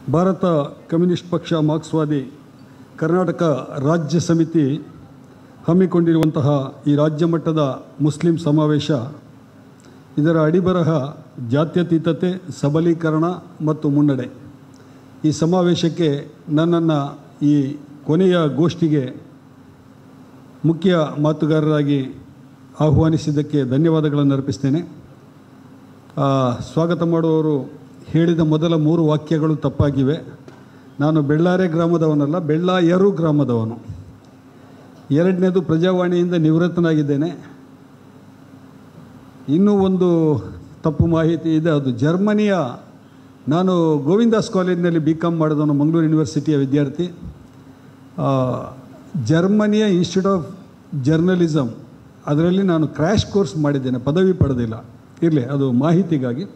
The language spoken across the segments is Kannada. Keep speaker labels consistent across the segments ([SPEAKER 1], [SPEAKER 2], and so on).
[SPEAKER 1] ಭಾರತ ಕಮ್ಯುನಿಸ್ಟ್ ಪಕ್ಷ ಮಾರ್ಕ್ಸ್ವಾದಿ ಕರ್ನಾಟಕ ರಾಜ್ಯ ಸಮಿತಿ ಹಮ್ಮಿಕೊಂಡಿರುವಂತಹ ಈ ರಾಜ್ಯ ಮಟ್ಟದ ಮುಸ್ಲಿಂ ಸಮಾವೇಶ ಇದರ ಅಡಿಬರಹ ಜಾತ್ಯತೀತತೆ ಸಬಲೀಕರಣ ಮತ್ತು ಮುನ್ನಡೆ ಈ ಸಮಾವೇಶಕ್ಕೆ ನನ್ನನ್ನು ಈ ಕೊನೆಯ ಗೋಷ್ಠಿಗೆ ಮುಖ್ಯ ಮಾತುಗಾರರಾಗಿ ಆಹ್ವಾನಿಸಿದ್ದಕ್ಕೆ ಧನ್ಯವಾದಗಳನ್ನು ಅರ್ಪಿಸ್ತೇನೆ ಆ, ಸ್ವಾಗತ ಮಾಡುವವರು ಹೇಳಿದ ಮೊದಲ ಮೂರು ವಾಕ್ಯಗಳು ತಪ್ಪಾಗಿವೆ ನಾನು ಬೆಳ್ಳಾರೆ ಗ್ರಾಮದವನಲ್ಲ ಬೆಳ್ಳಾಯರು ಗ್ರಾಮದವನು ಎರಡನೇದು ಪ್ರಜಾವಾಣಿಯಿಂದ ನಿವೃತ್ತನಾಗಿದ್ದೇನೆ ಇನ್ನೂ ಒಂದು ತಪ್ಪು ಮಾಹಿತಿ ಇದೆ ಅದು ಜರ್ಮನಿಯ ನಾನು ಗೋವಿಂದಾಸ್ ಕಾಲೇಜಿನಲ್ಲಿ ಬಿ ಕಾಮ್ ಮಾಡಿದವನು ಮಂಗಳೂರು ಯೂನಿವರ್ಸಿಟಿಯ ವಿದ್ಯಾರ್ಥಿ ಆ, ಜರ್ಮನಿಯ ಇನ್ಸ್ಟಿಟ್ಯೂಟ್ ಆಫ್ ಜರ್ನಲಿಸಮ್ ಅದರಲ್ಲಿ ನಾನು ಕ್ರ್ಯಾಶ್ ಕೋರ್ಸ್ ಮಾಡಿದ್ದೇನೆ ಪದವಿ ಪಡೆದಿಲ್ಲ ಇರಲಿ ಅದು ಮಾಹಿತಿಗಾಗಿ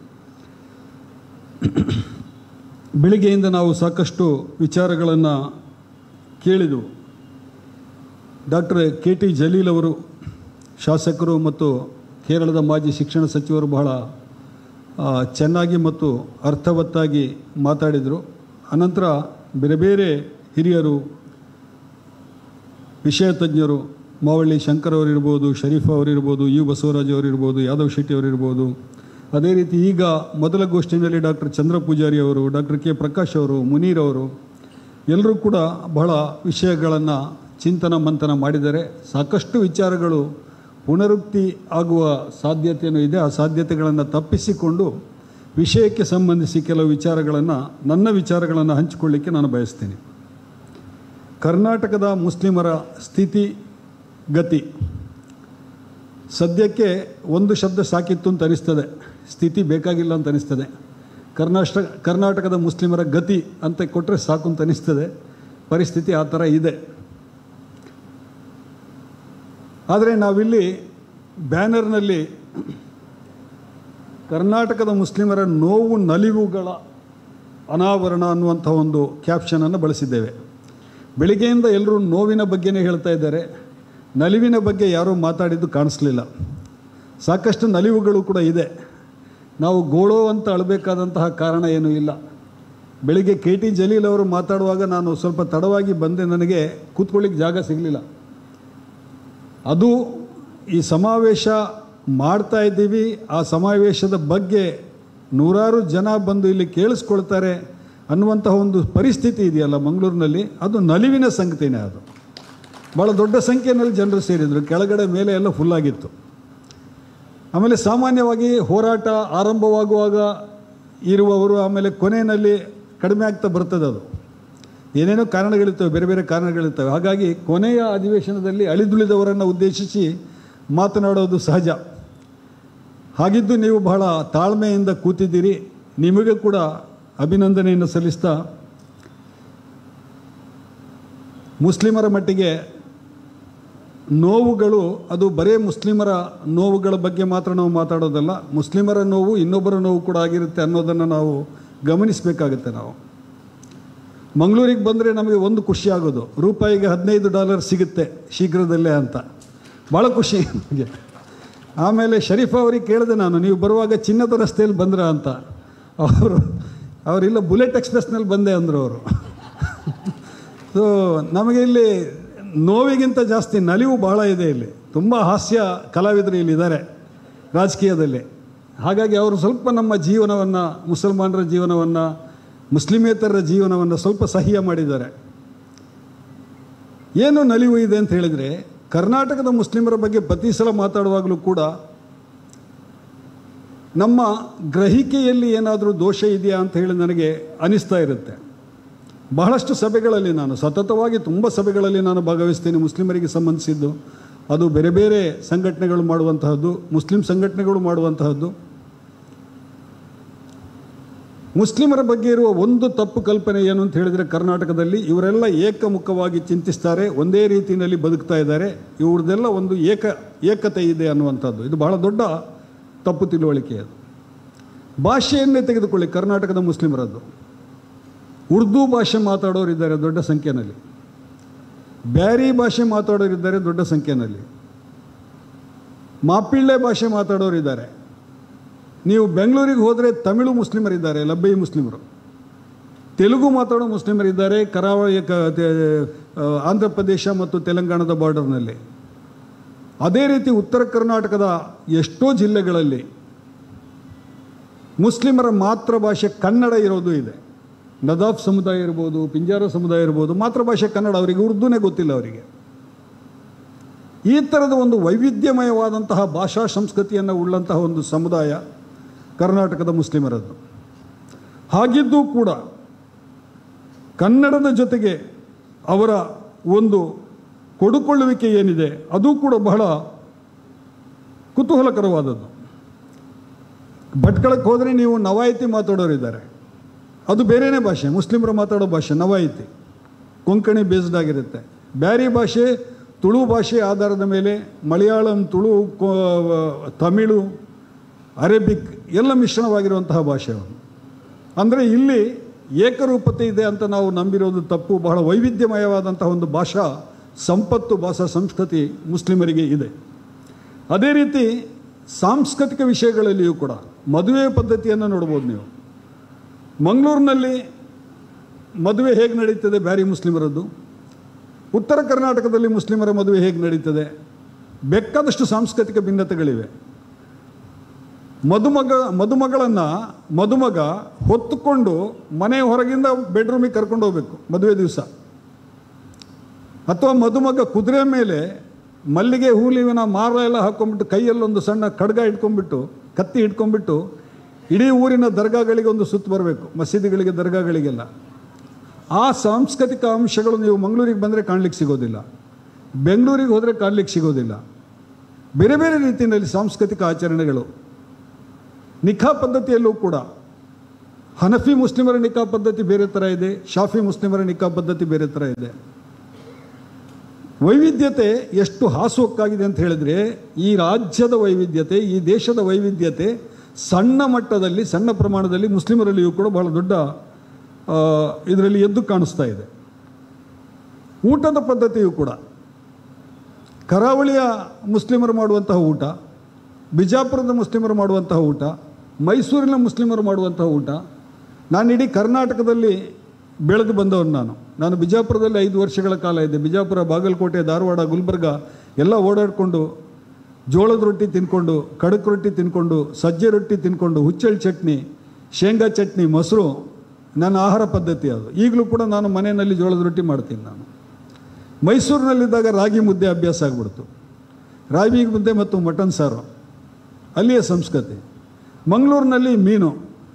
[SPEAKER 1] ಬೆಳಿಗ್ಗೆಯಿಂದ ನಾವು ಸಾಕಷ್ಟು ವಿಚಾರಗಳನ್ನು ಕೇಳಿದೆವು ಡಾಕ್ಟರ್ ಕೆ ಟಿ ಜಲೀಲ್ ಅವರು ಶಾಸಕರು ಮತ್ತು ಕೇರಳದ ಮಾಜಿ ಶಿಕ್ಷಣ ಸಚಿವರು ಬಹಳ ಆ, ಚೆನ್ನಾಗಿ ಮತ್ತು ಅರ್ಥವತ್ತಾಗಿ ಮಾತಾಡಿದರು ಅನಂತರ ಬೇರೆ ಬೇರೆ ಹಿರಿಯರು ವಿಷಯ ತಜ್ಞರು ಮಾವಳ್ಳಿ ಶಂಕರ್ ಅವರಿರ್ಬೋದು ಶರೀಫ್ ಅವರಿರ್ಬೋದು ಯು ಬಸವರಾಜ್ ಅವರಿರ್ಬೋದು ಯಾದವ್ ಶೆಟ್ಟಿ ಅವರಿರ್ಬೋದು ಅದೇ ರೀತಿ ಈಗ ಮೊದಲ ಗೋಷ್ಠಿನಲ್ಲಿ ಡಾಕ್ಟರ್ ಚಂದ್ರ ಪೂಜಾರಿ ಅವರು ಡಾಕ್ಟರ್ ಕೆ ಪ್ರಕಾಶ್ ಅವರು ಮುನೀರ್ ಅವರು ಎಲ್ಲರೂ ಕೂಡ ಬಹಳ ವಿಷಯಗಳನ್ನು ಚಿಂತನ ಮಂಥನ ಮಾಡಿದ್ದಾರೆ ಸಾಕಷ್ಟು ವಿಚಾರಗಳು ಪುನರುಕ್ತಿ ಆಗುವ ಸಾಧ್ಯತೆಯೂ ಇದೆ ಆ ಸಾಧ್ಯತೆಗಳನ್ನು ತಪ್ಪಿಸಿಕೊಂಡು ವಿಷಯಕ್ಕೆ ಸಂಬಂಧಿಸಿ ಕೆಲವು ವಿಚಾರಗಳನ್ನು ನನ್ನ ವಿಚಾರಗಳನ್ನು ಹಂಚಿಕೊಳ್ಳಿಕ್ಕೆ ನಾನು ಬಯಸ್ತೀನಿ ಕರ್ನಾಟಕದ ಮುಸ್ಲಿಮರ ಸ್ಥಿತಿ ಗತಿ ಸದ್ಯಕ್ಕೆ ಒಂದು ಶಬ್ದ ಸಾಕಿತ್ತು ಅಂತ ಅನಿಸ್ತದೆ ಸ್ಥಿತಿ ಬೇಕಾಗಿಲ್ಲ ಅಂತ ಅನಿಸ್ತದೆ ಕರ್ನಾಟಕ ಕರ್ನಾಟಕದ ಮುಸ್ಲಿಮರ ಗತಿ ಅಂತ ಕೊಟ್ಟರೆ ಸಾಕು ಅಂತ ಅನಿಸ್ತದೆ ಪರಿಸ್ಥಿತಿ ಆ ಥರ ಇದೆ ಆದರೆ ನಾವಿಲ್ಲಿ ಬ್ಯಾನರ್ನಲ್ಲಿ ಕರ್ನಾಟಕದ ಮುಸ್ಲಿಮರ ನೋವು ನಲಿವುಗಳ ಅನಾವರಣ ಅನ್ನುವಂಥ ಒಂದು ಕ್ಯಾಪ್ಷನನ್ನು ಬಳಸಿದ್ದೇವೆ ಬೆಳಿಗ್ಗೆಯಿಂದ ಎಲ್ಲರೂ ನೋವಿನ ಬಗ್ಗೆನೇ ಹೇಳ್ತಾ ಇದ್ದಾರೆ ನಲಿವಿನ ಬಗ್ಗೆ ಯಾರೂ ಮಾತಾಡಿದ್ದು ಕಾಣಿಸ್ಲಿಲ್ಲ ಸಾಕಷ್ಟು ನಲಿವುಗಳು ಕೂಡ ಇದೆ ನಾವು ಗೋಳೋ ಅಂತ ಅಳಬೇಕಾದಂತಹ ಕಾರಣ ಏನೂ ಇಲ್ಲ ಬೆಳಿಗ್ಗೆ ಕೆ ಟಿ ಜಲೀಲ್ ಅವರು ಮಾತಾಡುವಾಗ ನಾನು ಸ್ವಲ್ಪ ತಡವಾಗಿ ಬಂದೆ ನನಗೆ ಕೂತ್ಕೊಳ್ಳಿಕ್ಕೆ ಜಾಗ ಸಿಗಲಿಲ್ಲ ಅದು ಈ ಸಮಾವೇಶ ಮಾಡ್ತಾ ಇದ್ದೀವಿ ಆ ಸಮಾವೇಶದ ಬಗ್ಗೆ ನೂರಾರು ಜನ ಬಂದು ಇಲ್ಲಿ ಕೇಳಿಸ್ಕೊಳ್ತಾರೆ ಅನ್ನುವಂತಹ ಒಂದು ಪರಿಸ್ಥಿತಿ ಇದೆಯಲ್ಲ ಮಂಗಳೂರಿನಲ್ಲಿ ಅದು ನಲಿವಿನ ಸಂಗತಿನೇ ಅದು ಭಾಳ ದೊಡ್ಡ ಸಂಖ್ಯೆಯಲ್ಲಿ ಜನರು ಸೇರಿದರು ಕೆಳಗಡೆ ಮೇಲೆ ಎಲ್ಲ ಫುಲ್ಲಾಗಿತ್ತು ಆಮೇಲೆ ಸಾಮಾನ್ಯವಾಗಿ ಹೋರಾಟ ಆರಂಭವಾಗುವಾಗ ಇರುವವರು ಆಮೇಲೆ ಕೊನೆಯಲ್ಲಿ ಕಡಿಮೆ ಆಗ್ತಾ ಬರ್ತದೆ ಅದು ಏನೇನೋ ಕಾರಣಗಳಿರ್ತವೆ ಬೇರೆ ಬೇರೆ ಕಾರಣಗಳಿರ್ತವೆ ಹಾಗಾಗಿ ಕೊನೆಯ ಅಧಿವೇಶನದಲ್ಲಿ ಅಳಿದುಳಿದವರನ್ನು ಉದ್ದೇಶಿಸಿ ಮಾತನಾಡೋದು ಸಹಜ ಹಾಗಿದ್ದು ನೀವು ಬಹಳ ತಾಳ್ಮೆಯಿಂದ ಕೂತಿದ್ದೀರಿ ನಿಮಗೆ ಕೂಡ ಅಭಿನಂದನೆಯನ್ನು ಸಲ್ಲಿಸ್ತಾ ಮುಸ್ಲಿಮರ ಮಟ್ಟಿಗೆ ನೋವುಗಳು ಅದು ಬರೇ ಮುಸ್ಲಿಮರ ನೋವುಗಳ ಬಗ್ಗೆ ಮಾತ್ರ ನಾವು ಮಾತಾಡೋದಲ್ಲ ಮುಸ್ಲಿಮರ ನೋವು ಇನ್ನೊಬ್ಬರ ನೋವು ಕೂಡ ಆಗಿರುತ್ತೆ ಅನ್ನೋದನ್ನು ನಾವು ಗಮನಿಸಬೇಕಾಗುತ್ತೆ ನಾವು ಮಂಗಳೂರಿಗೆ ಬಂದರೆ ನಮಗೆ ಒಂದು ಖುಷಿ ಆಗೋದು ರೂಪಾಯಿಗೆ ಹದಿನೈದು ಡಾಲರ್ ಸಿಗುತ್ತೆ ಶೀಘ್ರದಲ್ಲೇ ಅಂತ ಭಾಳ ಖುಷಿ ನಮಗೆ ಆಮೇಲೆ ಶರೀಫ್ ಅವರಿಗೆ ಕೇಳಿದೆ ನಾನು ನೀವು ಬರುವಾಗ ಚಿನ್ನದ ರಸ್ತೆಯಲ್ಲಿ ಬಂದ್ರ ಅಂತ ಅವರು ಅವರಿಲ್ಲ ಬುಲೆಟ್ ಎಕ್ಸ್ಪ್ರೆಸ್ನಲ್ಲಿ ಬಂದೆ ಅಂದರು ಅವರು ಸೊ ನಮಗೆ ಇಲ್ಲಿ ನೋವಿಗಿಂತ ಜಾಸ್ತಿ ನಲಿವು ಬಹಳ ಇದೆ ಇಲ್ಲಿ ತುಂಬ ಹಾಸ್ಯ ಕಲಾವಿದರು ಇಲ್ಲಿದ್ದಾರೆ ರಾಜಕೀಯದಲ್ಲಿ ಹಾಗಾಗಿ ಅವರು ಸ್ವಲ್ಪ ನಮ್ಮ ಜೀವನವನ್ನು ಮುಸಲ್ಮಾನರ ಜೀವನವನ್ನು ಮುಸ್ಲಿಮೇತರರ ಜೀವನವನ್ನು ಸ್ವಲ್ಪ ಸಹ್ಯ ಮಾಡಿದ್ದಾರೆ ಏನು ನಲಿವು ಇದೆ ಅಂತ ಹೇಳಿದರೆ ಕರ್ನಾಟಕದ ಮುಸ್ಲಿಮರ ಬಗ್ಗೆ ಪ್ರತಿ ಸಲ ಮಾತಾಡುವಾಗಲೂ ಕೂಡ ನಮ್ಮ ಗ್ರಹಿಕೆಯಲ್ಲಿ ಏನಾದರೂ ದೋಷ ಇದೆಯಾ ಅಂತ ಹೇಳಿ ನನಗೆ ಅನಿಸ್ತಾ ಇರುತ್ತೆ ಬಹಳಷ್ಟು ಸಭೆಗಳಲ್ಲಿ ನಾನು ಸತತವಾಗಿ ತುಂಬ ಸಭೆಗಳಲ್ಲಿ ನಾನು ಭಾಗವಹಿಸ್ತೀನಿ ಮುಸ್ಲಿಮರಿಗೆ ಸಂಬಂಧಿಸಿದ್ದು ಅದು ಬೇರೆ ಬೇರೆ ಸಂಘಟನೆಗಳು ಮಾಡುವಂತಹದ್ದು ಮುಸ್ಲಿಂ ಸಂಘಟನೆಗಳು ಮಾಡುವಂತಹದ್ದು ಮುಸ್ಲಿಮರ ಬಗ್ಗೆ ಇರುವ ಒಂದು ತಪ್ಪು ಕಲ್ಪನೆ ಏನು ಅಂತ ಹೇಳಿದರೆ ಕರ್ನಾಟಕದಲ್ಲಿ ಇವರೆಲ್ಲ ಏಕಮುಖವಾಗಿ ಚಿಂತಿಸ್ತಾರೆ ಒಂದೇ ರೀತಿಯಲ್ಲಿ ಬದುಕ್ತಾ ಇದ್ದಾರೆ ಇವ್ರದ್ದೆಲ್ಲ ಒಂದು ಏಕ ಏಕತೆ ಇದೆ ಅನ್ನುವಂಥದ್ದು ಇದು ಬಹಳ ದೊಡ್ಡ ತಪ್ಪು ತಿಳುವಳಿಕೆ ಅದು ಭಾಷೆಯನ್ನೇ ತೆಗೆದುಕೊಳ್ಳಿ ಕರ್ನಾಟಕದ ಮುಸ್ಲಿಮರದ್ದು ಉರ್ದು ಭಾಷೆ ಮಾತಾಡೋರಿದ್ದಾರೆ ದೊಡ್ಡ ಸಂಖ್ಯೆಯಲ್ಲಿ ಬ್ಯಾರಿ ಭಾಷೆ ಮಾತಾಡೋರಿದ್ದಾರೆ ದೊಡ್ಡ ಸಂಖ್ಯೆಯಲ್ಲಿ ಮಾಪಿಳ್ಳೆ ಭಾಷೆ ಮಾತಾಡೋರಿದ್ದಾರೆ ನೀವು ಬೆಂಗಳೂರಿಗೆ ಹೋದರೆ ತಮಿಳು ಮುಸ್ಲಿಮರಿದ್ದಾರೆ ಲಬ್ಬೈ ಮುಸ್ಲಿಮರು ತೆಲುಗು ಮಾತಾಡೋ ಮುಸ್ಲಿಮರಿದ್ದಾರೆ ಕರಾವಳಿಯ ಕ ತೆ- ಆ, ಆಂಧ್ರ ಪ್ರದೇಶ ಮತ್ತು ತೆಲಂಗಾಣದ ಬಾರ್ಡರ್ನಲ್ಲಿ ಅದೇ ರೀತಿ ಉತ್ತರ ಕರ್ನಾಟಕದ ಎಷ್ಟೋ ಜಿಲ್ಲೆಗಳಲ್ಲಿ ಮುಸ್ಲಿಮರ ಮಾತೃಭಾಷೆ ಕನ್ನಡ ಇರೋದು ಇದೆ ನದಾಫ್ ಸಮುದಾಯ ಇರ್ಬೋದು ಪಿಂಜಾರ ಸಮುದಾಯ ಇರ್ಬೋದು ಮಾತೃಭಾಷೆ ಕನ್ನಡ ಅವರಿಗೆ ಉರ್ದುನೇ ಗೊತ್ತಿಲ್ಲ ಅವರಿಗೆ ಈ ಥರದ ಒಂದು ವೈವಿಧ್ಯಮಯವಾದಂತಹ ಭಾಷಾ ಸಂಸ್ಕೃತಿಯನ್ನು ಉಳ್ಳಂತಹ ಒಂದು ಸಮುದಾಯ ಕರ್ನಾಟಕದ ಮುಸ್ಲಿಮರದ್ದು ಹಾಗಿದ್ದೂ ಕೂಡ ಕನ್ನಡದ ಜೊತೆಗೆ ಅವರ ಒಂದು ಕೊಡುಕೊಳ್ಳುವಿಕೆ ಏನಿದೆ ಅದು ಕೂಡ ಬಹಳ ಕುತೂಹಲಕರವಾದದ್ದು ಭಟ್ಕಳಕ್ಕೆ ಹೋದರೆ ನೀವು ನವಾಯಿತಿ ಮಾತಾಡೋರಿದ್ದಾರೆ ಅದು ಬೇರೆಯೇ ಭಾಷೆ ಮುಸ್ಲಿಮರು ಮಾತಾಡೋ ಭಾಷೆ ನವಾಯಿತಿ ಕೊಂಕಣಿ ಬೇಸ್ಡ್ ಆಗಿರುತ್ತೆ ಬ್ಯಾರಿ ಭಾಷೆ ತುಳು ಭಾಷೆ ಆಧಾರದ ಮೇಲೆ ಮಲಯಾಳಂ ತುಳು ಕೋ- ತಮಿಳು ಅರೇಬಿಕ್ ಎಲ್ಲ ಮಿಶ್ರಣವಾಗಿರುವಂತಹ ಭಾಷೆ ಅದು ಅಂದರೆ ಇಲ್ಲಿ ಏಕರೂಪತೆ ಇದೆ ಅಂತ ನಾವು ನಂಬಿರೋದು ತಪ್ಪು ಬಹಳ ವೈವಿಧ್ಯಮಯವಾದಂತಹ ಒಂದು ಭಾಷಾ ಸಂಪತ್ತು ಭಾಷಾ ಸಂಸ್ಕೃತಿ ಮುಸ್ಲಿಮರಿಗೆ ಇದೆ ಅದೇ ರೀತಿ ಸಾಂಸ್ಕೃತಿಕ ವಿಷಯಗಳಲ್ಲಿಯೂ ಕೂಡ ಮದುವೆ ಪದ್ಧತಿಯನ್ನು ನೋಡ್ಬೋದು ನೀವು ಮಂಗಳೂರಿನಲ್ಲಿ ಮದುವೆ ಹೇಗೆ ನಡೀತದೆ ಬ್ಯಾರಿ ಮುಸ್ಲಿಮರದ್ದು ಉತ್ತರ ಕರ್ನಾಟಕದಲ್ಲಿ ಮುಸ್ಲಿಮರ ಮದುವೆ ಹೇಗೆ ನಡೀತದೆ ಬೇಕಾದಷ್ಟು ಸಾಂಸ್ಕೃತಿಕ ಭಿನ್ನತೆಗಳಿವೆ ಮದುಮಗ ಮದುಮಗಳನ್ನು ಮದುಮಗ ಹೊತ್ತುಕೊಂಡು ಮನೆ ಹೊರಗಿಂದ ಬೆಡ್ರೂಮಿಗೆ ಕರ್ಕೊಂಡು ಹೋಗ್ಬೇಕು ಮದುವೆ ದಿವಸ ಅಥವಾ ಮದುಮಗ ಕುದುರೆ ಮೇಲೆ ಮಲ್ಲಿಗೆ ಹೂಲಿನ ಮಾರ ಎಲ್ಲ ಹಾಕ್ಕೊಂಡ್ಬಿಟ್ಟು ಕೈಯಲ್ಲೊಂದು ಸಣ್ಣ ಖಡ್ಗ ಇಟ್ಕೊಂಡ್ಬಿಟ್ಟು ಕತ್ತಿ ಇಟ್ಕೊಂಡ್ಬಿಟ್ಟು ಇಡೀ ಊರಿನ ದರ್ಗಾಗಳಿಗೆ ಒಂದು ಸುತ್ತು ಬರಬೇಕು ಮಸೀದಿಗಳಿಗೆ ದರ್ಗಾಗಳಿಗೆಲ್ಲ ಆ ಸಾಂಸ್ಕೃತಿಕ ಅಂಶಗಳು ನೀವು ಮಂಗಳೂರಿಗೆ ಬಂದರೆ ಕಾಣಲಿಕ್ಕೆ ಸಿಗೋದಿಲ್ಲ ಬೆಂಗಳೂರಿಗೆ ಹೋದರೆ ಕಾಣಲಿಕ್ಕೆ ಸಿಗೋದಿಲ್ಲ ಬೇರೆ ಬೇರೆ ರೀತಿಯಲ್ಲಿ ಸಾಂಸ್ಕೃತಿಕ ಆಚರಣೆಗಳು ನಿಖಾ ಪದ್ಧತಿಯಲ್ಲೂ ಕೂಡ ಹನಫಿ ಮುಸ್ಲಿಮರ ನಿಖಾ ಪದ್ಧತಿ ಬೇರೆ ಥರ ಇದೆ ಶಾಫಿ ಮುಸ್ಲಿಮರ ನಿಖಾ ಪದ್ಧತಿ ಬೇರೆ ಥರ ಇದೆ ವೈವಿಧ್ಯತೆ ಎಷ್ಟು ಹಾಸುಹೊಕ್ಕಾಗಿದೆ ಅಂತ ಹೇಳಿದ್ರೆ ಈ ರಾಜ್ಯದ ವೈವಿಧ್ಯತೆ ಈ ದೇಶದ ವೈವಿಧ್ಯತೆ ಸಣ್ಣ ಮಟ್ಟದಲ್ಲಿ ಸಣ್ಣ ಪ್ರಮಾಣದಲ್ಲಿ ಮುಸ್ಲಿಮರಲ್ಲಿಯೂ ಕೂಡ ಬಹಳ ದೊಡ್ಡ ಇದರಲ್ಲಿ ಎದ್ದು ಕಾಣಿಸ್ತಾ ಇದೆ ಊಟದ ಪದ್ಧತಿಯೂ ಕೂಡ ಕರಾವಳಿಯ ಮುಸ್ಲಿಮರು ಮಾಡುವಂತಹ ಊಟ ಬಿಜಾಪುರದ ಮುಸ್ಲಿಮರು ಮಾಡುವಂತಹ ಊಟ ಮೈಸೂರಿನ ಮುಸ್ಲಿಮರು ಮಾಡುವಂತಹ ಊಟ ನಾನು ಇಡೀ ಕರ್ನಾಟಕದಲ್ಲಿ ಬೆಳೆದು ಬಂದವನು ನಾನು ನಾನು ಬಿಜಾಪುರದಲ್ಲಿ ಐದು ವರ್ಷಗಳ ಕಾಲ ಇದ್ದೆ ಬಿಜಾಪುರ ಬಾಗಲಕೋಟೆ ಧಾರವಾಡ ಗುಲ್ಬರ್ಗ ಎಲ್ಲ ಓಡಾಡಿಕೊಂಡು ಜೋಳದ ರೊಟ್ಟಿ ತಿನ್ಕೊಂಡು ಕಡಕ್ ರೊಟ್ಟಿ ತಿನ್ಕೊಂಡು ಸಜ್ಜೆ ರೊಟ್ಟಿ ತಿನ್ಕೊಂಡು ಹುಚ್ಚೆಳ್ಳು ಚಟ್ನಿ ಶೇಂಗಾ ಚಟ್ನಿ ಮೊಸರು ನನ್ನ ಆಹಾರ ಪದ್ಧತಿ ಅದು ಈಗಲೂ ಕೂಡ ನಾನು ಮನೆಯಲ್ಲಿ ಜೋಳದ ರೊಟ್ಟಿ ಮಾಡ್ತೀನಿ ನಾನು ಮೈಸೂರಿನಲ್ಲಿದ್ದಾಗ ರಾಗಿ ಮುದ್ದೆ ಅಭ್ಯಾಸ ಆಗ್ಬಿಡ್ತು ರಾಗಿ ಮುದ್ದೆ ಮತ್ತು ಮಟನ್ ಸಾರು ಅಲ್ಲಿಯ ಸಂಸ್ಕೃತಿ ಮಂಗಳೂರಿನಲ್ಲಿ ಮೀನು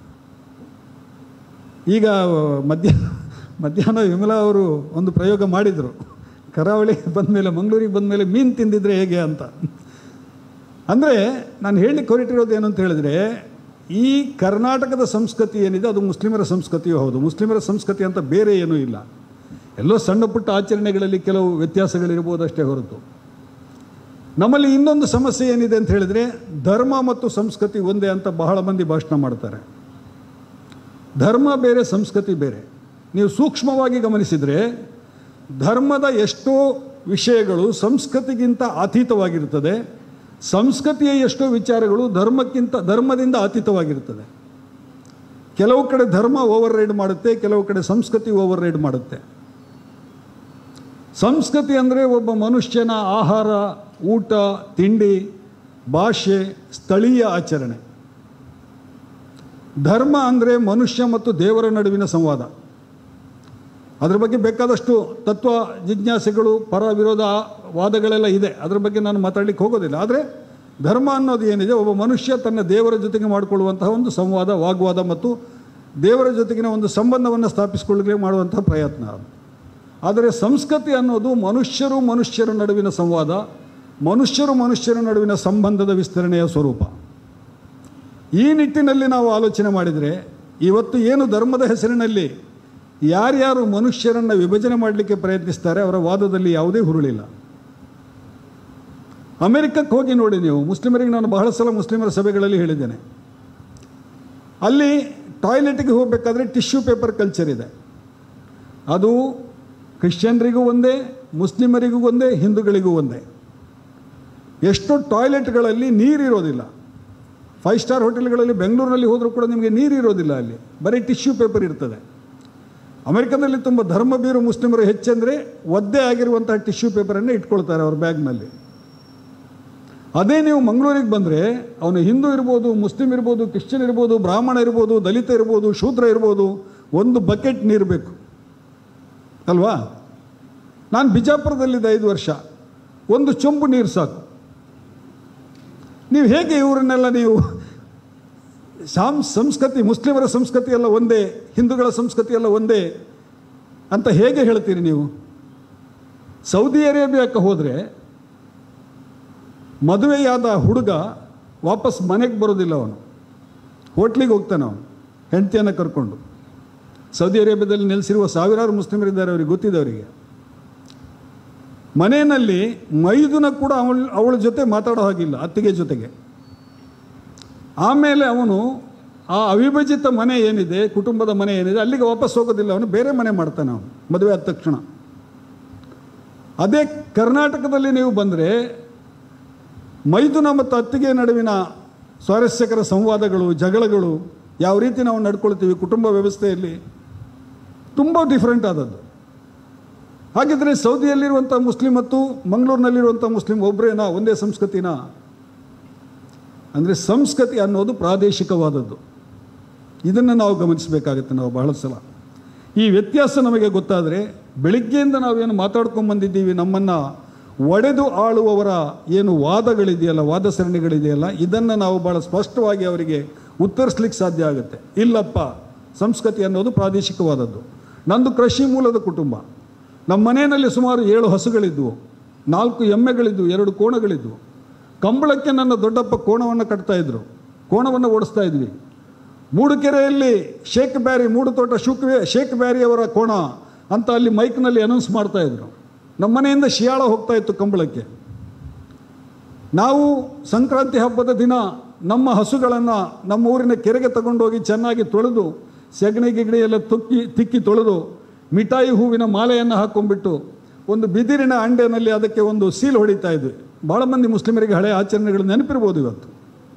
[SPEAKER 1] ಈಗ ಮಧ್ಯಾಹ್ನ ಮಧ್ಯಾಹ್ನ ವಿಮಲಾ ಅವರು ಒಂದು ಪ್ರಯೋಗ ಮಾಡಿದರು ಕರಾವಳಿಗೆ ಬಂದಮೇಲೆ ಮಂಗಳೂರಿಗೆ ಬಂದಮೇಲೆ ಮೀನು ತಿಂದಿದ್ರೆ ಹೇಗೆ ಅಂತ ಅಂದರೆ ನಾನು ಹೇಳಲಿಕ್ಕೆ ಹೊರಟಿರೋದು ಏನು ಅಂತ ಹೇಳಿದ್ರೆ ಈ ಕರ್ನಾಟಕದ ಸಂಸ್ಕೃತಿ ಏನಿದೆ ಅದು ಮುಸ್ಲಿಮರ ಸಂಸ್ಕೃತಿಯೂ ಹೌದು ಮುಸ್ಲಿಮರ ಸಂಸ್ಕೃತಿ ಅಂತ ಬೇರೆ ಏನೂ ಇಲ್ಲ ಎಲ್ಲೋ ಸಣ್ಣ ಪುಟ್ಟ ಆಚರಣೆಗಳಲ್ಲಿ ಕೆಲವು ವ್ಯತ್ಯಾಸಗಳಿರ್ಬೋದಷ್ಟೇ ಹೊರತು ನಮ್ಮಲ್ಲಿ ಇನ್ನೊಂದು ಸಮಸ್ಯೆ ಏನಿದೆ ಅಂತ ಹೇಳಿದ್ರೆ ಧರ್ಮ ಮತ್ತು ಸಂಸ್ಕೃತಿ ಒಂದೇ ಅಂತ ಬಹಳ ಮಂದಿ ಭಾಷಣ ಮಾಡ್ತಾರೆ ಧರ್ಮ ಬೇರೆ ಸಂಸ್ಕೃತಿ ಬೇರೆ ನೀವು ಸೂಕ್ಷ್ಮವಾಗಿ ಗಮನಿಸಿದರೆ ಧರ್ಮದ ಎಷ್ಟೋ ವಿಷಯಗಳು ಸಂಸ್ಕೃತಿಗಿಂತ ಅತೀತವಾಗಿರ್ತದೆ ಸಂಸ್ಕೃತಿಯ ಎಷ್ಟೋ ವಿಚಾರಗಳು ಧರ್ಮಕ್ಕಿಂತ ಧರ್ಮದಿಂದ ಅತೀತವಾಗಿರ್ತದೆ ಕೆಲವು ಕಡೆ ಧರ್ಮ ಓವರ್ ರೈಡ್ ಮಾಡುತ್ತೆ ಕೆಲವು ಕಡೆ ಸಂಸ್ಕೃತಿ ಓವರ್ ರೈಡ್ ಮಾಡುತ್ತೆ ಸಂಸ್ಕೃತಿ ಅಂದರೆ ಒಬ್ಬ ಮನುಷ್ಯನ ಆಹಾರ ಊಟ ತಿಂಡಿ ಭಾಷೆ ಸ್ಥಳೀಯ ಆಚರಣೆ ಧರ್ಮ ಅಂದರೆ ಮನುಷ್ಯ ಮತ್ತು ದೇವರ ನಡುವಿನ ಸಂವಾದ ಅದ್ರ ಬಗ್ಗೆ ಬೇಕಾದಷ್ಟು ತತ್ವ ಜಿಜ್ಞಾಸೆಗಳು ಪರ ವಿರೋಧ ವಾದಗಳೆಲ್ಲ ಇದೆ ಅದ್ರ ಬಗ್ಗೆ ನಾನು ಮಾತಾಡಲಿಕ್ಕೆ ಹೋಗೋದಿಲ್ಲ ಆದರೆ ಧರ್ಮ ಅನ್ನೋದು ಏನಿದೆ ಒಬ್ಬ ಮನುಷ್ಯ ತನ್ನ ದೇವರ ಜೊತೆಗೆ ಮಾಡಿಕೊಳ್ಳುವಂತಹ ಒಂದು ಸಂವಾದ ವಾಗ್ವಾದ ಮತ್ತು ದೇವರ ಜೊತೆಗಿನ ಒಂದು ಸಂಬಂಧವನ್ನು ಸ್ಥಾಪಿಸಿಕೊಳ್ಳಲಿಕ್ಕೆ ಮಾಡುವಂತಹ ಪ್ರಯತ್ನ ಅದು ಆದರೆ ಸಂಸ್ಕೃತಿ ಅನ್ನೋದು ಮನುಷ್ಯರು ಮನುಷ್ಯರ ನಡುವಿನ ಸಂವಾದ ಮನುಷ್ಯರು ಮನುಷ್ಯರ ನಡುವಿನ ಸಂಬಂಧದ ವಿಸ್ತರಣೆಯ ಸ್ವರೂಪ ಈ ನಿಟ್ಟಿನಲ್ಲಿ ನಾವು ಆಲೋಚನೆ ಮಾಡಿದರೆ ಇವತ್ತು ಏನು ಧರ್ಮದ ಹೆಸರಿನಲ್ಲಿ ಯಾರ್ಯಾರು ಮನುಷ್ಯರನ್ನು ವಿಭಜನೆ ಮಾಡಲಿಕ್ಕೆ ಪ್ರಯತ್ನಿಸ್ತಾರೆ ಅವರ ವಾದದಲ್ಲಿ ಯಾವುದೇ ಹುರುಳಿಲ್ಲ ಅಮೆರಿಕಕ್ಕೆ ಹೋಗಿ ನೋಡಿ ನೀವು ಮುಸ್ಲಿಮರಿಗೆ ನಾನು ಬಹಳ ಸಲ ಮುಸ್ಲಿಮರ ಸಭೆಗಳಲ್ಲಿ ಹೇಳಿದ್ದೇನೆ ಅಲ್ಲಿ ಟಾಯ್ಲೆಟ್ಗೆ ಹೋಗಬೇಕಾದ್ರೆ ಟಿಶ್ಯೂ ಪೇಪರ್ ಕಲ್ಚರ್ ಇದೆ ಅದು ಕ್ರಿಶ್ಚಿಯನ್ರಿಗೂ ಒಂದೇ ಮುಸ್ಲಿಮರಿಗೂ ಒಂದೇ ಹಿಂದೂಗಳಿಗೂ ಒಂದೇ ಎಷ್ಟೋ ಟಾಯ್ಲೆಟ್ಗಳಲ್ಲಿ ನೀರಿರೋದಿಲ್ಲ ಫೈವ್ ಸ್ಟಾರ್ ಹೋಟೆಲ್ಗಳಲ್ಲಿ ಬೆಂಗಳೂರಿನಲ್ಲಿ ಹೋದರೂ ಕೂಡ ನಿಮಗೆ ನೀರು ಇರೋದಿಲ್ಲ ಅಲ್ಲಿ ಬರೀ ಟಿಶ್ಯೂ ಪೇಪರ್ ಇರ್ತದೆ ಅಮೆರಿಕದಲ್ಲಿ ತುಂಬ ಧರ್ಮಬೀರು ಮುಸ್ಲಿಮರು ಹೆಚ್ಚೆಂದರೆ ಒದ್ದೆ ಆಗಿರುವಂತಹ ಟಿಶ್ಯೂ ಪೇಪರನ್ನೇ ಇಟ್ಕೊಳ್ತಾರೆ ಅವ್ರ ಬ್ಯಾಗ್ನಲ್ಲಿ ಅದೇ ನೀವು ಮಂಗಳೂರಿಗೆ ಬಂದರೆ ಅವನು ಹಿಂದೂ ಇರ್ಬೋದು ಮುಸ್ಲಿಂ ಇರ್ಬೋದು ಕ್ರಿಶ್ಚಿಯನ್ ಇರ್ಬೋದು ಬ್ರಾಹ್ಮಣ ಇರ್ಬೋದು ದಲಿತ ಇರ್ಬೋದು ಶೂದ್ರ ಇರ್ಬೋದು ಒಂದು ಬಕೆಟ್ ನೀರು ಬೇಕು ಅಲ್ವಾ ನಾನು ಬಿಜಾಪುರದಲ್ಲಿದ್ದೆ ಐದು ವರ್ಷ ಒಂದು ಚೊಂಬು ನೀರು ಸಾಕು ನೀವು ಹೇಗೆ ಇವರನ್ನೆಲ್ಲ ನೀವು ಸಾಂ ಸಂಸ್ಕೃತಿ ಮುಸ್ಲಿಮರ ಸಂಸ್ಕೃತಿ ಎಲ್ಲ ಒಂದೇ ಹಿಂದೂಗಳ ಸಂಸ್ಕೃತಿ ಎಲ್ಲ ಒಂದೇ ಅಂತ ಹೇಗೆ ಹೇಳ್ತೀರಿ ನೀವು ಸೌದಿ ಅರೇಬಿಯಾಕ್ಕೆ ಹೋದರೆ ಮದುವೆಯಾದ ಹುಡುಗ ವಾಪಸ್ ಮನೆಗೆ ಬರೋದಿಲ್ಲ ಅವನು ಹೋಟ್ಲಿಗೆ ಹೋಗ್ತಾನೆ ಅವನು ಹೆಂಡತಿಯನ್ನು ಕರ್ಕೊಂಡು ಸೌದಿ ಅರೇಬಿಯಾದಲ್ಲಿ ನೆಲೆಸಿರುವ ಸಾವಿರಾರು ಮುಸ್ಲಿಮರಿದ್ದಾರೆ ಅವರಿಗೆ ಗೊತ್ತಿದೆ ಅವರಿಗೆ ಮನೆಯಲ್ಲಿ ಮೈದುನ ಕೂಡ ಅವಳ ಅವಳ ಜೊತೆ ಮಾತಾಡೋ ಹಾಗಿಲ್ಲ ಅತ್ತಿಗೆ ಜೊತೆಗೆ ಆಮೇಲೆ ಅವನು ಆ ಅವಿಭಜಿತ ಮನೆ ಏನಿದೆ ಕುಟುಂಬದ ಮನೆ ಏನಿದೆ ಅಲ್ಲಿಗೆ ವಾಪಸ್ ಹೋಗೋದಿಲ್ಲ ಅವನು ಬೇರೆ ಮನೆ ಮಾಡ್ತಾನೆ ಅವನು ಮದುವೆ ಆದ ತಕ್ಷಣ ಅದೇ ಕರ್ನಾಟಕದಲ್ಲಿ ನೀವು ಬಂದರೆ ಮೈದುನ ಮತ್ತು ಅತ್ತಿಗೆ ನಡುವಿನ ಸ್ವಾರಸ್ಯಕರ ಸಂವಾದಗಳು ಜಗಳಗಳು ಯಾವ ರೀತಿ ನಾವು ನಡ್ಕೊಳ್ತೀವಿ ಕುಟುಂಬ ವ್ಯವಸ್ಥೆಯಲ್ಲಿ ತುಂಬ ಡಿಫ್ರೆಂಟ್ ಆದದ್ದು ಹಾಗಿದ್ರೆ ಸೌದಿಯಲ್ಲಿರುವಂಥ ಮುಸ್ಲಿಂ ಮತ್ತು ಮಂಗಳೂರಿನಲ್ಲಿರುವಂಥ ಮುಸ್ಲಿಂ ಒಬ್ಬರೇನಾ ಒಂದೇ ಸಂಸ್ಕೃತಿನ ಅಂದರೆ ಸಂಸ್ಕೃತಿ ಅನ್ನೋದು ಪ್ರಾದೇಶಿಕವಾದದ್ದು ಇದನ್ನು ನಾವು ಗಮನಿಸಬೇಕಾಗುತ್ತೆ ನಾವು ಬಹಳ ಸಲ ಈ ವ್ಯತ್ಯಾಸ ನಮಗೆ ಗೊತ್ತಾದರೆ ಬೆಳಿಗ್ಗೆಯಿಂದ ನಾವೇನು ಮಾತಾಡ್ಕೊಂಡು ಬಂದಿದ್ದೀವಿ ನಮ್ಮನ್ನು ಒಡೆದು ಆಳುವವರ ಏನು ವಾದಗಳಿದೆಯಲ್ಲ ವಾದ ಸರಣಿಗಳಿದೆಯಲ್ಲ ಇದನ್ನು ನಾವು ಭಾಳ ಸ್ಪಷ್ಟವಾಗಿ ಅವರಿಗೆ ಉತ್ತರಿಸ್ಲಿಕ್ಕೆ ಸಾಧ್ಯ ಆಗುತ್ತೆ ಇಲ್ಲಪ್ಪ ಸಂಸ್ಕೃತಿ ಅನ್ನೋದು ಪ್ರಾದೇಶಿಕವಾದದ್ದು ನಂದು ಕೃಷಿ ಮೂಲದ ಕುಟುಂಬ ನಮ್ಮ ಮನೆಯಲ್ಲಿ ಸುಮಾರು ಏಳು ಹಸುಗಳಿದ್ವು ನಾಲ್ಕು ಎಮ್ಮೆಗಳಿದ್ವು ಎರಡು ಕೋಣಗಳಿದ್ವು ಕಂಬಳಕ್ಕೆ ನನ್ನ ದೊಡ್ಡಪ್ಪ ಕೋಣವನ್ನು ಕಟ್ತಾ ಇದ್ರು ಕೋಣವನ್ನು ಓಡಿಸ್ತಾ ಇದ್ವಿ ಮೂಡುಕೆರೆಯಲ್ಲಿ ಶೇಖ್ ಬ್ಯಾರಿ ಮೂಡು ತೋಟ ಶುಕ್ ಶೇಖ್ ಬ್ಯಾರಿ ಅವರ ಕೋಣ ಅಂತ ಅಲ್ಲಿ ಮೈಕ್ನಲ್ಲಿ ಅನೌನ್ಸ್ ಮಾಡ್ತಾ ಇದ್ರು ನಮ್ಮ ಮನೆಯಿಂದ ಶಿಯಾಳ ಹೋಗ್ತಾ ಇತ್ತು ಕಂಬಳಕ್ಕೆ ನಾವು ಸಂಕ್ರಾಂತಿ ಹಬ್ಬದ ದಿನ ನಮ್ಮ ಹಸುಗಳನ್ನು ನಮ್ಮ ಊರಿನ ಕೆರೆಗೆ ತಗೊಂಡೋಗಿ ಚೆನ್ನಾಗಿ ತೊಳೆದು ಸೆಗಣಿ ಗಿಗಣಿ ಎಲ್ಲ ತುಕ್ಕಿ ತಿಕ್ಕಿ ತೊಳೆದು ಮಿಠಾಯಿ ಹೂವಿನ ಮಾಲೆಯನ್ನು ಹಾಕ್ಕೊಂಡ್ಬಿಟ್ಟು ಒಂದು ಬಿದಿರಿನ ಅಂಡೆನಲ್ಲಿ ಅದಕ್ಕೆ ಒಂದು ಸೀಲ್ ಹೊಡಿತಾ ಇದ್ವಿ ಭಾಳ ಮಂದಿ ಮುಸ್ಲಿಮರಿಗೆ ಹಳೆಯ ಆಚರಣೆಗಳು ನೆನಪಿರ್ಬೋದು ಇವತ್ತು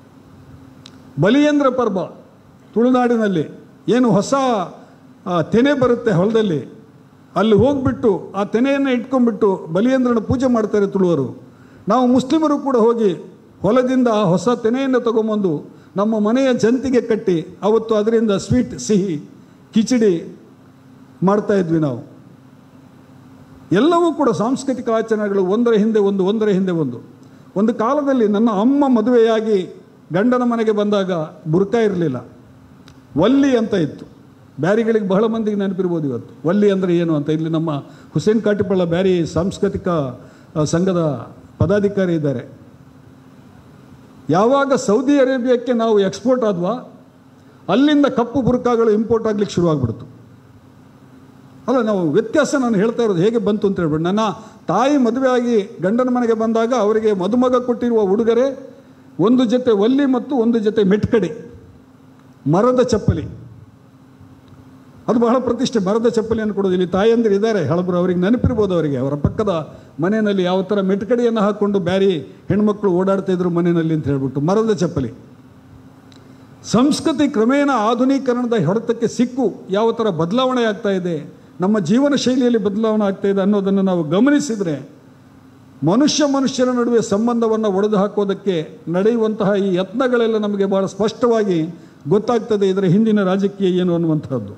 [SPEAKER 1] ಬಲಿಯೇಂದ್ರ ಪರ್ವ ತುಳುನಾಡಿನಲ್ಲಿ ಏನು ಹೊಸ ಆ, ತೆನೆ ಬರುತ್ತೆ ಹೊಲದಲ್ಲಿ ಅಲ್ಲಿ ಹೋಗ್ಬಿಟ್ಟು ಆ ತೆನೆಯನ್ನು ಇಟ್ಕೊಂಡ್ಬಿಟ್ಟು ಬಲಿಯೇಂದ್ರನ ಪೂಜೆ ಮಾಡ್ತಾರೆ ತುಳುವರು ನಾವು ಮುಸ್ಲಿಮರು ಕೂಡ ಹೋಗಿ ಹೊಲದಿಂದ ಆ ಹೊಸ ತೆನೆಯನ್ನು ತಗೊಂಬಂದು ನಮ್ಮ ಮನೆಯ ಜಂತಿಗೆ ಕಟ್ಟಿ ಅವತ್ತು ಅದರಿಂದ ಸ್ವೀಟ್ ಸಿಹಿ ಕಿಚಡಿ ಮಾಡ್ತಾ ಇದ್ವಿ ನಾವು ಎಲ್ಲವೂ ಕೂಡ ಸಾಂಸ್ಕೃತಿಕ ಆಚರಣೆಗಳು ಒಂದರ ಹಿಂದೆ ಒಂದು ಒಂದರ ಹಿಂದೆ ಒಂದು ಒಂದು ಕಾಲದಲ್ಲಿ ನನ್ನ ಅಮ್ಮ ಮದುವೆಯಾಗಿ ಗಂಡನ ಮನೆಗೆ ಬಂದಾಗ ಬುರ್ಕ ಇರಲಿಲ್ಲ ವಲ್ಲಿ ಅಂತ ಇತ್ತು ಬ್ಯಾರಿಗಳಿಗೆ ಬಹಳ ಮಂದಿಗೆ ನೆನಪಿರ್ಬೋದು ಇವತ್ತು ವಲ್ಲಿ ಅಂದರೆ ಏನು ಅಂತ ಇಲ್ಲಿ ನಮ್ಮ ಹುಸೇನ್ ಕಾಟಿಪಳ್ಳ ಬ್ಯಾರಿ ಸಾಂಸ್ಕೃತಿಕ ಆ, ಸಂಘದ ಪದಾಧಿಕಾರಿ ಇದ್ದಾರೆ ಯಾವಾಗ ಸೌದಿ ಅರೇಬಿಯಾಕ್ಕೆ ನಾವು ಎಕ್ಸ್ಪೋರ್ಟ್ ಆದ್ವಾ ಅಲ್ಲಿಂದ ಕಪ್ಪು ಬುರ್ಕಾಗಳು ಇಂಪೋರ್ಟ್ ಆಗ್ಲಿಕ್ಕೆ ಶುರುವಾಗ್ಬಿಡ್ತು ಅಲ್ಲ ನಾವು ವ್ಯತ್ಯಾಸ ನಾನು ಹೇಳ್ತಾ ಇರೋದು ಹೇಗೆ ಬಂತು ಅಂತ ಹೇಳ್ಬಿಟ್ಟು ನನ್ನ ತಾಯಿ ಮದುವೆ ಆಗಿ ಗಂಡನ ಮನೆಗೆ ಬಂದಾಗ ಅವರಿಗೆ ಮದುಮಗ ಕೊಟ್ಟಿರುವ ಉಡುಗೊರೆ ಒಂದು ಜೊತೆ ಒಲ್ಲಿ ಮತ್ತು ಒಂದು ಜೊತೆ ಮೆಟ್ಕಡಿ ಮರದ ಚಪ್ಪಲಿ ಅದು ಬಹಳ ಪ್ರತಿಷ್ಠೆ ಮರದ ಚಪ್ಪಲಿಯನ್ನು ಕೊಡೋದು ಇಲ್ಲಿ ತಾಯಂದಿರು ಇದ್ದಾರೆ ಹಳಬರು ಅವರಿಗೆ ನೆನಪಿರ್ಬೋದು ಅವರಿಗೆ ಅವರ ಪಕ್ಕದ ಮನೆಯಲ್ಲಿ ಯಾವ ಥರ ಮೆಟ್ಕಡಿಯನ್ನು ಹಾಕ್ಕೊಂಡು ಬ್ಯಾರಿ ಹೆಣ್ಮಕ್ಳು ಓಡಾಡ್ತಾ ಇದ್ರು ಮನೆಯಲ್ಲಿ ಅಂತ ಹೇಳ್ಬಿಟ್ಟು ಮರದ ಚಪ್ಪಲಿ ಸಂಸ್ಕೃತಿ ಕ್ರಮೇಣ ಆಧುನೀಕರಣದ ಹೊಡೆತಕ್ಕೆ ಸಿಕ್ಕು ಯಾವ ಥರ ಬದಲಾವಣೆ ಆಗ್ತಾ ಇದೆ ನಮ್ಮ ಜೀವನ ಶೈಲಿಯಲ್ಲಿ ಬದಲಾವಣೆ ಆಗ್ತಾ ಇದೆ ಅನ್ನೋದನ್ನು ನಾವು ಗಮನಿಸಿದರೆ ಮನುಷ್ಯ ಮನುಷ್ಯರ ನಡುವೆ ಸಂಬಂಧವನ್ನು ಒಡೆದು ಹಾಕೋದಕ್ಕೆ ನಡೆಯುವಂತಹ ಈ ಯತ್ನಗಳೆಲ್ಲ ನಮಗೆ ಬಹಳ ಸ್ಪಷ್ಟವಾಗಿ ಗೊತ್ತಾಗ್ತದೆ ಇದರ ಹಿಂದಿನ ರಾಜಕೀಯ ಏನು ಅನ್ನುವಂಥದ್ದು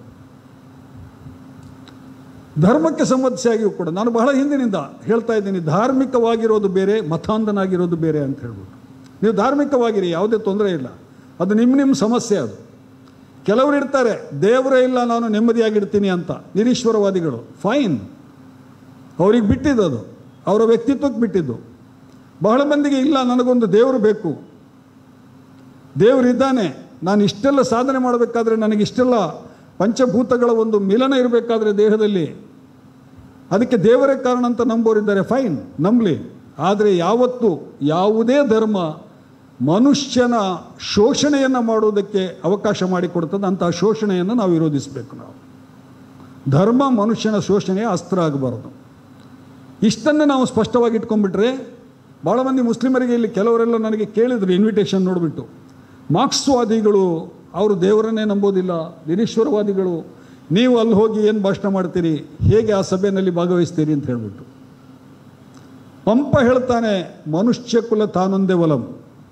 [SPEAKER 1] ಧರ್ಮಕ್ಕೆ ಸಂಬಂಧಿಸಿಯಾಗಿಯೂ ಕೂಡ ನಾನು ಬಹಳ ಹಿಂದಿನಿಂದ ಹೇಳ್ತಾ ಇದ್ದೀನಿ ಧಾರ್ಮಿಕವಾಗಿರೋದು ಬೇರೆ ಮತಾಂಧನಾಗಿರೋದು ಬೇರೆ ಅಂತ ಹೇಳ್ಬಿಟ್ಟು ನೀವು ಧಾರ್ಮಿಕವಾಗಿರಿ ಯಾವುದೇ ತೊಂದರೆ ಇಲ್ಲ ಅದು ನಿಮ್ಮ ನಿಮ್ಮ ಸಮಸ್ಯೆ ಅದು ಕೆಲವರು ಇರ್ತಾರೆ ದೇವರೇ ಇಲ್ಲ ನಾನು ನೆಮ್ಮದಿಯಾಗಿರ್ತೀನಿ ಅಂತ ನಿರೀಶ್ವರವಾದಿಗಳು ಫೈನ್ ಅವ್ರಿಗೆ ಬಿಟ್ಟಿದ್ದು ಅದು ಅವರ ವ್ಯಕ್ತಿತ್ವಕ್ಕೆ ಬಿಟ್ಟಿದ್ದು ಬಹಳ ಮಂದಿಗೆ ಇಲ್ಲ ನನಗೊಂದು ದೇವರು ಬೇಕು ದೇವರಿದ್ದಾನೆ ನಾನು ಇಷ್ಟೆಲ್ಲ ಸಾಧನೆ ಮಾಡಬೇಕಾದ್ರೆ ನನಗೆ ಇಷ್ಟೆಲ್ಲ ಪಂಚಭೂತಗಳ ಒಂದು ಮಿಲನ ಇರಬೇಕಾದ್ರೆ ದೇಹದಲ್ಲಿ ಅದಕ್ಕೆ ದೇವರೇ ಕಾರಣ ಅಂತ ನಂಬೋರಿದ್ದಾರೆ ಫೈನ್ ನಂಬಲಿ ಆದರೆ ಯಾವತ್ತು ಯಾವುದೇ ಧರ್ಮ ಮನುಷ್ಯನ ಶೋಷಣೆಯನ್ನು ಮಾಡುವುದಕ್ಕೆ ಅವಕಾಶ ಮಾಡಿಕೊಡ್ತದೆ ಅಂತಹ ಶೋಷಣೆಯನ್ನು ನಾವು ವಿರೋಧಿಸಬೇಕು ನಾವು ಧರ್ಮ ಮನುಷ್ಯನ ಶೋಷಣೆಯ ಅಸ್ತ್ರ ಆಗಬಾರದು ಇಷ್ಟನ್ನು ನಾವು ಸ್ಪಷ್ಟವಾಗಿ ಇಟ್ಕೊಂಡ್ಬಿಟ್ರೆ ಭಾಳ ಮಂದಿ ಮುಸ್ಲಿಮರಿಗೆ ಇಲ್ಲಿ ಕೆಲವರೆಲ್ಲ ನನಗೆ ಕೇಳಿದ್ರು ಇನ್ವಿಟೇಷನ್ ನೋಡಿಬಿಟ್ಟು ಮಾರ್ಕ್ಸ್ವಾದಿಗಳು ಅವರು ದೇವರನ್ನೇ ನಂಬೋದಿಲ್ಲ ನಿರೀಶ್ವರವಾದಿಗಳು ನೀವು ಅಲ್ಲಿ ಹೋಗಿ ಏನು ಭಾಷಣ ಮಾಡ್ತೀರಿ ಹೇಗೆ ಆ ಸಭೆಯಲ್ಲಿ ಭಾಗವಹಿಸ್ತೀರಿ ಅಂತ ಹೇಳ್ಬಿಟ್ಟು ಪಂಪ ಹೇಳ್ತಾನೆ ಮನುಷ್ಯ ಕುಲ ತಾನೊಂದೇ ಒಲಂ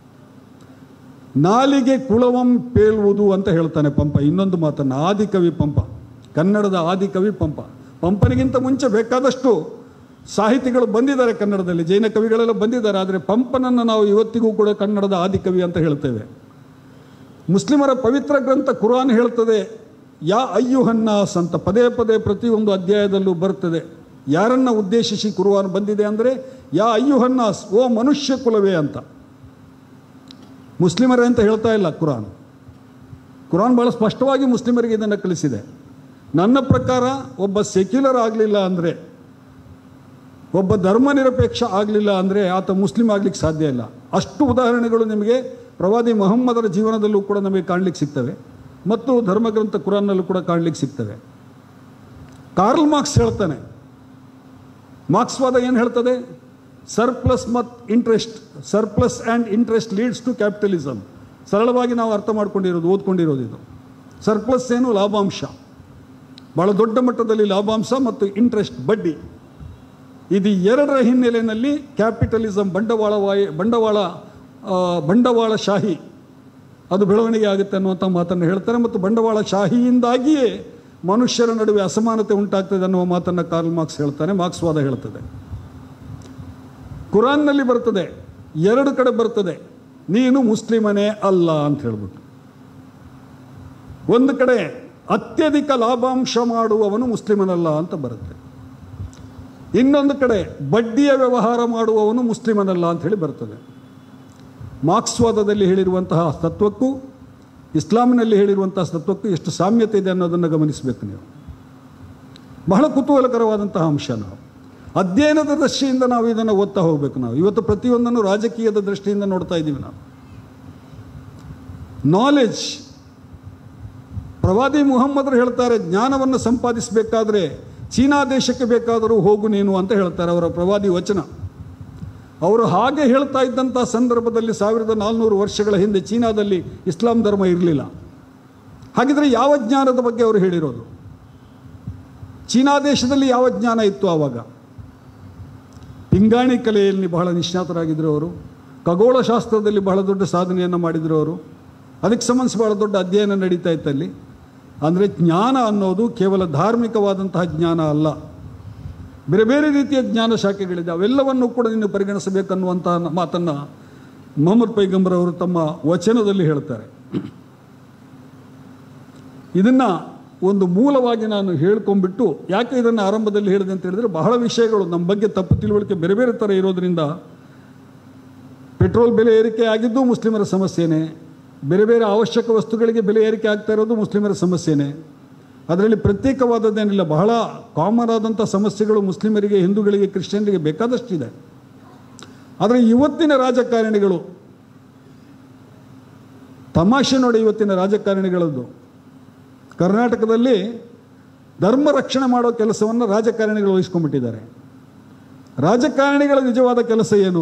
[SPEAKER 1] ನಾಲಿಗೆ ಕುಳವಂ ಪೇಳುವುದು ಅಂತ ಹೇಳ್ತಾನೆ ಪಂಪ ಇನ್ನೊಂದು ಮಾತನ್ನು ಆದಿಕವಿ ಪಂಪ ಕನ್ನಡದ ಆದಿಕವಿ ಪಂಪ ಪಂಪನಿಗಿಂತ ಮುಂಚೆ ಬೇಕಾದಷ್ಟು ಸಾಹಿತಿಗಳು ಬಂದಿದ್ದಾರೆ ಕನ್ನಡದಲ್ಲಿ ಜೈನ ಕವಿಗಳೆಲ್ಲ ಬಂದಿದ್ದಾರೆ ಆದರೆ ಪಂಪನನ್ನು ನಾವು ಇವತ್ತಿಗೂ ಕೂಡ ಕನ್ನಡದ ಆದಿಕವಿ ಅಂತ ಹೇಳ್ತೇವೆ ಮುಸ್ಲಿಮರ ಪವಿತ್ರ ಗ್ರಂಥ ಕುರಾನ್ ಹೇಳ್ತದೆ ಯಾ ಅಯ್ಯುಹನ್ನಾಸ್ ಅಂತ ಪದೇ ಪದೇ ಪ್ರತಿಯೊಂದು ಅಧ್ಯಾಯದಲ್ಲೂ ಬರ್ತದೆ ಯಾರನ್ನ ಉದ್ದೇಶಿಸಿ ಕುರುವಾನ್ ಬಂದಿದೆ ಅಂದರೆ ಯಾ ಅಯ್ಯುಹನ್ನಾಸ್ ಓ ಮನುಷ್ಯ ಕುಲವೇ ಅಂತ ಮುಸ್ಲಿಮರೇ ಅಂತ ಹೇಳ್ತಾ ಇಲ್ಲ ಕುರಾನ್ ಕುರಾನ್ ಭಾಳ ಸ್ಪಷ್ಟವಾಗಿ ಮುಸ್ಲಿಮರಿಗೆ ಇದನ್ನು ಕಲಿಸಿದೆ ನನ್ನ ಪ್ರಕಾರ ಒಬ್ಬ ಸೆಕ್ಯುಲರ್ ಆಗಲಿಲ್ಲ ಅಂದರೆ ಒಬ್ಬ ಧರ್ಮನಿರಪೇಕ್ಷ ಆಗಲಿಲ್ಲ ಅಂದರೆ ಆತ ಮುಸ್ಲಿಂ ಆಗ್ಲಿಕ್ಕೆ ಸಾಧ್ಯ ಇಲ್ಲ ಅಷ್ಟು ಉದಾಹರಣೆಗಳು ನಿಮಗೆ ಪ್ರವಾದಿ ಮೊಹಮ್ಮದರ ಜೀವನದಲ್ಲೂ ಕೂಡ ನಮಗೆ ಕಾಣಲಿಕ್ಕೆ ಸಿಗ್ತವೆ ಮತ್ತು ಧರ್ಮಗ್ರಂಥ ಕುರಾನ್ನಲ್ಲೂ ಕೂಡ ಕಾಣಲಿಕ್ಕೆ ಸಿಗ್ತವೆ ಕಾರ್ಲ್ ಮಾರ್ಕ್ಸ್ ಹೇಳ್ತಾನೆ ಮಾರ್ಕ್ಸ್ವಾದ ಏನು ಹೇಳ್ತದೆ ಸರ್ಪ್ಲಸ್ ಮತ್ತು interest surplus and interest leads to capitalism ಸರಳವಾಗಿ ನಾವು ಅರ್ಥ ಮಾಡ್ಕೊಂಡಿರೋದು ಓದ್ಕೊಂಡಿರೋದು ಇದು ಸರ್ಪ್ಲಸ್ ಏನು ಲಾಭಾಂಶ ಭಾಳ ದೊಡ್ಡ ಮಟ್ಟದಲ್ಲಿ ಲಾಭಾಂಶ ಮತ್ತು ಇಂಟ್ರೆಸ್ಟ್ ಬಡ್ಡಿ ಇದು ಎರಡರ ಹಿನ್ನೆಲೆಯಲ್ಲಿ ಕ್ಯಾಪಿಟಲಿಸಮ್ ಬಂಡವಾಳವಾಯಿ ಬಂಡವಾಳ ಆ, ಬಂಡವಾಳಶಾಹಿ ಅದು ಬೆಳವಣಿಗೆ ಆಗುತ್ತೆ ಅನ್ನುವಂಥ ಮಾತನ್ನು ಹೇಳ್ತಾರೆ ಮತ್ತು ಬಂಡವಾಳಶಾಹಿಯಿಂದಾಗಿಯೇ ಮನುಷ್ಯರ ನಡುವೆ ಅಸಮಾನತೆ ಉಂಟಾಗ್ತದೆ ಅನ್ನುವ ಮಾತನ್ನು ಕಾರ್ಲ್ ಮಾರ್ಕ್ಸ್ ಹೇಳ್ತಾನೆ ಮಾರ್ಕ್ಸ್ವಾದ ಹೇಳ್ತದೆ ಕುರಾನ್ನಲ್ಲಿ ಬರ್ತದೆ ಎರಡು ಕಡೆ ಬರ್ತದೆ ನೀನು ಮುಸ್ಲಿಮನೇ ಅಲ್ಲ ಅಂತ ಹೇಳ್ಬಿಟ್ಟು ಒಂದು ಕಡೆ ಅತ್ಯಧಿಕ ಲಾಭಾಂಶ ಮಾಡುವವನು ಮುಸ್ಲಿಮನಲ್ಲ ಅಂತ ಬರುತ್ತೆ ಇನ್ನೊಂದು ಕಡೆ ಬಡ್ಡಿಯ ವ್ಯವಹಾರ ಮಾಡುವವನು ಮುಸ್ಲಿಮನಲ್ಲ ಅಂತ ಹೇಳಿ ಬರ್ತದೆ ಮಾರ್ಕ್ಸ್ವಾದದಲ್ಲಿ ಹೇಳಿರುವಂತಹ ತತ್ವಕ್ಕೂ ಇಸ್ಲಾಮಿನಲ್ಲಿ ಹೇಳಿರುವಂತಹ ತತ್ವಕ್ಕೂ ಎಷ್ಟು ಸಾಮ್ಯತೆ ಇದೆ ಅನ್ನೋದನ್ನು ಗಮನಿಸಬೇಕು ನೀವು ಬಹಳ ಕುತೂಹಲಕರವಾದಂತಹ ಅಂಶ ನಾವು ಅಧ್ಯಯನದ ದೃಷ್ಟಿಯಿಂದ ನಾವು ಇದನ್ನು ಓದ್ತಾ ಹೋಗಬೇಕು ನಾವು ಇವತ್ತು ಪ್ರತಿಯೊಂದನ್ನು ರಾಜಕೀಯದ ದೃಷ್ಟಿಯಿಂದ ನೋಡ್ತಾ ಇದ್ದೀವಿ ನಾವು ನಾಲೆಜ್ ಪ್ರವಾದಿ ಮುಹಮ್ಮದರು ಹೇಳ್ತಾರೆ ಜ್ಞಾನವನ್ನು ಸಂಪಾದಿಸಬೇಕಾದ್ರೆ ಚೀನಾ ದೇಶಕ್ಕೆ ಬೇಕಾದರೂ ಹೋಗು ನೀನು ಅಂತ ಹೇಳ್ತಾರೆ ಅವರ ಪ್ರವಾದಿ ವಚನ ಅವರು ಹಾಗೆ ಹೇಳ್ತಾ ಇದ್ದಂಥ ಸಂದರ್ಭದಲ್ಲಿ ಸಾವಿರದ ನಾಲ್ನೂರು ವರ್ಷಗಳ ಹಿಂದೆ ಚೀನಾದಲ್ಲಿ ಇಸ್ಲಾಂ ಧರ್ಮ ಇರಲಿಲ್ಲ ಹಾಗಿದ್ರೆ ಯಾವ ಜ್ಞಾನದ ಬಗ್ಗೆ ಅವರು ಹೇಳಿರೋದು ಚೀನಾ ದೇಶದಲ್ಲಿ ಯಾವ ಜ್ಞಾನ ಇತ್ತು ಆವಾಗ ಪಿಂಗಾಣಿ ಕಲೆಯಲ್ಲಿ ಬಹಳ ನಿಷ್ಣಾತರಾಗಿದ್ದರು ಅವರು ಖಗೋಳಶಾಸ್ತ್ರದಲ್ಲಿ ಬಹಳ ದೊಡ್ಡ ಸಾಧನೆಯನ್ನು ಮಾಡಿದರು ಅವರು ಅದಕ್ಕೆ ಸಂಬಂಧಿಸಿ ಬಹಳ ದೊಡ್ಡ ಅಧ್ಯಯನ ನಡೀತಾ ಇತ್ತಲ್ಲಿ ಅಂದರೆ ಜ್ಞಾನ ಅನ್ನೋದು ಕೇವಲ ಧಾರ್ಮಿಕವಾದಂತಹ ಜ್ಞಾನ ಅಲ್ಲ ಬೇರೆ ಬೇರೆ ರೀತಿಯ ಜ್ಞಾನ ಶಾಖೆಗಳಿದೆ ಅವೆಲ್ಲವನ್ನು ಕೂಡ ನೀನು ಪರಿಗಣಿಸಬೇಕನ್ನುವಂಥ ಮಾತನ್ನು ಮೊಹಮ್ಮದ್ ಪೈಗಂಬರ್ ಅವರು ತಮ್ಮ ವಚನದಲ್ಲಿ ಹೇಳ್ತಾರೆ ಇದನ್ನು ಒಂದು ಮೂಲವಾಗಿ ನಾನು ಹೇಳ್ಕೊಂಡ್ಬಿಟ್ಟು ಯಾಕೆ ಇದನ್ನು ಆರಂಭದಲ್ಲಿ ಹೇಳಿದೆ ಅಂತ ಹೇಳಿದ್ರೆ ಬಹಳ ವಿಷಯಗಳು ನಮ್ಮ ಬಗ್ಗೆ ತಪ್ಪು ತಿಳುವಳಿಕೆ ಬೇರೆ ಬೇರೆ ಥರ ಇರೋದ್ರಿಂದ ಪೆಟ್ರೋಲ್ ಬೆಲೆ ಏರಿಕೆ ಆಗಿದ್ದು ಮುಸ್ಲಿಮರ ಸಮಸ್ಯೆನೇ ಬೇರೆ ಬೇರೆ ಅವಶ್ಯಕ ವಸ್ತುಗಳಿಗೆ ಬೆಲೆ ಏರಿಕೆ ಆಗ್ತಾ ಇರೋದು ಮುಸ್ಲಿಮರ ಸಮಸ್ಯೆನೇ ಅದರಲ್ಲಿ ಪ್ರತ್ಯೇಕವಾದದ್ದೇನಿಲ್ಲ ಬಹಳ ಕಾಮನ್ ಆದಂಥ ಸಮಸ್ಯೆಗಳು ಮುಸ್ಲಿಮರಿಗೆ ಹಿಂದೂಗಳಿಗೆ ಕ್ರಿಶ್ಚಿಯನ್ರಿಗೆ ಬೇಕಾದಷ್ಟಿದೆ ಆದರೆ ಇವತ್ತಿನ ರಾಜಕಾರಣಿಗಳು ತಮಾಷೆ ನೋಡಿ ಇವತ್ತಿನ ರಾಜಕಾರಣಿಗಳದ್ದು ಕರ್ನಾಟಕದಲ್ಲಿ ಧರ್ಮ ರಕ್ಷಣೆ ಮಾಡೋ ಕೆಲಸವನ್ನು ರಾಜಕಾರಣಿಗಳು ವಹಿಸ್ಕೊಂಡ್ಬಿಟ್ಟಿದ್ದಾರೆ ರಾಜಕಾರಣಿಗಳ ನಿಜವಾದ ಕೆಲಸ ಏನು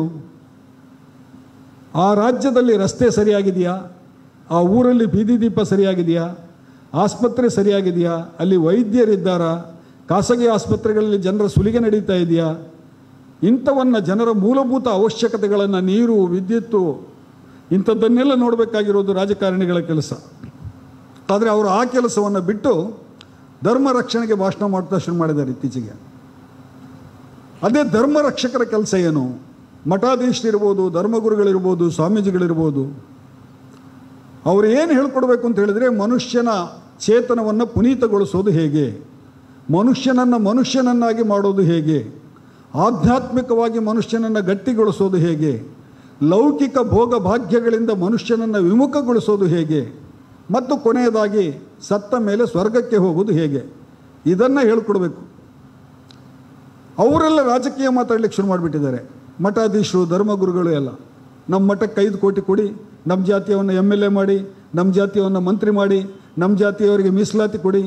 [SPEAKER 1] ಆ ರಾಜ್ಯದಲ್ಲಿ ರಸ್ತೆ ಸರಿಯಾಗಿದೆಯಾ ಆ ಊರಲ್ಲಿ ಬೀದಿ ದೀಪ ಸರಿಯಾಗಿದೆಯಾ ಆಸ್ಪತ್ರೆ ಸರಿಯಾಗಿದೆಯಾ ಅಲ್ಲಿ ವೈದ್ಯರಿದ್ದಾರಾ ಖಾಸಗಿ ಆಸ್ಪತ್ರೆಗಳಲ್ಲಿ ಜನರ ಸುಲಿಗೆ ನಡೀತಾ ಇದೆಯಾ ಇಂಥವನ್ನು ಜನರ ಮೂಲಭೂತ ಅವಶ್ಯಕತೆಗಳನ್ನು ನೀರು ವಿದ್ಯುತ್ತು ಇಂಥದ್ದನ್ನೆಲ್ಲ ನೋಡಬೇಕಾಗಿರೋದು ರಾಜಕಾರಣಿಗಳ ಕೆಲಸ ಆದರೆ ಅವರು ಆ ಕೆಲಸವನ್ನು ಬಿಟ್ಟು ಧರ್ಮ ರಕ್ಷಣೆಗೆ ಭಾಷಣ ಮಾಡ್ತಾ ಶುರು ಮಾಡಿದ್ದಾರೆ ಇತ್ತೀಚೆಗೆ ಅದೇ ಧರ್ಮ ರಕ್ಷಕರ ಕೆಲಸ ಏನು ಮಠಾಧೀಶರಿರ್ಬೋದು ಧರ್ಮಗುರುಗಳಿರ್ಬೋದು ಸ್ವಾಮೀಜಿಗಳಿರ್ಬೋದು ಅವರು ಏನು ಹೇಳ್ಕೊಡ್ಬೇಕು ಅಂತ ಹೇಳಿದರೆ ಮನುಷ್ಯನ ಚೇತನವನ್ನು ಪುನೀತಗೊಳಿಸೋದು ಹೇಗೆ ಮನುಷ್ಯನನ್ನು ಮನುಷ್ಯನನ್ನಾಗಿ ಮಾಡೋದು ಹೇಗೆ ಆಧ್ಯಾತ್ಮಿಕವಾಗಿ ಮನುಷ್ಯನನ್ನು ಗಟ್ಟಿಗೊಳಿಸೋದು ಹೇಗೆ ಲೌಕಿಕ ಭೋಗ ಭಾಗ್ಯಗಳಿಂದ ಮನುಷ್ಯನನ್ನು ವಿಮುಖಗೊಳಿಸೋದು ಹೇಗೆ ಮತ್ತು ಕೊನೆಯದಾಗಿ ಸತ್ತ ಮೇಲೆ ಸ್ವರ್ಗಕ್ಕೆ ಹೋಗೋದು ಹೇಗೆ ಇದನ್ನು ಹೇಳ್ಕೊಡ್ಬೇಕು ಅವರೆಲ್ಲ ರಾಜಕೀಯ ಮಾತಾಡ್ಲಿಕ್ಕೆ ಶುರು ಮಾಡಿಬಿಟ್ಟಿದ್ದಾರೆ ಮಠಾಧೀಶರು ಧರ್ಮಗುರುಗಳು ಎಲ್ಲ ನಮ್ಮ ಮಠಕ್ಕೆ ಐದು ಕೋಟಿ ಕೊಡಿ ನಮ್ಮ ಜಾತಿಯವನ್ನು ಎಮ್ ಎಲ್ ಎ ಮಾಡಿ ನಮ್ಮ ಜಾತಿಯವನ್ನು ಮಂತ್ರಿ ಮಾಡಿ ನಮ್ಮ ಜಾತಿಯವರಿಗೆ ಮೀಸಲಾತಿ ಕೊಡಿ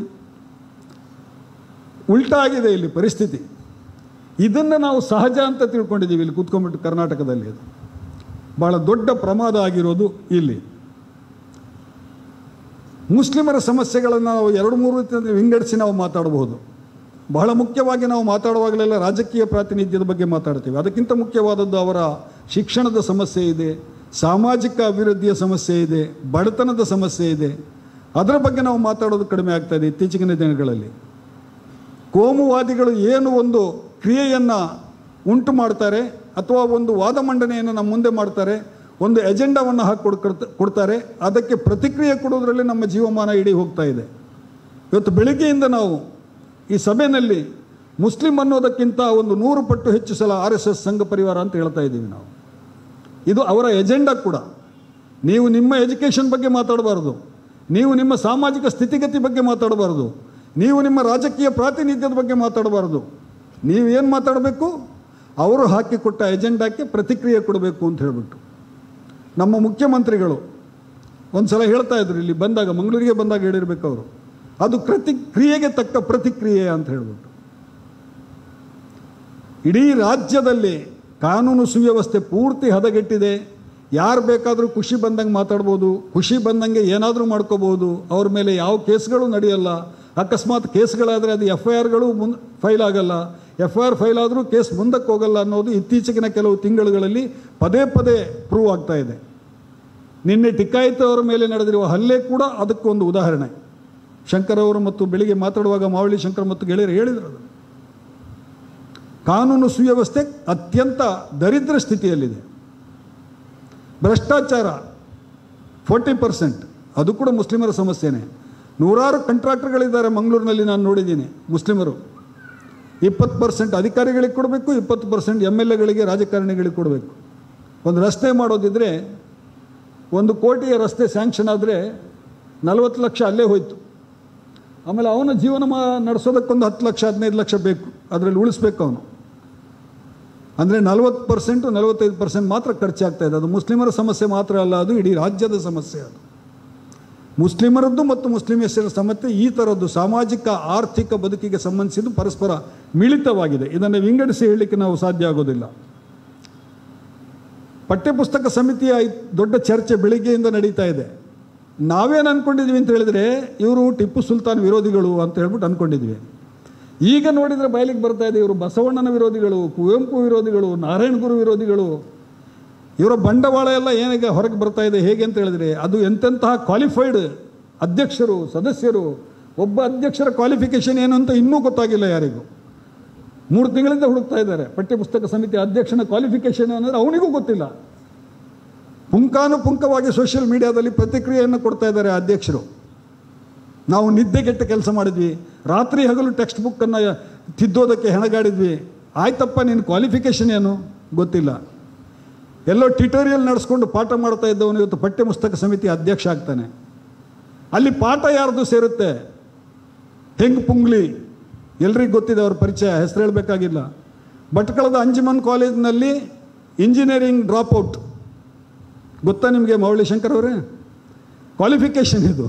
[SPEAKER 1] ಉಲ್ಟಾ ಆಗಿದೆ ಇಲ್ಲಿ ಪರಿಸ್ಥಿತಿ ಇದನ್ನು ನಾವು ಸಹಜ ಅಂತ ತಿಳ್ಕೊಂಡಿದ್ದೀವಿ ಇಲ್ಲಿ ಕೂತ್ಕೊಂಡ್ಬಿಟ್ಟು ಕರ್ನಾಟಕದಲ್ಲಿ ಅದು ಭಾಳ ದೊಡ್ಡ ಪ್ರಮಾದ ಆಗಿರೋದು ಇಲ್ಲಿ ಮುಸ್ಲಿಮರ ಸಮಸ್ಯೆಗಳನ್ನು ನಾವು ಎರಡು ಮೂರು ರೀತಿಯಲ್ಲಿ ವಿಂಗಡಿಸಿ ನಾವು ಮಾತಾಡಬಹುದು ಬಹಳ ಮುಖ್ಯವಾಗಿ ನಾವು ಮಾತಾಡುವಾಗಲೆಲ್ಲ ರಾಜಕೀಯ ಪ್ರಾತಿನಿಧ್ಯದ ಬಗ್ಗೆ ಮಾತಾಡ್ತೀವಿ ಅದಕ್ಕಿಂತ ಮುಖ್ಯವಾದದ್ದು ಅವರ ಶಿಕ್ಷಣದ ಸಮಸ್ಯೆ ಇದೆ ಸಾಮಾಜಿಕ ಅಭಿವೃದ್ಧಿಯ ಸಮಸ್ಯೆ ಇದೆ ಬಡತನದ ಸಮಸ್ಯೆ ಇದೆ ಅದರ ಬಗ್ಗೆ ನಾವು ಮಾತಾಡೋದು ಕಡಿಮೆ ಆಗ್ತಾ ಇದೆ ಇತ್ತೀಚಿನ ದಿನಗಳಲ್ಲಿ ಕೋಮುವಾದಿಗಳು ಏನು ಒಂದು ಕ್ರಿಯೆಯನ್ನು ಉಂಟು ಮಾಡ್ತಾರೆ ಅಥವಾ ಒಂದು ವಾದ ಮಂಡನೆಯನ್ನು ನಮ್ಮ ಮುಂದೆ ಮಾಡ್ತಾರೆ ಒಂದು ಎಜೆಂಡಾವನ್ನು ಹಾಕಿ ಕೊಡ್ ಕೊಡ್ತಾರೆ ಅದಕ್ಕೆ ಪ್ರತಿಕ್ರಿಯೆ ಕೊಡೋದ್ರಲ್ಲಿ ನಮ್ಮ ಜೀವಮಾನ ಇಡೀ ಹೋಗ್ತಾ ಇದೆ ಇವತ್ತು ಬೆಳಿಗ್ಗೆಯಿಂದ ನಾವು ಈ ಸಭೆಯಲ್ಲಿ ಮುಸ್ಲಿಂ ಅನ್ನೋದಕ್ಕಿಂತ ಒಂದು ನೂರು ಪಟ್ಟು ಹೆಚ್ಚು ಸಲ ಆರ್ ಎಸ್ ಎಸ್ ಸಂಘ ಪರಿವಾರ ಅಂತ ಹೇಳ್ತಾ ಇದ್ದೀವಿ ನಾವು ಇದು ಅವರ ಎಜೆಂಡಾ ಕೂಡ ನೀವು ನಿಮ್ಮ ಎಜುಕೇಷನ್ ಬಗ್ಗೆ ಮಾತಾಡಬಾರ್ದು ನೀವು ನಿಮ್ಮ ಸಾಮಾಜಿಕ ಸ್ಥಿತಿಗತಿ ಬಗ್ಗೆ ಮಾತಾಡಬಾರ್ದು ನೀವು ನಿಮ್ಮ ರಾಜಕೀಯ ಪ್ರಾತಿನಿಧ್ಯದ ಬಗ್ಗೆ ಮಾತಾಡಬಾರ್ದು ನೀವು ಏನು ಮಾತಾಡಬೇಕು ಅವರು ಹಾಕಿಕೊಟ್ಟ ಎಜೆಂಡಾಕ್ಕೆ ಪ್ರತಿಕ್ರಿಯೆ ಕೊಡಬೇಕು ಅಂತ ಹೇಳಿಬಿಟ್ಟು ನಮ್ಮ ಮುಖ್ಯಮಂತ್ರಿಗಳು ಒಂದು ಸಲ ಹೇಳ್ತಾ ಇದ್ರು ಇಲ್ಲಿ ಬಂದಾಗ ಮಂಗಳೂರಿಗೆ ಬಂದಾಗ ಹೇಳಿರ್ಬೇಕು ಅವರು ಅದು ಪ್ರತಿ ಕ್ರಿಯೆಗೆ ತಕ್ಕ ಪ್ರತಿಕ್ರಿಯೆ ಅಂತ ಹೇಳ್ಬಿಟ್ಟು ಇಡೀ ರಾಜ್ಯದಲ್ಲಿ ಕಾನೂನು ಸುವ್ಯವಸ್ಥೆ ಪೂರ್ತಿ ಹದಗೆಟ್ಟಿದೆ ಯಾರು ಬೇಕಾದರೂ ಖುಷಿ ಬಂದಂಗೆ ಮಾತಾಡ್ಬೋದು ಖುಷಿ ಬಂದಂಗೆ ಏನಾದರೂ ಮಾಡ್ಕೋಬೋದು ಅವ್ರ ಮೇಲೆ ಯಾವ ಕೇಸ್ಗಳು ನಡೆಯಲ್ಲ ಅಕಸ್ಮಾತ್ ಕೇಸ್ಗಳಾದರೆ ಅದು ಎಫ್ ಐ ಆರ್ಗಳು ಮುನ್ ಫೈಲ್ ಆಗಲ್ಲ ಎಫ್ ಐ ಆರ್ ಫೈಲ್ ಆದರೂ ಕೇಸ್ ಮುಂದಕ್ಕೆ ಹೋಗಲ್ಲ ಅನ್ನೋದು ಇತ್ತೀಚೆಗಿನ ಕೆಲವು ತಿಂಗಳುಗಳಲ್ಲಿ ಪದೇ ಪದೇ ಪ್ರೂವ್ ಆಗ್ತಾ ಇದೆ ನಿನ್ನೆ ಟಿಕ್ಕಾಯಿತ ಅವರ ಮೇಲೆ ನಡೆದಿರುವ ಹಲ್ಲೆ ಕೂಡ ಅದಕ್ಕೊಂದು ಉದಾಹರಣೆ ಶಂಕರ್ ಅವರು ಮತ್ತು ಬೆಳಿಗ್ಗೆ ಮಾತಾಡುವಾಗ ಮಾವಳಿ ಶಂಕರ್ ಮತ್ತು ಗೆಳೆಯರು ಹೇಳಿದರು ಅದು ಕಾನೂನು ಸುವ್ಯವಸ್ಥೆ ಅತ್ಯಂತ ದರಿದ್ರ ಸ್ಥಿತಿಯಲ್ಲಿದೆ ಭ್ರಷ್ಟಾಚಾರ ಫೋರ್ಟಿ ಪರ್ಸೆಂಟ್ ಅದು ಕೂಡ ಮುಸ್ಲಿಮರ ಸಮಸ್ಯೆನೇ ನೂರಾರು ಕಾಂಟ್ರಾಕ್ಟರ್ಗಳಿದ್ದಾರೆ ಮಂಗಳೂರಿನಲ್ಲಿ ನಾನು ನೋಡಿದ್ದೀನಿ ಮುಸ್ಲಿಮರು ಇಪ್ಪತ್ತು ಪರ್ಸೆಂಟ್ ಅಧಿಕಾರಿಗಳಿಗೆ ಕೊಡಬೇಕು ಇಪ್ಪತ್ತು ಪರ್ಸೆಂಟ್ ಎಮ್ ಎಲ್ ಎಗಳಿಗೆ ರಾಜಕಾರಣಿಗಳಿಗೆ ಕೊಡಬೇಕು ಒಂದು ರಸ್ತೆ ಮಾಡೋದಿದ್ರೆ ಒಂದು ಕೋಟಿಯ ರಸ್ತೆ ಸ್ಯಾಂಕ್ಷನ್ ಆದರೆ ನಲವತ್ತು ಲಕ್ಷ ಅಲ್ಲೇ ಹೋಯ್ತು ಆಮೇಲೆ ಅವನ ಜೀವನ ಮಾ ನಡೆಸೋದಕ್ಕೊಂದು ಹತ್ತು ಲಕ್ಷ ಹದಿನೈದು ಲಕ್ಷ ಬೇಕು ಅದರಲ್ಲಿ ಉಳಿಸ್ಬೇಕು ಅವನು ಅಂದರೆ ನಲವತ್ತು ಪರ್ಸೆಂಟು ನಲವತ್ತೈದು ಪರ್ಸೆಂಟ್ ಮಾತ್ರ ಖರ್ಚಾಗ್ತಾ ಇದೆ ಅದು ಮುಸ್ಲಿಮರ ಸಮಸ್ಯೆ ಮಾತ್ರ ಅಲ್ಲ ಅದು ಇಡೀ ರಾಜ್ಯದ ಸಮಸ್ಯೆ ಅದು ಮುಸ್ಲಿಮರದ್ದು ಮತ್ತು ಮುಸ್ಲಿಮೇಶ್ವರ ಸಮಸ್ಯೆ ಈ ಥರದ್ದು ಸಾಮಾಜಿಕ ಆರ್ಥಿಕ ಬದುಕಿಗೆ ಸಂಬಂಧಿಸಿದ್ದು ಪರಸ್ಪರ ಮಿಳಿತವಾಗಿದೆ ಇದನ್ನು ವಿಂಗಡಿಸಿ ಹೇಳಲಿಕ್ಕೆ ನಾವು ಸಾಧ್ಯ ಆಗೋದಿಲ್ಲ ಪಠ್ಯಪುಸ್ತಕ ಸಮಿತಿಯ ಈ ದೊಡ್ಡ ಚರ್ಚೆ ಬೆಳಿಗ್ಗೆಯಿಂದ ನಡೀತಾ ಇದೆ ನಾವೇನು ಅಂದ್ಕೊಂಡಿದ್ವಿ ಅಂತ ಹೇಳಿದ್ರೆ ಇವರು ಟಿಪ್ಪು ಸುಲ್ತಾನ್ ವಿರೋಧಿಗಳು ಅಂತ ಹೇಳ್ಬಿಟ್ಟು ಅಂದ್ಕೊಂಡಿದ್ವಿ ಈಗ ನೋಡಿದರೆ ಬಯಲಿಗೆ ಬರ್ತಾ ಇದೆ ಇವರು ಬಸವಣ್ಣನ ವಿರೋಧಿಗಳು ಕುವೆಂಪು ವಿರೋಧಿಗಳು ನಾರಾಯಣ ಗುರು ವಿರೋಧಿಗಳು ಇವರ ಬಂಡವಾಳ ಎಲ್ಲ ಏನೀಗ ಹೊರಗೆ ಬರ್ತಾ ಇದೆ ಹೇಗೆ ಅಂತ ಹೇಳಿದ್ರೆ ಅದು ಎಂತೆಂತಹ ಕ್ವಾಲಿಫೈಡ್ ಅಧ್ಯಕ್ಷರು ಸದಸ್ಯರು ಒಬ್ಬ ಅಧ್ಯಕ್ಷರ ಕ್ವಾಲಿಫಿಕೇಷನ್ ಏನು ಅಂತ ಇನ್ನೂ ಗೊತ್ತಾಗಿಲ್ಲ ಯಾರಿಗೂ ಮೂರು ತಿಂಗಳಿಂದ ಹುಡುಕ್ತಾ ಇದ್ದಾರೆ ಪಠ್ಯಪುಸ್ತಕ ಸಮಿತಿ ಅಧ್ಯಕ್ಷನ ಕ್ವಾಲಿಫಿಕೇಷನ್ ಅನ್ನೋದು ಅವನಿಗೂ ಗೊತ್ತಿಲ್ಲ ಪುಂಖಾನುಪುಂಖವಾಗಿ ಸೋಷಿಯಲ್ ಮೀಡಿಯಾದಲ್ಲಿ ಪ್ರತಿಕ್ರಿಯೆಯನ್ನು ಕೊಡ್ತಾ ಇದ್ದಾರೆ ಅಧ್ಯಕ್ಷರು ನಾವು ನಿದ್ದೆಗೆಟ್ಟ ಕೆಲಸ ಮಾಡಿದ್ವಿ ರಾತ್ರಿ ಹಗಲು ಟೆಕ್ಸ್ಟ್ ಬುಕ್ಕನ್ನು ತಿದ್ದೋದಕ್ಕೆ ಹೆಣಗಾಡಿದ್ವಿ ಆಯ್ತಪ್ಪ ನಿನ್ನ ಕ್ವಾಲಿಫಿಕೇಷನ್ ಏನು ಗೊತ್ತಿಲ್ಲ ಎಲ್ಲೋ ಟ್ಯುಟೋರಿಯಲ್ ನಡೆಸ್ಕೊಂಡು ಪಾಠ ಮಾಡ್ತಾ ಇದ್ದವನು ಇವತ್ತು ಪಠ್ಯಪುಸ್ತಕ ಸಮಿತಿ ಅಧ್ಯಕ್ಷ ಆಗ್ತಾನೆ ಅಲ್ಲಿ ಪಾಠ ಯಾರ್ದು ಸೇರುತ್ತೆ ಹೆಂಗ್ ಪುಂಗ್ಲಿ ಎಲ್ರಿಗೂ ಗೊತ್ತಿದೆ ಅವ್ರ ಪರಿಚಯ ಹೆಸರು ಹೇಳಬೇಕಾಗಿಲ್ಲ ಭಟ್ಕಳದ ಅಂಜುಮನ್ ಕಾಲೇಜಿನಲ್ಲಿ ಇಂಜಿನಿಯರಿಂಗ್ ಡ್ರಾಪ್ ಔಟ್ ಗೊತ್ತಾ ನಿಮಗೆ ಮೌಳಿ ಶಂಕರ್ ಅವರೇ ಕ್ವಾಲಿಫಿಕೇಷನ್ ಇದು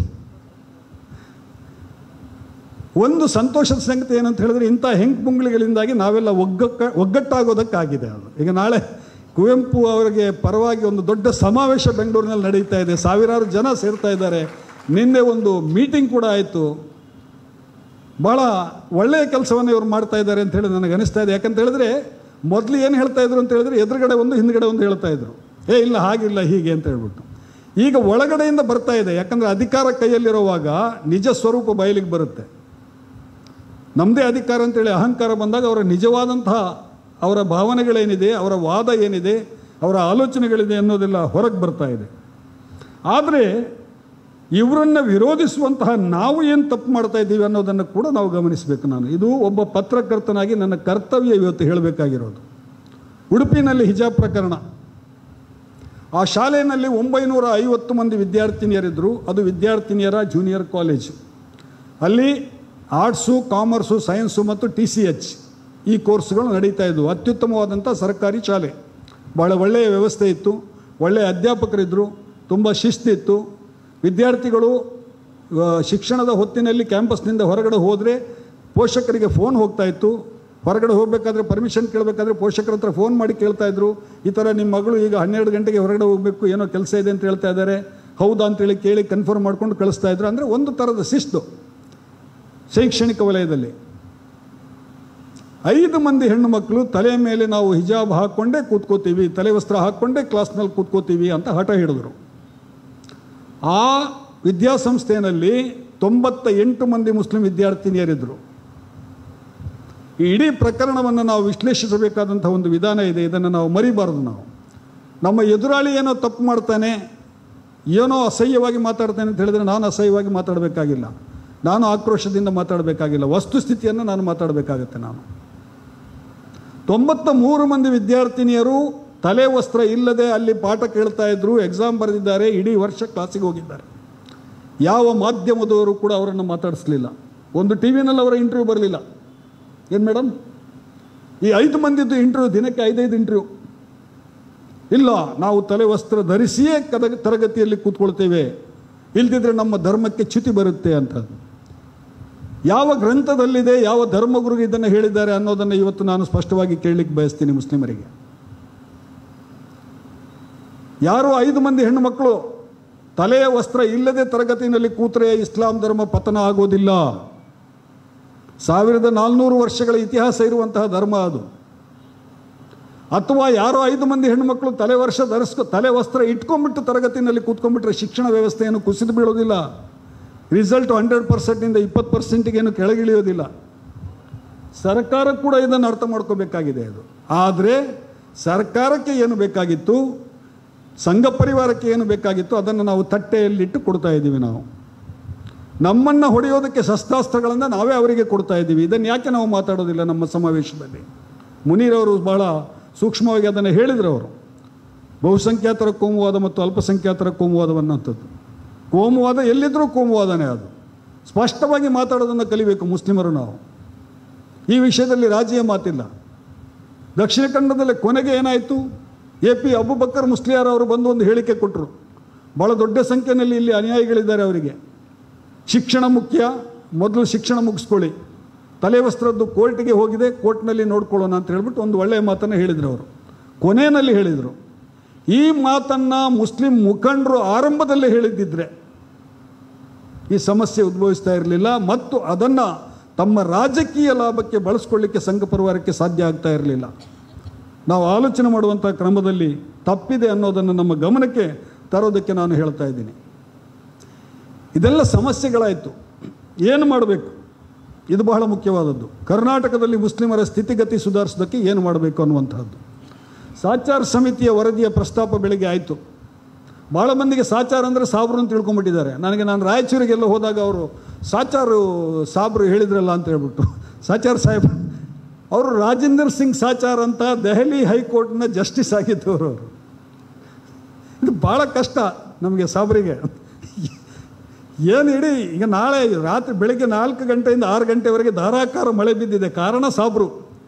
[SPEAKER 1] ಒಂದು ಸಂತೋಷದ ಸಂಗತಿ ಏನಂತ ಹೇಳಿದ್ರೆ ಇಂಥ ಹೆಂಗ್ ಪುಂಗ್ಲಿಗಳಿಂದಾಗಿ ನಾವೆಲ್ಲ ಒಗ್ಗಕ್ಕ ಒಗ್ಗಟ್ಟಾಗೋದಕ್ಕಾಗಿದೆ ಅದು ಈಗ ನಾಳೆ ಕುವೆಂಪು ಅವರಿಗೆ ಪರವಾಗಿ ಒಂದು ದೊಡ್ಡ ಸಮಾವೇಶ ಬೆಂಗಳೂರಿನಲ್ಲಿ ನಡೀತಾ ಇದೆ ಸಾವಿರಾರು ಜನ ಸೇರ್ತಾ ಇದ್ದಾರೆ ನಿನ್ನೆ ಒಂದು ಮೀಟಿಂಗ್ ಕೂಡ ಆಯಿತು ಭಾಳ ಒಳ್ಳೆಯ ಕೆಲಸವನ್ನು ಇವರು ಮಾಡ್ತಾ ಇದ್ದಾರೆ ಅಂತ ಹೇಳಿ ನನಗೆ ಅನಿಸ್ತಾ ಇದೆ ಯಾಕಂತ ಹೇಳಿದ್ರೆ ಮೊದಲು ಏನು ಹೇಳ್ತಾ ಇದ್ರು ಅಂತ ಹೇಳಿದ್ರೆ ಎದುರುಗಡೆ ಒಂದು ಹಿಂದ್ಗಡೆ ಒಂದು ಹೇಳ್ತಾ ಇದ್ರು ಏ ಇಲ್ಲ ಹಾಗಿಲ್ಲ ಹೀಗೆ ಅಂತ ಹೇಳ್ಬಿಟ್ಟು ಈಗ ಒಳಗಡೆಯಿಂದ ಬರ್ತಾ ಇದೆ ಯಾಕಂದರೆ ಅಧಿಕಾರ ಕೈಯಲ್ಲಿರುವಾಗ ನಿಜ ಸ್ವರೂಪ ಬಯಲಿಗೆ ಬರುತ್ತೆ ನಮ್ಮದೇ ಅಧಿಕಾರ ಅಂತೇಳಿ ಅಹಂಕಾರ ಬಂದಾಗ ಅವರ ನಿಜವಾದಂತಹ ಅವರ ಭಾವನೆಗಳೇನಿದೆ ಅವರ ವಾದ ಏನಿದೆ ಅವರ ಆಲೋಚನೆಗಳಿದೆ ಅನ್ನೋದೆಲ್ಲ ಹೊರಗೆ ಬರ್ತಾ ಇದೆ ಆದರೆ ಇವರನ್ನು ವಿರೋಧಿಸುವಂತಹ ನಾವು ಏನು ತಪ್ಪು ಮಾಡ್ತಾ ಇದ್ದೀವಿ ಅನ್ನೋದನ್ನು ಕೂಡ ನಾವು ಗಮನಿಸಬೇಕು ನಾನು ಇದು ಒಬ್ಬ ಪತ್ರಕರ್ತನಾಗಿ ನನ್ನ ಕರ್ತವ್ಯ ಇವತ್ತು ಹೇಳಬೇಕಾಗಿರೋದು ಉಡುಪಿನಲ್ಲಿ ಹಿಜಾಬ್ ಪ್ರಕರಣ ಆ ಶಾಲೆಯಲ್ಲಿ ಒಂಬೈನೂರ ಐವತ್ತು ಮಂದಿ ವಿದ್ಯಾರ್ಥಿನಿಯರಿದ್ದರು ಅದು ವಿದ್ಯಾರ್ಥಿನಿಯರ ಜೂನಿಯರ್ ಕಾಲೇಜು ಅಲ್ಲಿ ಆರ್ಟ್ಸು ಕಾಮರ್ಸು ಸೈನ್ಸು ಮತ್ತು ಟಿ ಸಿ ಎಚ್ ಈ ಕೋರ್ಸ್ಗಳು ನಡೀತಾ ಇದ್ವು ಅತ್ಯುತ್ತಮವಾದಂಥ ಸರ್ಕಾರಿ ಶಾಲೆ ಭಾಳ ಒಳ್ಳೆಯ ವ್ಯವಸ್ಥೆ ಇತ್ತು ಒಳ್ಳೆಯ ಅಧ್ಯಾಪಕರಿದ್ದರು ತುಂಬ ಶಿಸ್ತಿತ್ತು ವಿದ್ಯಾರ್ಥಿಗಳು ಆ, ಶಿಕ್ಷಣದ ಹೊತ್ತಿನಲ್ಲಿ ಕ್ಯಾಂಪಸ್ನಿಂದ ಹೊರಗಡೆ ಹೋದರೆ ಪೋಷಕರಿಗೆ ಫೋನ್ ಹೋಗ್ತಾ ಇತ್ತು ಹೊರಗಡೆ ಹೋಗಬೇಕಾದ್ರೆ ಪರ್ಮಿಷನ್ ಕೇಳಬೇಕಾದ್ರೆ ಪೋಷಕರ ಹತ್ರ ಫೋನ್ ಮಾಡಿ ಕೇಳ್ತಾ ಇದ್ರು ಈ ಥರ ನಿಮ್ಮ ಮಗಳು ಈಗ ಹನ್ನೆರಡು ಗಂಟೆಗೆ ಹೊರಗಡೆ ಹೋಗಬೇಕು ಏನೋ ಕೆಲಸ ಇದೆ ಅಂತ ಹೇಳ್ತಾ ಇದ್ದಾರೆ ಹೌದಾ ಅಂತೇಳಿ ಕೇಳಿ ಕನ್ಫರ್ಮ್ ಮಾಡ್ಕೊಂಡು ಕಳಿಸ್ತಾ ಇದ್ರು ಅಂದರೆ ಒಂದು ಥರದ ಶಿಸ್ತು ಶೈಕ್ಷಣಿಕ ವಲಯದಲ್ಲಿ ಐದು ಮಂದಿ ಹೆಣ್ಣು ಮಕ್ಕಳು ತಲೆ ಮೇಲೆ ನಾವು ಹಿಜಾಬ್ ಹಾಕ್ಕೊಂಡೇ ಕೂತ್ಕೋತೀವಿ ತಲೆ ವಸ್ತ್ರ ಹಾಕ್ಕೊಂಡೇ ಕ್ಲಾಸ್ನಲ್ಲಿ ಕೂತ್ಕೋತೀವಿ ಅಂತ ಹಠ ಹಿಡಿದ್ರು ಆ ವಿದ್ಯಾಸಂಸ್ಥೆಯಲ್ಲಿ ತೊಂಬತ್ತ ಎಂಟು ಮಂದಿ ಮುಸ್ಲಿಂ ವಿದ್ಯಾರ್ಥಿನಿಯರಿದ್ದರು ಈ ಇಡೀ ಪ್ರಕರಣವನ್ನು ನಾವು ವಿಶ್ಲೇಷಿಸಬೇಕಾದಂಥ ಒಂದು ವಿಧಾನ ಇದೆ ಇದನ್ನು ನಾವು ಮರಿಬಾರದು ನಾವು ನಮ್ಮ ಎದುರಾಳಿ ಏನೋ ತಪ್ಪು ಮಾಡ್ತಾನೆ ಏನೋ ಅಸಹ್ಯವಾಗಿ ಮಾತಾಡ್ತಾನೆ ಅಂತ ಹೇಳಿದ್ರೆ ನಾನು ಅಸಹ್ಯವಾಗಿ ಮಾತಾಡಬೇಕಾಗಿಲ್ಲ ನಾನು ಆಕ್ರೋಶದಿಂದ ಮಾತಾಡಬೇಕಾಗಿಲ್ಲ ವಸ್ತುಸ್ಥಿತಿಯನ್ನು ನಾನು ಮಾತಾಡಬೇಕಾಗತ್ತೆ ನಾನು ತೊಂಬತ್ತ ಮೂರು ಮಂದಿ ವಿದ್ಯಾರ್ಥಿನಿಯರು ತಲೆ ವಸ್ತ್ರ ಇಲ್ಲದೆ ಅಲ್ಲಿ ಪಾಠ ಕೇಳ್ತಾ ಇದ್ರು ಎಕ್ಸಾಮ್ ಬರೆದಿದ್ದಾರೆ ಇಡೀ ವರ್ಷ ಕ್ಲಾಸಿಗೆ ಹೋಗಿದ್ದಾರೆ ಯಾವ ಮಾಧ್ಯಮದವರು ಕೂಡ ಅವರನ್ನು ಮಾತಾಡಿಸ್ಲಿಲ್ಲ ಒಂದು ಟಿ ವಿನಲ್ಲಿ ಅವರ ಇಂಟರ್ವ್ಯೂ ಬರಲಿಲ್ಲ ಏನು ಮೇಡಮ್ ಈ ಐದು ಮಂದಿದ್ದು ಇಂಟರ್ವ್ಯೂ ದಿನಕ್ಕೆ ಐದೈದು ಇಂಟರ್ವ್ಯೂ ಇಲ್ಲ ನಾವು ತಲೆ ವಸ್ತ್ರ ಧರಿಸಿಯೇ ಕದ ತರಗತಿಯಲ್ಲಿ ಕೂತ್ಕೊಳ್ತೇವೆ ಇಲ್ದಿದ್ರೆ ನಮ್ಮ ಧರ್ಮಕ್ಕೆ ಚ್ಯುತಿ ಬರುತ್ತೆ ಅಂತ ಯಾವ ಗ್ರಂಥದಲ್ಲಿದೆ ಯಾವ ಧರ್ಮಗುರುಗೆ ಇದನ್ನು ಹೇಳಿದ್ದಾರೆ ಅನ್ನೋದನ್ನು ಇವತ್ತು ನಾನು ಸ್ಪಷ್ಟವಾಗಿ ಕೇಳಲಿಕ್ಕೆ ಬಯಸ್ತೀನಿ ಮುಸ್ಲಿಮರಿಗೆ ಯಾರೋ ಐದು ಮಂದಿ ಹೆಣ್ಣು ಮಕ್ಕಳು ತಲೆಯ ವಸ್ತ್ರ ಇಲ್ಲದೆ ತರಗತಿಯಲ್ಲಿ ಕೂತ್ರೆ ಇಸ್ಲಾಂ ಧರ್ಮ ಪತನ ಆಗೋದಿಲ್ಲ ಸಾವಿರದ ನಾಲ್ನೂರು ವರ್ಷಗಳ ಇತಿಹಾಸ ಇರುವಂತಹ ಧರ್ಮ ಅದು ಅಥವಾ ಯಾರೋ ಐದು ಮಂದಿ ಹೆಣ್ಣುಮಕ್ಕಳು ತಲೆ ವರ್ಷ ಧರಿಸ್ಕೊ ತಲೆ ವಸ್ತ್ರ ಇಟ್ಕೊಂಡ್ಬಿಟ್ಟು ತರಗತಿನಲ್ಲಿ ಕೂತ್ಕೊಂಡ್ಬಿಟ್ರೆ ಶಿಕ್ಷಣ ವ್ಯವಸ್ಥೆಯನ್ನು ಕುಸಿದು ಬೀಳೋದಿಲ್ಲ ರಿಸಲ್ಟ್ ಹಂಡ್ರೆಡ್ ಪರ್ಸೆಂಟಿಂದ ಇಪ್ಪತ್ತು ಪರ್ಸೆಂಟಿಗೇನು ಕೆಳಗಿಳಿಯೋದಿಲ್ಲ ಸರ್ಕಾರ ಕೂಡ ಇದನ್ನು ಅರ್ಥ ಮಾಡ್ಕೋಬೇಕಾಗಿದೆ ಅದು ಆದರೆ ಸರ್ಕಾರಕ್ಕೆ ಏನು ಬೇಕಾಗಿತ್ತು ಸಂಘ ಪರಿವಾರಕ್ಕೆ ಏನು ಬೇಕಾಗಿತ್ತು ಅದನ್ನು ನಾವು ತಟ್ಟೆಯಲ್ಲಿಟ್ಟು ಕೊಡ್ತಾ ಇದ್ದೀವಿ ನಾವು ನಮ್ಮನ್ನು ಹೊಡೆಯೋದಕ್ಕೆ ಶಸ್ತ್ರಾಸ್ತ್ರಗಳನ್ನು ನಾವೇ ಅವರಿಗೆ ಕೊಡ್ತಾ ಇದ್ದೀವಿ ಇದನ್ನು ಯಾಕೆ ನಾವು ಮಾತಾಡೋದಿಲ್ಲ ನಮ್ಮ ಸಮಾವೇಶದಲ್ಲಿ ಮುನೀರವರು ಬಹಳ ಸೂಕ್ಷ್ಮವಾಗಿ ಅದನ್ನು ಹೇಳಿದರು ಅವರು ಬಹುಸಂಖ್ಯಾತರ ಕೋಮುವಾದ ಮತ್ತು ಅಲ್ಪಸಂಖ್ಯಾತರ ಕೋಮುವಾದವನ್ನಂಥದ್ದು ಕೋಮುವಾದ ಎಲ್ಲಿದ್ದರೂ ಕೋಮುವಾದನೇ ಅದು ಸ್ಪಷ್ಟವಾಗಿ ಮಾತಾಡೋದನ್ನು ಕಲಿಬೇಕು ಮುಸ್ಲಿಮರು ನಾವು ಈ ವಿಷಯದಲ್ಲಿ ರಾಜಿಯ ಮಾತಿಲ್ಲ ದಕ್ಷಿಣ ಕನ್ನಡದಲ್ಲಿ ಕೊನೆಗೆ ಏನಾಯಿತು ಎ ಪಿ ಅಬುಬಕ್ಕರ್ ಮುಸ್ಲಿಯಾರ್ ಅವರು ಬಂದು ಒಂದು ಹೇಳಿಕೆ ಕೊಟ್ಟರು ಭಾಳ ದೊಡ್ಡ ಸಂಖ್ಯೆಯಲ್ಲಿ ಇಲ್ಲಿ ಅನುಯಾಯಿಗಳಿದ್ದಾರೆ ಅವರಿಗೆ ಶಿಕ್ಷಣ ಮುಖ್ಯ ಮೊದಲು ಶಿಕ್ಷಣ ಮುಗಿಸ್ಕೊಳ್ಳಿ ತಲೆ ವಸ್ತ್ರದ್ದು ಕೋರ್ಟಿಗೆ ಹೋಗಿದೆ ಕೋರ್ಟ್ನಲ್ಲಿ ನೋಡ್ಕೊಳ್ಳೋಣ ಅಂತ ಹೇಳ್ಬಿಟ್ಟು ಒಂದು ಒಳ್ಳೆಯ ಮಾತನ್ನು ಹೇಳಿದರು ಅವರು ಕೊನೆಯಲ್ಲಿ ಹೇಳಿದರು ಈ ಮಾತನ್ನು ಮುಸ್ಲಿಂ ಮುಖಂಡರು ಆರಂಭದಲ್ಲೇ ಹೇಳಿದ್ದಿದ್ರೆ ಈ ಸಮಸ್ಯೆ ಉದ್ಭವಿಸ್ತಾ ಇರಲಿಲ್ಲ ಮತ್ತು ಅದನ್ನು ತಮ್ಮ ರಾಜಕೀಯ ಲಾಭಕ್ಕೆ ಬಳಸ್ಕೊಳ್ಳಿಕ್ಕೆ ಸಂಘ ಪರಿವಾರಕ್ಕೆ ಸಾಧ್ಯ ಆಗ್ತಾ ಇರಲಿಲ್ಲ ನಾವು ಆಲೋಚನೆ ಮಾಡುವಂಥ ಕ್ರಮದಲ್ಲಿ ತಪ್ಪಿದೆ ಅನ್ನೋದನ್ನು ನಮ್ಮ ಗಮನಕ್ಕೆ ತರೋದಕ್ಕೆ ನಾನು ಹೇಳ್ತಾ ಇದ್ದೀನಿ ಇದೆಲ್ಲ ಸಮಸ್ಯೆಗಳಾಯಿತು ಏನು ಮಾಡಬೇಕು ಇದು ಬಹಳ ಮುಖ್ಯವಾದದ್ದು ಕರ್ನಾಟಕದಲ್ಲಿ ಮುಸ್ಲಿಮರ ಸ್ಥಿತಿಗತಿ ಸುಧಾರಿಸೋದಕ್ಕೆ ಏನು ಮಾಡಬೇಕು ಅನ್ನುವಂಥದ್ದು ಸಾಚಾರ ಸಮಿತಿಯ ವರದಿಯ ಪ್ರಸ್ತಾಪ ಬೆಳಗ್ಗೆ ಆಯಿತು ಭಾಳ ಮಂದಿಗೆ ಸಾಚಾರ ಅಂದರೆ ಸಾಬ್ರು ಅಂತ ತಿಳ್ಕೊಂಬಿಟ್ಟಿದ್ದಾರೆ ನನಗೆ ನಾನು ರಾಯಚೂರಿಗೆಲ್ಲ ಹೋದಾಗ ಅವರು ಸಾಚಾರು ಸಾಬ್ರು ಹೇಳಿದ್ರಲ್ಲ ಅಂತ ಹೇಳ್ಬಿಟ್ಟು ಸಾಚಾರ್ ಸಾಹೇಬ್ ಅವರು ರಾಜೇಂದರ್ ಸಿಂಗ್ ಸಾಚಾರ್ ಅಂತ ದೆಹಲಿ ಹೈಕೋರ್ಟ್ನ ಜಸ್ಟಿಸ್ ಆಗಿದ್ದವರು ಅವರು ಇದು ಭಾಳ ಕಷ್ಟ ನಮಗೆ ಸಾಬ್ರಿಗೆ ಏನು ಇಡೀ ಈಗ ನಾಳೆ ರಾತ್ರಿ ಬೆಳಗ್ಗೆ ನಾಲ್ಕು ಗಂಟೆಯಿಂದ ಆರು ಗಂಟೆವರೆಗೆ ಧಾರಾಕಾರ ಮಳೆ ಬಿದ್ದಿದೆ ಕಾರಣ ಸಾಬ್ರು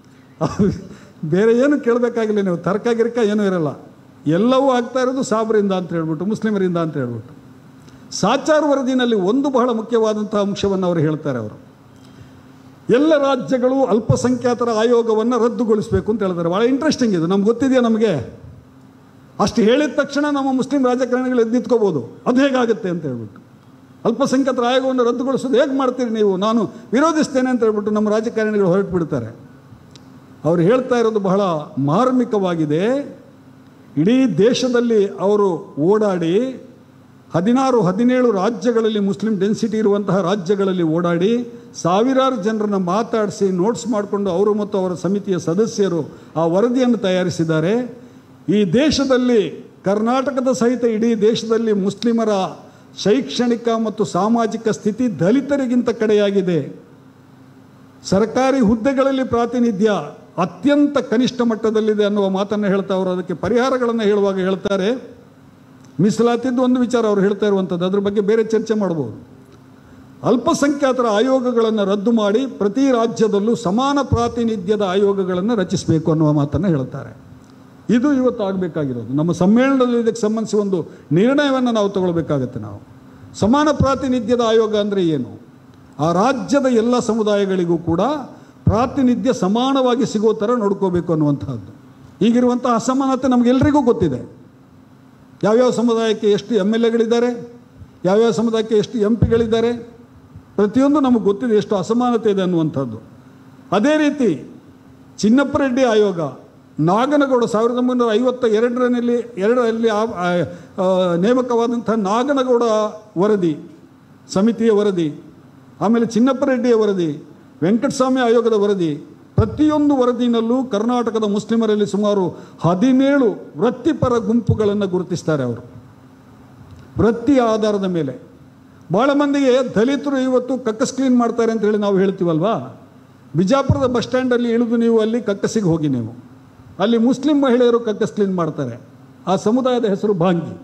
[SPEAKER 1] ಬೇರೆ ಏನು ಕೇಳಬೇಕಾಗಿಲ್ಲ ನೀವು ತರ್ಕ ಗಿರ್ಕ ಏನೂ ಇರಲ್ಲ ಎಲ್ಲವೂ ಆಗ್ತಾ ಇರೋದು ಸಾಬ್ರಿಂದ ಅಂತ ಹೇಳ್ಬಿಟ್ಟು ಮುಸ್ಲಿಮರಿಂದ ಅಂತ ಹೇಳ್ಬಿಟ್ಟು ಸಾಚಾರ ವರದಿನಲ್ಲಿ ಒಂದು ಬಹಳ ಮುಖ್ಯವಾದಂಥ ಅಂಶವನ್ನು ಅವರು ಹೇಳ್ತಾರೆ ಅವರು ಎಲ್ಲ ರಾಜ್ಯಗಳು ಅಲ್ಪಸಂಖ್ಯಾತರ ಆಯೋಗವನ್ನು ರದ್ದುಗೊಳಿಸಬೇಕು ಅಂತ ಹೇಳ್ತಾರೆ ಭಾಳ ಇಂಟ್ರೆಸ್ಟಿಂಗ್ ಇದು ನಮ್ಗೆ ಗೊತ್ತಿದೆಯಾ ನಮಗೆ ಅಷ್ಟು ಹೇಳಿದ ತಕ್ಷಣ ನಮ್ಮ ಮುಸ್ಲಿಂ ರಾಜಕಾರಣಿಗಳು ಎದ್ದು ನಿಂತ್ಕೋಬೋದು ಅದು ಹೇಗಾಗುತ್ತೆ ಅಂತ ಹೇಳ್ಬಿಟ್ಟು ಅಲ್ಪಸಂಖ್ಯಾತರ ಆಯೋಗವನ್ನು ರದ್ದುಗೊಳಿಸೋದು ಹೇಗೆ ಮಾಡ್ತೀರಿ ನೀವು ನಾನು ವಿರೋಧಿಸ್ತೇನೆ ಅಂತ ಹೇಳ್ಬಿಟ್ಟು ನಮ್ಮ ರಾಜಕಾರಣಿಗಳು ಹೊರಟು ಬಿಡ್ತಾರೆ ಅವರು ಹೇಳ್ತಾ ಇರೋದು ಬಹಳ ಮಾರ್ಮಿಕವಾಗಿದೆ ಇಡೀ ದೇಶದಲ್ಲಿ ಅವರು ಓಡಾಡಿ ಹದಿನಾರು ಹದಿನೇಳು ರಾಜ್ಯಗಳಲ್ಲಿ ಮುಸ್ಲಿಂ ಡೆನ್ಸಿಟಿ ಇರುವಂತಹ ರಾಜ್ಯಗಳಲ್ಲಿ ಓಡಾಡಿ ಸಾವಿರಾರು ಜನರನ್ನು ಮಾತಾಡಿಸಿ ನೋಟ್ಸ್ ಮಾಡಿಕೊಂಡು ಅವರು ಮತ್ತು ಅವರ ಸಮಿತಿಯ ಸದಸ್ಯರು ಆ ವರದಿಯನ್ನು ತಯಾರಿಸಿದ್ದಾರೆ ಈ ದೇಶದಲ್ಲಿ ಕರ್ನಾಟಕದ ಸಹಿತ ಇಡೀ ದೇಶದಲ್ಲಿ ಮುಸ್ಲಿಮರ ಶೈಕ್ಷಣಿಕ ಮತ್ತು ಸಾಮಾಜಿಕ ಸ್ಥಿತಿ ದಲಿತರಿಗಿಂತ ಕಡೆಯಾಗಿದೆ ಸರ್ಕಾರಿ ಹುದ್ದೆಗಳಲ್ಲಿ ಪ್ರಾತಿನಿಧ್ಯ ಅತ್ಯಂತ ಕನಿಷ್ಠ ಮಟ್ಟದಲ್ಲಿದೆ ಅನ್ನುವ ಮಾತನ್ನು ಹೇಳ್ತಾ ಅವರು ಅದಕ್ಕೆ ಪರಿಹಾರಗಳನ್ನು ಹೇಳುವಾಗ ಹೇಳ್ತಾರೆ ಮೀಸಲಾತಿದ್ದು ಒಂದು ವಿಚಾರ ಅವರು ಹೇಳ್ತಾ ಇರುವಂಥದ್ದು ಅದ್ರ ಬಗ್ಗೆ ಬೇರೆ ಚರ್ಚೆ ಮಾಡ್ಬೋದು ಅಲ್ಪಸಂಖ್ಯಾತರ ಆಯೋಗಗಳನ್ನು ರದ್ದು ಮಾಡಿ ಪ್ರತಿ ರಾಜ್ಯದಲ್ಲೂ ಸಮಾನ ಪ್ರಾತಿನಿಧ್ಯದ ಆಯೋಗಗಳನ್ನು ರಚಿಸಬೇಕು ಅನ್ನುವ ಮಾತನ್ನು ಹೇಳ್ತಾರೆ ಇದು ಇವತ್ತು ಆಗಬೇಕಾಗಿರೋದು ನಮ್ಮ ಸಮ್ಮೇಳನದಲ್ಲಿ ಇದಕ್ಕೆ ಸಂಬಂಧಿಸಿ ಒಂದು ನಿರ್ಣಯವನ್ನು ನಾವು ತಗೊಳ್ಬೇಕಾಗತ್ತೆ ನಾವು ಸಮಾನ ಪ್ರಾತಿನಿಧ್ಯದ ಆಯೋಗ ಅಂದರೆ ಏನು ಆ ರಾಜ್ಯದ ಎಲ್ಲ ಸಮುದಾಯಗಳಿಗೂ ಕೂಡ ಪ್ರಾತಿನಿಧ್ಯ ಸಮಾನವಾಗಿ ಸಿಗೋ ಥರ ನೋಡ್ಕೋಬೇಕು ಅನ್ನುವಂಥದ್ದು ಈಗಿರುವಂಥ ಅಸಮಾನತೆ ನಮಗೆಲ್ಲರಿಗೂ ಗೊತ್ತಿದೆ ಯಾವ್ಯಾವ ಸಮುದಾಯಕ್ಕೆ ಎಷ್ಟು ಎಮ್ ಎಲ್ ಎಗಳಿದ್ದಾರೆ ಯಾವ್ಯಾವ ಸಮುದಾಯಕ್ಕೆ ಎಷ್ಟು ಎಂ ಪಿಗಳಿದ್ದಾರೆ ಪ್ರತಿಯೊಂದು ನಮಗೆ ಗೊತ್ತಿದೆ ಎಷ್ಟು ಅಸಮಾನತೆ ಇದೆ ಅನ್ನುವಂಥದ್ದು ಅದೇ ರೀತಿ ಚಿನ್ನಪ್ಪ ರೆಡ್ಡಿ ಆಯೋಗ ನಾಗನಗೌಡ ಸಾವಿರದ ಒಂಬೈನೂರ ಐವತ್ತ ಎರಡರಲ್ಲಿ ಎರಡರಲ್ಲಿ ಆ- ಆ- ಆ, ನೇಮಕವಾದಂಥ ನಾಗನಗೌಡ ವರದಿ ಸಮಿತಿಯ ವರದಿ ಆಮೇಲೆ ಚಿನ್ನಪ್ಪ ರೆಡ್ಡಿಯ ವರದಿ ವೆಂಕಟಸ್ವಾಮಿ ಆಯೋಗದ ವರದಿ ಪ್ರತಿಯೊಂದು ವರದಿನಲ್ಲೂ ಕರ್ನಾಟಕದ ಮುಸ್ಲಿಮರಲ್ಲಿ ಸುಮಾರು ಹದಿನೇಳು ವೃತ್ತಿಪರ ಗುಂಪುಗಳನ್ನು ಗುರುತಿಸ್ತಾರೆ ಅವರು ವೃತ್ತಿಯ ಆಧಾರದ ಮೇಲೆ ಭಾಳ ಮಂದಿಗೆ ದಲಿತರು ಇವತ್ತು ಕಕ್ಕಸ್ ಕ್ಲೀನ್ ಮಾಡ್ತಾರೆ ಅಂತ ಹೇಳಿ ನಾವು ಹೇಳ್ತೀವಲ್ವಾ ಬಿಜಾಪುರದ ಬಸ್ ಸ್ಟ್ಯಾಂಡಲ್ಲಿ ಇಳಿದು ನೀವು ಅಲ್ಲಿ ಕಕ್ಕಸಿಗೆ ಹೋಗಿ ನೀವು ಅಲ್ಲಿ ಮುಸ್ಲಿಂ ಮಹಿಳೆಯರು ಕಕ್ಕಸ್ ಕ್ಲೀನ್ ಮಾಡ್ತಾರೆ ಆ ಸಮುದಾಯದ ಹೆಸರು ಭಾಂಗಿ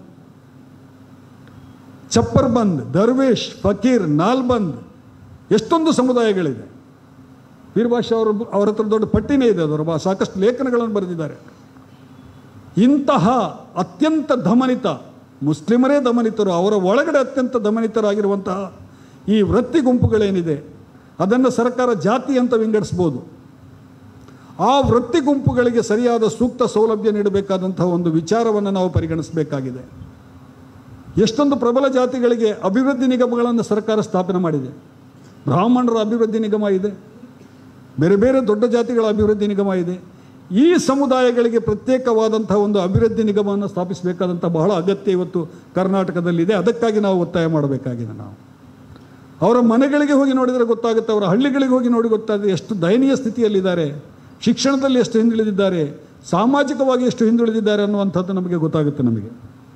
[SPEAKER 1] ಚಪ್ಪರ್ ಬಂದ್ ದರ್ವೇಶ್ ಫಕೀರ್ ನಾಲ್ಬಂದ್ ಎಷ್ಟೊಂದು ಸಮುದಾಯಗಳಿದೆ ವೀರಭಾಷೆ ಅವರು ಅವ್ರ ಹತ್ರ ದೊಡ್ಡ ಪಟ್ಟಿನೇ ಇದೆ ಅದರ ಬಾ- ಸಾಕಷ್ಟು ಲೇಖನಗಳನ್ನು ಬರೆದಿದ್ದಾರೆ ಇಂತಹ ಅತ್ಯಂತ ದಮನಿತ ಮುಸ್ಲಿಮರೇ ದಮನಿತರು ಅವರ ಒಳಗಡೆ ಅತ್ಯಂತ ದಮನಿತರಾಗಿರುವಂತಹ ಈ ವೃತ್ತಿ ಗುಂಪುಗಳೇನಿದೆ ಅದನ್ನು ಸರ್ಕಾರ ಜಾತಿ ಅಂತ ವಿಂಗಡಿಸ್ಬೋದು ಆ ವೃತ್ತಿ ಗುಂಪುಗಳಿಗೆ ಸರಿಯಾದ ಸೂಕ್ತ ಸೌಲಭ್ಯ ನೀಡಬೇಕಾದಂತಹ ಒಂದು ವಿಚಾರವನ್ನು ನಾವು ಪರಿಗಣಿಸಬೇಕಾಗಿದೆ ಎಷ್ಟೊಂದು ಪ್ರಬಲ ಜಾತಿಗಳಿಗೆ ಅಭಿವೃದ್ಧಿ ನಿಗಮಗಳನ್ನು ಸರ್ಕಾರ ಸ್ಥಾಪನೆ ಮಾಡಿದೆ ಬ್ರಾಹ್ಮಣರ ಅಭಿವೃದ್ಧಿ ನಿಗಮ ಇದೆ ಬೇರೆ ಬೇರೆ ದೊಡ್ಡ ಜಾತಿಗಳ ಅಭಿವೃದ್ಧಿ ನಿಗಮ ಇದೆ ಈ ಸಮುದಾಯಗಳಿಗೆ ಪ್ರತ್ಯೇಕವಾದಂಥ ಒಂದು ಅಭಿವೃದ್ಧಿ ನಿಗಮವನ್ನು ಸ್ಥಾಪಿಸಬೇಕಾದಂಥ ಬಹಳ ಅಗತ್ಯ ಇವತ್ತು ಕರ್ನಾಟಕದಲ್ಲಿದೆ ಅದಕ್ಕಾಗಿ ನಾವು ಒತ್ತಾಯ ಮಾಡಬೇಕಾಗಿದೆ ನಾವು ಅವರ ಮನೆಗಳಿಗೆ ಹೋಗಿ ನೋಡಿದರೆ ಗೊತ್ತಾಗುತ್ತೆ ಅವರ ಹಳ್ಳಿಗಳಿಗೆ ಹೋಗಿ ನೋಡಿ ಗೊತ್ತಾಗುತ್ತೆ ಎಷ್ಟು ದಯನೀಯ ಸ್ಥಿತಿಯಲ್ಲಿದ್ದಾರೆ ಶಿಕ್ಷಣದಲ್ಲಿ ಎಷ್ಟು ಹಿಂದುಳಿದಿದ್ದಾರೆ ಸಾಮಾಜಿಕವಾಗಿ ಎಷ್ಟು ಹಿಂದುಳಿದಿದ್ದಾರೆ ಅನ್ನುವಂಥದ್ದು ನಮಗೆ ಗೊತ್ತಾಗುತ್ತೆ ನಮಗೆ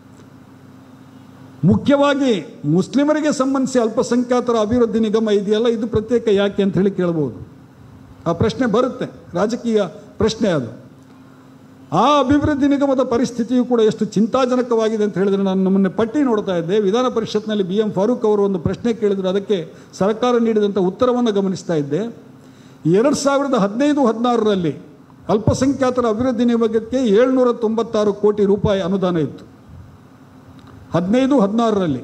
[SPEAKER 1] ಮುಖ್ಯವಾಗಿ ಮುಸ್ಲಿಮರಿಗೆ ಸಂಬಂಧಿಸಿ ಅಲ್ಪಸಂಖ್ಯಾತರ ಅಭಿವೃದ್ಧಿ ನಿಗಮ ಇದೆಯಲ್ಲ ಇದು ಪ್ರತ್ಯೇಕ ಯಾಕೆ ಅಂತ ಹೇಳಿ ಕೇಳ್ಬೋದು ಆ ಪ್ರಶ್ನೆ ಬರುತ್ತೆ ರಾಜಕೀಯ ಪ್ರಶ್ನೆ ಅದು ಆ ಅಭಿವೃದ್ಧಿ ನಿಗಮದ ಪರಿಸ್ಥಿತಿಯು ಕೂಡ ಎಷ್ಟು ಚಿಂತಾಜನಕವಾಗಿದೆ ಅಂತ ಹೇಳಿದರೆ ನಾನು ನಮ್ಮನ್ನೇ ಪಟ್ಟಿ ನೋಡ್ತಾ ಇದ್ದೆ ವಿಧಾನ ಪರಿಷತ್ನಲ್ಲಿ ಬಿ ಎಂ ಫಾರೂಕ್ ಅವರು ಒಂದು ಪ್ರಶ್ನೆ ಕೇಳಿದ್ರು ಅದಕ್ಕೆ ಸರ್ಕಾರ ನೀಡಿದಂಥ ಉತ್ತರವನ್ನು ಗಮನಿಸ್ತಾ ಇದ್ದೆ ಎರಡು ಸಾವಿರದ ಹದಿನೈದು ಹದಿನಾರರಲ್ಲಿ ಅಲ್ಪಸಂಖ್ಯಾತರ ಅಭಿವೃದ್ಧಿ ನಿಗಮಕ್ಕೆ ಏಳ್ನೂರ ತೊಂಬತ್ತಾರು ಕೋಟಿ ರೂಪಾಯಿ ಅನುದಾನ ಇತ್ತು ಹದಿನೈದು ಹದಿನಾರರಲ್ಲಿ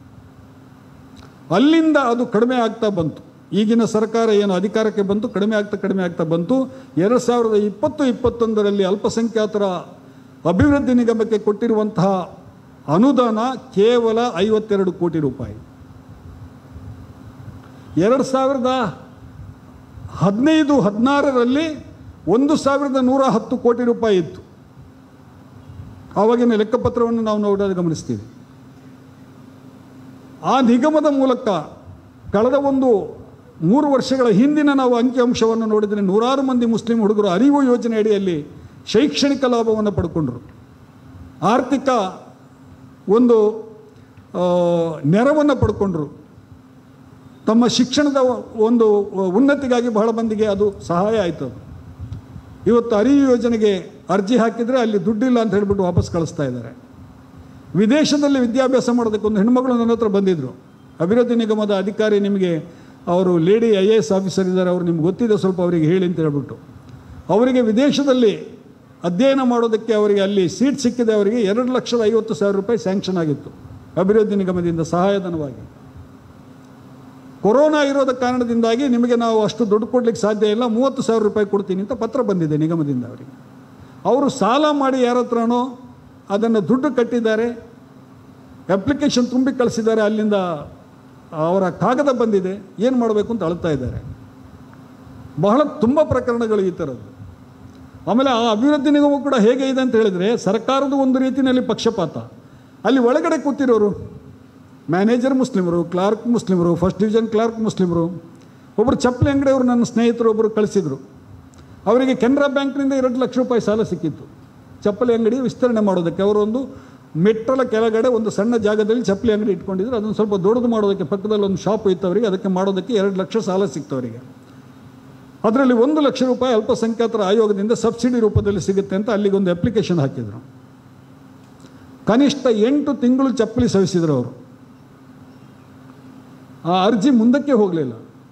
[SPEAKER 1] ಅಲ್ಲಿಂದ ಅದು ಕಡಿಮೆ ಆಗ್ತಾ ಬಂತು ಈಗಿನ ಸರ್ಕಾರ ಏನು ಅಧಿಕಾರಕ್ಕೆ ಬಂತು ಕಡಿಮೆ ಆಗ್ತಾ ಕಡಿಮೆ ಆಗ್ತಾ ಬಂತು ಎರಡು ಸಾವಿರದ ಇಪ್ಪತ್ತು ಇಪ್ಪತ್ತೊಂದರಲ್ಲಿ ಅಲ್ಪಸಂಖ್ಯಾತರ ಅಭಿವೃದ್ಧಿ ನಿಗಮಕ್ಕೆ ಕೊಟ್ಟಿರುವಂತಹ ಅನುದಾನ ಕೇವಲ ಐವತ್ತೆರಡು ಕೋಟಿ ರೂಪಾಯಿ ಎರಡು ಸಾವಿರದ ಹದಿನೈದು ಹದಿನಾರರಲ್ಲಿ ಒಂದು ಸಾವಿರದ ನೂರ ಹತ್ತು ಕೋಟಿ ರೂಪಾಯಿ ಇತ್ತು ಆವಾಗಿನ ಲೆಕ್ಕಪತ್ರವನ್ನು ನಾವು ನೋಡೋದು ಗಮನಿಸ್ತೀವಿ ಆ ನಿಗಮದ ಮೂಲಕ ಕಳೆದ ಒಂದು ಮೂರು ವರ್ಷಗಳ ಹಿಂದಿನ ನಾವು ಅಂಕಿಅಂಶವನ್ನು ನೋಡಿದರೆ ನೂರಾರು ಮಂದಿ ಮುಸ್ಲಿಂ ಹುಡುಗರು ಅರಿವು ಯೋಜನೆ ಅಡಿಯಲ್ಲಿ ಶೈಕ್ಷಣಿಕ ಲಾಭವನ್ನು ಪಡ್ಕೊಂಡ್ರು ಆರ್ಥಿಕ ಒಂದು ಆ, ನೆರವನ್ನು ಪಡ್ಕೊಂಡ್ರು ತಮ್ಮ ಶಿಕ್ಷಣದ ಒಂದು ಉನ್ನತಿಗಾಗಿ ಬಹಳ ಮಂದಿಗೆ ಅದು ಸಹಾಯ ಆಯಿತು ಅದು ಇವತ್ತು ಅರಿವು ಯೋಜನೆಗೆ ಅರ್ಜಿ ಹಾಕಿದರೆ ಅಲ್ಲಿ ದುಡ್ಡಿಲ್ಲ ಅಂತ ಹೇಳ್ಬಿಟ್ಟು ವಾಪಸ್ ಕಳಿಸ್ತಾ ಇದ್ದಾರೆ ವಿದೇಶದಲ್ಲಿ ವಿದ್ಯಾಭ್ಯಾಸ ಮಾಡೋದಕ್ಕೆ ಒಂದು ಹೆಣ್ಮಗಳು ನನ್ನ ಹತ್ರ ಬಂದಿದ್ದರು ಅಭಿವೃದ್ಧಿ ನಿಗಮದ ಅಧಿಕಾರಿ ನಿಮಗೆ ಅವರು lady I A S officer ಇದ್ದಾರೆ ಅವ್ರು ನಿಮ್ಗೆ ಗೊತ್ತಿದೆ ಸ್ವಲ್ಪ ಅವರಿಗೆ ಹೇಳಿ ಅಂತ ಹೇಳ್ಬಿಟ್ಟು ಅವರಿಗೆ ವಿದೇಶದಲ್ಲಿ ಅಧ್ಯಯನ ಮಾಡೋದಕ್ಕೆ ಅವರಿಗೆ ಅಲ್ಲಿ ಸೀಟ್ ಸಿಕ್ಕಿದೆ ಅವರಿಗೆ ಎರಡು ಲಕ್ಷದ ಐವತ್ತು ಸಾವಿರ ರೂಪಾಯಿ ಸ್ಯಾಂಕ್ಷನ್ ಆಗಿತ್ತು ಅಭಿವೃದ್ಧಿ ನಿಗಮದಿಂದ ಸಹಾಯಧನವಾಗಿ ಕೊರೋನಾ ಇರೋದ ಕಾರಣದಿಂದಾಗಿ ನಿಮಗೆ ನಾವು ಅಷ್ಟು ದುಡ್ಡು ಕೊಡ್ಲಿಕ್ಕೆ ಸಾಧ್ಯ ಇಲ್ಲ ಮೂವತ್ತು ಸಾವಿರ ರೂಪಾಯಿ ಕೊಡ್ತೀನಿ ಅಂತ ಪತ್ರ ಬಂದಿದೆ ನಿಗಮದಿಂದ ಅವರಿಗೆ ಅವರು ಸಾಲ ಮಾಡಿ ಯಾರ ಹತ್ರನೋ ಅದನ್ನು ದುಡ್ಡು ಕಟ್ಟಿದ್ದಾರೆ ಅಪ್ಲಿಕೇಶನ್ ತುಂಬಿ ಕಳಿಸಿದ್ದಾರೆ ಅಲ್ಲಿಂದ ಅವರ ಕಾಗದ ಬಂದಿದೆ ಏನು ಮಾಡಬೇಕು ಅಂತ ಅಳ್ತಾ ಇದ್ದಾರೆ ಬಹಳ ತುಂಬ ಪ್ರಕರಣಗಳು ಈ ಥರದ್ದು ಆಮೇಲೆ ಆ ಅಭಿವೃದ್ಧಿ ನಿಗಮ ಕೂಡ ಹೇಗೆ ಇದೆ ಅಂತ ಹೇಳಿದರೆ ಸರ್ಕಾರದ ಒಂದು ರೀತಿಯಲ್ಲಿ ಪಕ್ಷಪಾತ ಅಲ್ಲಿ ಒಳಗಡೆ ಕೂತಿರೋರು ಮ್ಯಾನೇಜರ್ ಮುಸ್ಲಿಮರು ಕ್ಲಾರ್ಕ್ ಮುಸ್ಲಿಮರು ಫಸ್ಟ್ ಡಿವಿಷನ್ ಕ್ಲಾರ್ಕ್ ಮುಸ್ಲಿಮರು ಒಬ್ಬರು ಚಪ್ಪಲಿ ಅಂಗಡಿಯವರು ನನ್ನ ಸ್ನೇಹಿತರು ಒಬ್ಬರು ಕಳಿಸಿದರು ಅವರಿಗೆ ಕೆನರಾ ಬ್ಯಾಂಕ್ನಿಂದ ಎರಡು ಲಕ್ಷ ರೂಪಾಯಿ ಸಾಲ ಸಿಕ್ಕಿತ್ತು ಚಪ್ಪಲಿ ಅಂಗಡಿ ವಿಸ್ತರಣೆ ಮಾಡೋದಕ್ಕೆ ಅವರು ಒಂದು ಮೆಟ್ಟಲ ಕೆಳಗಡೆ ಒಂದು ಸಣ್ಣ ಜಾಗದಲ್ಲಿ ಚಪ್ಪಲಿ ಅಂಗಡಿ ಇಟ್ಕೊಂಡಿದ್ರು ಅದನ್ನು ಸ್ವಲ್ಪ ದೊಡ್ಡದು ಮಾಡೋದಕ್ಕೆ ಪಕ್ಕದಲ್ಲಿ ಒಂದು ಶಾಪ್ ಇತ್ತು ಅವರಿಗೆ ಅದಕ್ಕೆ ಮಾಡೋದಕ್ಕೆ ಎರಡು ಲಕ್ಷ ಸಾಲ ಸಿಕ್ತು ಅವರಿಗೆ ಅದರಲ್ಲಿ ಒಂದು ಲಕ್ಷ ರೂಪಾಯಿ ಅಲ್ಪಸಂಖ್ಯಾತರ ಆಯೋಗದಿಂದ ಸಬ್ಸಿಡಿ ರೂಪದಲ್ಲಿ ಸಿಗುತ್ತೆ ಅಂತ ಅಲ್ಲಿಗೆ ಒಂದು ಅಪ್ಲಿಕೇಶನ್ ಹಾಕಿದರು ಕನಿಷ್ಠ ಎಂಟು ತಿಂಗಳು ಚಪ್ಪಲಿ ಸವಿಸಿದ್ರು ಅವರು ಆ ಅರ್ಜಿ ಮುಂದಕ್ಕೆ ಹೋಗಲಿಲ್ಲ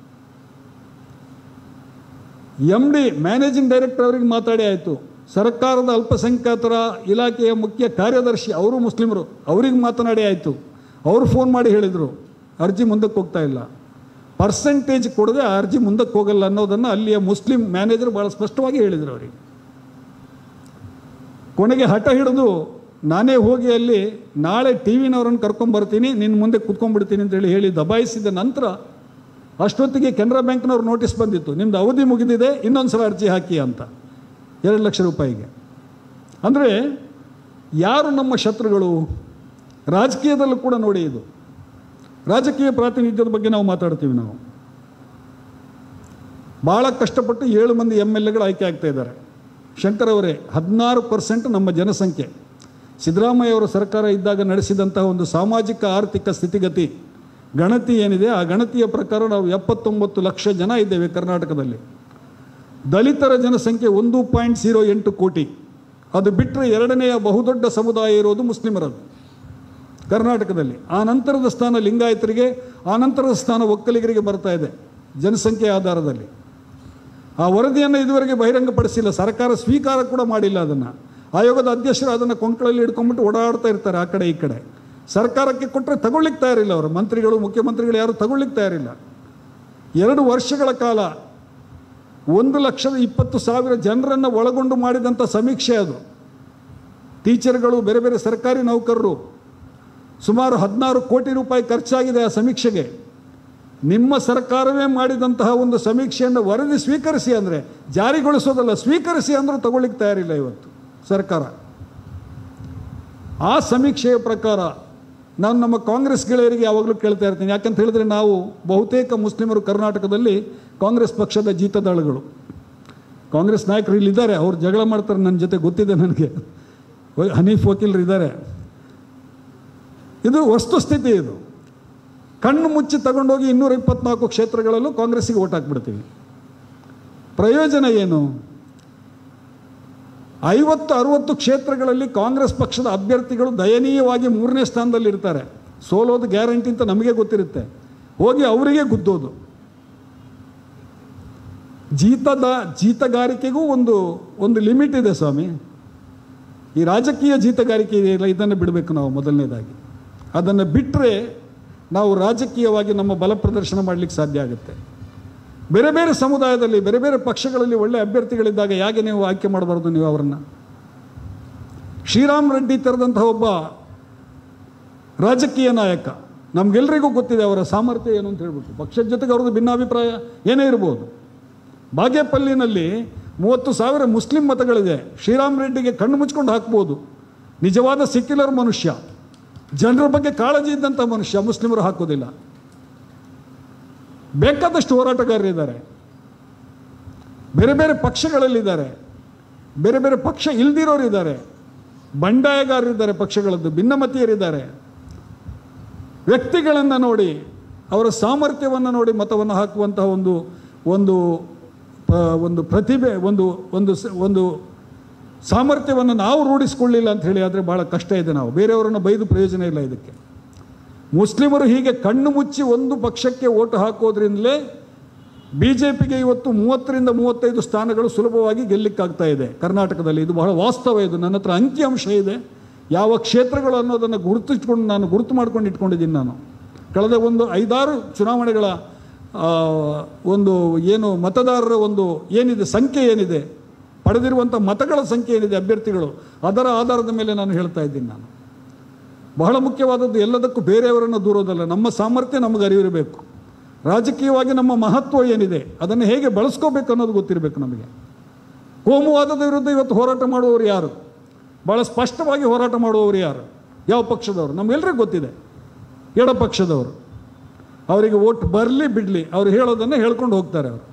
[SPEAKER 1] ಎಮ್ ಡಿ ಮ್ಯಾನೇಜಿಂಗ್ ಡೈರೆಕ್ಟರ್ ಅವರಿಗೆ ಮಾತಾಡಿ ಆಯಿತು ಸರ್ಕಾರದ ಅಲ್ಪಸಂಖ್ಯಾತರ ಇಲಾಖೆಯ ಮುಖ್ಯ ಕಾರ್ಯದರ್ಶಿ ಅವರು ಮುಸ್ಲಿಮರು ಅವ್ರಿಗೆ ಮಾತನಾಡಿ ಆಯಿತು ಅವರು ಫೋನ್ ಮಾಡಿ ಹೇಳಿದರು ಅರ್ಜಿ ಮುಂದಕ್ಕೆ ಹೋಗ್ತಾ ಇಲ್ಲ ಪರ್ಸೆಂಟೇಜ್ ಕೊಡದೆ ಆ ಅರ್ಜಿ ಮುಂದಕ್ಕೆ ಹೋಗಲ್ಲ ಅನ್ನೋದನ್ನು ಅಲ್ಲಿಯ ಮುಸ್ಲಿಂ ಮ್ಯಾನೇಜರ್ ಭಾಳ ಸ್ಪಷ್ಟವಾಗಿ ಹೇಳಿದರು ಅವರಿಗೆ ಕೊನೆಗೆ ಹಠ ಹಿಡಿದು ನಾನೇ ಹೋಗಿ ಅಲ್ಲಿ ನಾಳೆ ಟಿ ವಿನವ್ರನ್ನ ಕರ್ಕೊಂಬರ್ತೀನಿ ನಿನ್ನ ಮುಂದೆ ಕೂತ್ಕೊಂಡ್ಬಿಡ್ತೀನಿ ಅಂತೇಳಿ ಹೇಳಿ ದಬಾಯಿಸಿದ ನಂತರ ಅಷ್ಟೊತ್ತಿಗೆ ಕೆನರಾ ಬ್ಯಾಂಕ್ನವ್ರು ನೋಟಿಸ್ ಬಂದಿತ್ತು ನಿಮ್ಮದು ಅವಧಿ ಮುಗಿದಿದೆ ಇನ್ನೊಂದು ಸಲ ಅರ್ಜಿ ಹಾಕಿ ಅಂತ ಎರಡು ಲಕ್ಷ ರೂಪಾಯಿಗೆ ಅಂದರೆ ಯಾರು ನಮ್ಮ ಶತ್ರುಗಳು ರಾಜಕೀಯದಲ್ಲೂ ಕೂಡ ನೋಡಿ ಇದು ರಾಜಕೀಯ ಪ್ರಾತಿನಿಧ್ಯದ ಬಗ್ಗೆ ನಾವು ಮಾತಾಡ್ತೀವಿ ನಾವು ಭಾಳ ಕಷ್ಟಪಟ್ಟು ಏಳು ಮಂದಿ ಎಮ್ ಎಲ್ ಎಗಳು ಆಯ್ಕೆ ಆಗ್ತಾ ಇದ್ದಾರೆ ಶಂಕರ್ ಅವರೇ ಹದಿನಾರು ಪರ್ಸೆಂಟ್ ನಮ್ಮ ಜನಸಂಖ್ಯೆ ಸಿದ್ದರಾಮಯ್ಯ ಅವರ ಸರ್ಕಾರ ಇದ್ದಾಗ ನಡೆಸಿದಂತಹ ಒಂದು ಸಾಮಾಜಿಕ ಆರ್ಥಿಕ ಸ್ಥಿತಿಗತಿ ಗಣತಿ ಏನಿದೆ ಆ ಗಣತಿಯ ಪ್ರಕಾರ ನಾವು ಎಪ್ಪತ್ತೊಂಬತ್ತು ಲಕ್ಷ ಜನ ಇದ್ದೇವೆ ಕರ್ನಾಟಕದಲ್ಲಿ ದಲಿತರ ಜನಸಂಖ್ಯೆ ಒಂದು ಪಾಯಿಂಟ್ ಜೀರೋ ಎಂಟು ಕೋಟಿ ಅದು ಬಿಟ್ಟರೆ ಎರಡನೆಯ ಬಹುದೊಡ್ಡ ಸಮುದಾಯ ಇರೋದು ಮುಸ್ಲಿಮರದ್ದು ಕರ್ನಾಟಕದಲ್ಲಿ ಆ ನಂತರದ ಸ್ಥಾನ ಲಿಂಗಾಯತರಿಗೆ ಆ ನಂತರದ ಸ್ಥಾನ ಒಕ್ಕಲಿಗರಿಗೆ ಬರ್ತಾ ಇದೆ ಜನಸಂಖ್ಯೆ ಆಧಾರದಲ್ಲಿ ಆ ವರದಿಯನ್ನು ಇದುವರೆಗೆ ಬಹಿರಂಗಪಡಿಸಿಲ್ಲ ಸರ್ಕಾರ ಸ್ವೀಕಾರ ಕೂಡ ಮಾಡಿಲ್ಲ ಅದನ್ನು ಆಯೋಗದ ಅಧ್ಯಕ್ಷರು ಅದನ್ನು ಕೊಂಕಳಲ್ಲಿ ಹಿಡ್ಕೊಂಡ್ಬಿಟ್ಟು ಓಡಾಡ್ತಾ ಇರ್ತಾರೆ ಆ ಕಡೆ ಈ ಕಡೆ ಸರ್ಕಾರಕ್ಕೆ ಕೊಟ್ಟರೆ ತಗೊಳ್ಳಿಕ್ಕೆ ತಯಾರಿಲ್ಲ ಅವರು ಮಂತ್ರಿಗಳು ಮುಖ್ಯಮಂತ್ರಿಗಳು ಯಾರು ತಗೊಳ್ಳಿಕ್ಕೆ ತಯಾರಿಲ್ಲ ಎರಡು ವರ್ಷಗಳ ಕಾಲ ಒಂದು ಲಕ್ಷದ ಇಪ್ಪತ್ತು ಸಾವಿರ ಜನರನ್ನು ಒಳಗೊಂಡು ಮಾಡಿದಂಥ ಸಮೀಕ್ಷೆ ಅದು ಟೀಚರ್ಗಳು ಬೇರೆ ಬೇರೆ ಸರ್ಕಾರಿ ನೌಕರರು ಸುಮಾರು ಹದಿನಾರು ಕೋಟಿ ರೂಪಾಯಿ ಖರ್ಚಾಗಿದೆ ಆ ಸಮೀಕ್ಷೆಗೆ ನಿಮ್ಮ ಸರ್ಕಾರವೇ ಮಾಡಿದಂತಹ ಒಂದು ಸಮೀಕ್ಷೆಯನ್ನು ವರದಿ ಸ್ವೀಕರಿಸಿ ಅಂದರೆ ಜಾರಿಗೊಳಿಸೋದಲ್ಲ ಸ್ವೀಕರಿಸಿ ಅಂದರೂ ತಗೊಳ್ಳಿಕ್ಕೆ ತಯಾರಿಲ್ಲ ಇವತ್ತು ಸರ್ಕಾರ ಆ ಸಮೀಕ್ಷೆಯ ಪ್ರಕಾರ ನಾನು ನಮ್ಮ ಕಾಂಗ್ರೆಸ್ ಗೆಳೆಯರಿಗೆ ಯಾವಾಗಲೂ ಕೇಳ್ತಾ ಇರ್ತೀನಿ ಯಾಕಂತ ಹೇಳಿದ್ರೆ ನಾವು ಬಹುತೇಕ ಮುಸ್ಲಿಮರು ಕರ್ನಾಟಕದಲ್ಲಿ ಕಾಂಗ್ರೆಸ್ ಪಕ್ಷದ ಜೀತದಾಳುಗಳು ಕಾಂಗ್ರೆಸ್ ನಾಯಕರು ಇಲ್ಲಿದ್ದಾರೆ ಅವ್ರು ಜಗಳ ಮಾಡ್ತಾರೆ ನನ್ನ ಜೊತೆ ಗೊತ್ತಿದೆ ನನಗೆ ಹನೀಫ್ ವಕೀಲರು ಇದ್ದಾರೆ ಇದು ವಸ್ತುಸ್ಥಿತಿ ಇದು ಕಣ್ಣು ಮುಚ್ಚಿ ತಗೊಂಡೋಗಿ ಇನ್ನೂರ ಇಪ್ಪತ್ನಾಲ್ಕು ಕ್ಷೇತ್ರಗಳಲ್ಲೂ ಕಾಂಗ್ರೆಸ್ಸಿಗೆ ಓಟ್ ಹಾಕ್ಬಿಡ್ತೀವಿ ಪ್ರಯೋಜನ ಏನು ಐವತ್ತು ಅರುವತ್ತು ಕ್ಷೇತ್ರಗಳಲ್ಲಿ ಕಾಂಗ್ರೆಸ್ ಪಕ್ಷದ ಅಭ್ಯರ್ಥಿಗಳು ದಯನೀಯವಾಗಿ ಮೂರನೇ ಸ್ಥಾನದಲ್ಲಿ ಇರ್ತಾರೆ ಸೋಲೋದು ಗ್ಯಾರಂಟಿ ಅಂತ ನಮಗೆ ಗೊತ್ತಿರುತ್ತೆ ಹೋಗಿ ಅವರಿಗೆ ಗುದ್ದೋದು ಜೀತದ ಜೀತಗಾರಿಕೆಗೂ ಒಂದು ಒಂದು ಲಿಮಿಟ್ ಇದೆ ಸ್ವಾಮಿ ಈ ರಾಜಕೀಯ ಜೀತಗಾರಿಕೆ ಇದೆಯಲ್ಲ ಇದನ್ನು ಬಿಡಬೇಕು ನಾವು ಮೊದಲನೇದಾಗಿ ಅದನ್ನು ಬಿಟ್ಟರೆ ನಾವು ರಾಜಕೀಯವಾಗಿ ನಮ್ಮ ಬಲ ಪ್ರದರ್ಶನ ಮಾಡಲಿಕ್ಕೆ ಸಾಧ್ಯ ಆಗುತ್ತೆ ಬೇರೆ ಬೇರೆ ಸಮುದಾಯದಲ್ಲಿ ಬೇರೆ ಬೇರೆ ಪಕ್ಷಗಳಲ್ಲಿ ಒಳ್ಳೆ ಅಭ್ಯರ್ಥಿಗಳಿದ್ದಾಗ ಯಾಕೆ ನೀವು ಆಯ್ಕೆ ಮಾಡಬಾರ್ದು ನೀವು ಅವರನ್ನು ಶ್ರೀರಾಮ್ ರೆಡ್ಡಿ ತೆರೆದಂತಹ ಒಬ್ಬ ರಾಜಕೀಯ ನಾಯಕ ನಮಗೆಲ್ಲರಿಗೂ ಗೊತ್ತಿದೆ ಅವರ ಸಾಮರ್ಥ್ಯ ಏನು ಅಂತ ಹೇಳ್ಬಿಟ್ಟು ಪಕ್ಷದ ಜೊತೆಗೆ ಅವ್ರದ್ದು ಭಿನ್ನಾಭಿಪ್ರಾಯ ಏನೇ ಇರ್ಬೋದು ಬಾಗೇಪಲ್ಲಿನಲ್ಲಿ ಮೂವತ್ತು ಸಾವಿರ ಮುಸ್ಲಿಂ ಮತಗಳಿದೆ ಶ್ರೀರಾಮ್ ರೆಡ್ಡಿಗೆ ಕಣ್ಣು ಮುಚ್ಕೊಂಡು ಹಾಕ್ಬೋದು ನಿಜವಾದ ಸೆಕ್ಯುಲರ್ ಮನುಷ್ಯ ಜನರ ಬಗ್ಗೆ ಕಾಳಜಿ ಇದ್ದಂಥ ಮನುಷ್ಯ ಮುಸ್ಲಿಮರು ಹಾಕೋದಿಲ್ಲ ಬೇಕಾದಷ್ಟು ಹೋರಾಟಗಾರರಿದ್ದಾರೆ ಬೇರೆ ಬೇರೆ ಪಕ್ಷಗಳಲ್ಲಿದ್ದಾರೆ ಬೇರೆ ಬೇರೆ ಪಕ್ಷ ಇಲ್ದಿರೋರಿದ್ದಾರೆ ಬಂಡಾಯಗಾರರಿದ್ದಾರೆ ಪಕ್ಷಗಳದ್ದು ಭಿನ್ನಮತೀಯರಿದ್ದಾರೆ ವ್ಯಕ್ತಿಗಳನ್ನು ನೋಡಿ ಅವರ ಸಾಮರ್ಥ್ಯವನ್ನು ನೋಡಿ ಮತವನ್ನು ಹಾಕುವಂತಹ ಒಂದು ಒಂದು ಪ- ಒಂದು ಪ್ರತಿಭೆ ಒಂದು ಒಂದು ಸ- ಒಂದು ಸಾಮರ್ಥ್ಯವನ್ನು ನಾವು ರೂಢಿಸ್ಕೊಳ್ಳಿಲ್ಲ ಅಂತ ಹೇಳಿ ಆದರೆ ಭಾಳ ಕಷ್ಟ ಇದೆ ನಾವು ಬೇರೆಯವರನ್ನು ಬೈದು ಪ್ರಯೋಜನ ಇಲ್ಲ ಇದಕ್ಕೆ ಮುಸ್ಲಿಮರು ಹೀಗೆ ಕಣ್ಣು ಮುಚ್ಚಿ ಒಂದು ಪಕ್ಷಕ್ಕೆ ಓಟು ಹಾಕೋದ್ರಿಂದಲೇ ಬಿ ಜೆ ಪಿಗೆ ಇವತ್ತು ಮೂವತ್ತರಿಂದ ಮೂವತ್ತೈದು ಸ್ಥಾನಗಳು ಸುಲಭವಾಗಿ ಗೆಲ್ಲಿಕ್ಕಾಗ್ತಾ ಇದೆ ಕರ್ನಾಟಕದಲ್ಲಿ ಇದು ಬಹಳ ವಾಸ್ತವ ಇದು ನನ್ನ ಹತ್ರ ಅಂಕಿಅಂಶ ಇದೆ ಯಾವ ಕ್ಷೇತ್ರಗಳು ಅನ್ನೋದನ್ನು ಗುರುತಿಟ್ಕೊಂಡು ನಾನು ಗುರುತು ಮಾಡ್ಕೊಂಡು ಇಟ್ಕೊಂಡಿದ್ದೀನಿ ನಾನು ಕಳೆದ ಒಂದು ಐದಾರು ಚುನಾವಣೆಗಳ ಆ, ಒಂದು ಏನು ಮತದಾರರ ಒಂದು ಏನಿದೆ ಸಂಖ್ಯೆ ಏನಿದೆ ಪಡೆದಿರುವಂಥ ಮತಗಳ ಸಂಖ್ಯೆ ಏನಿದೆ ಅಭ್ಯರ್ಥಿಗಳು ಅದರ ಆಧಾರದ ಮೇಲೆ ನಾನು ಹೇಳ್ತಾ ಇದ್ದೀನಿ ನಾನು ಬಹಳ ಮುಖ್ಯವಾದದ್ದು ಎಲ್ಲದಕ್ಕೂ ಬೇರೆಯವರನ್ನು ದೂರೋದಲ್ಲ ನಮ್ಮ ಸಾಮರ್ಥ್ಯ ನಮಗೆ ಅರಿವಿರಬೇಕು ರಾಜಕೀಯವಾಗಿ ನಮ್ಮ ಮಹತ್ವ ಏನಿದೆ ಅದನ್ನು ಹೇಗೆ ಬಳಸ್ಕೋಬೇಕು ಅನ್ನೋದು ಗೊತ್ತಿರಬೇಕು ನಮಗೆ ಕೋಮುವಾದದ ವಿರುದ್ಧ ಇವತ್ತು ಹೋರಾಟ ಮಾಡುವವರು ಯಾರು ಭಾಳ ಸ್ಪಷ್ಟವಾಗಿ ಹೋರಾಟ ಮಾಡುವವರು ಯಾರು ಯಾವ ಪಕ್ಷದವರು ನಮಗೆಲ್ಲರಿಗೂ ಗೊತ್ತಿದೆ ಎಡ ಪಕ್ಷದವರು ಅವರಿಗೆ ಓಟ್ ಬರಲಿ ಬಿಡಲಿ ಅವ್ರು ಹೇಳೋದನ್ನು ಹೇಳ್ಕೊಂಡು ಹೋಗ್ತಾರೆ ಅವರು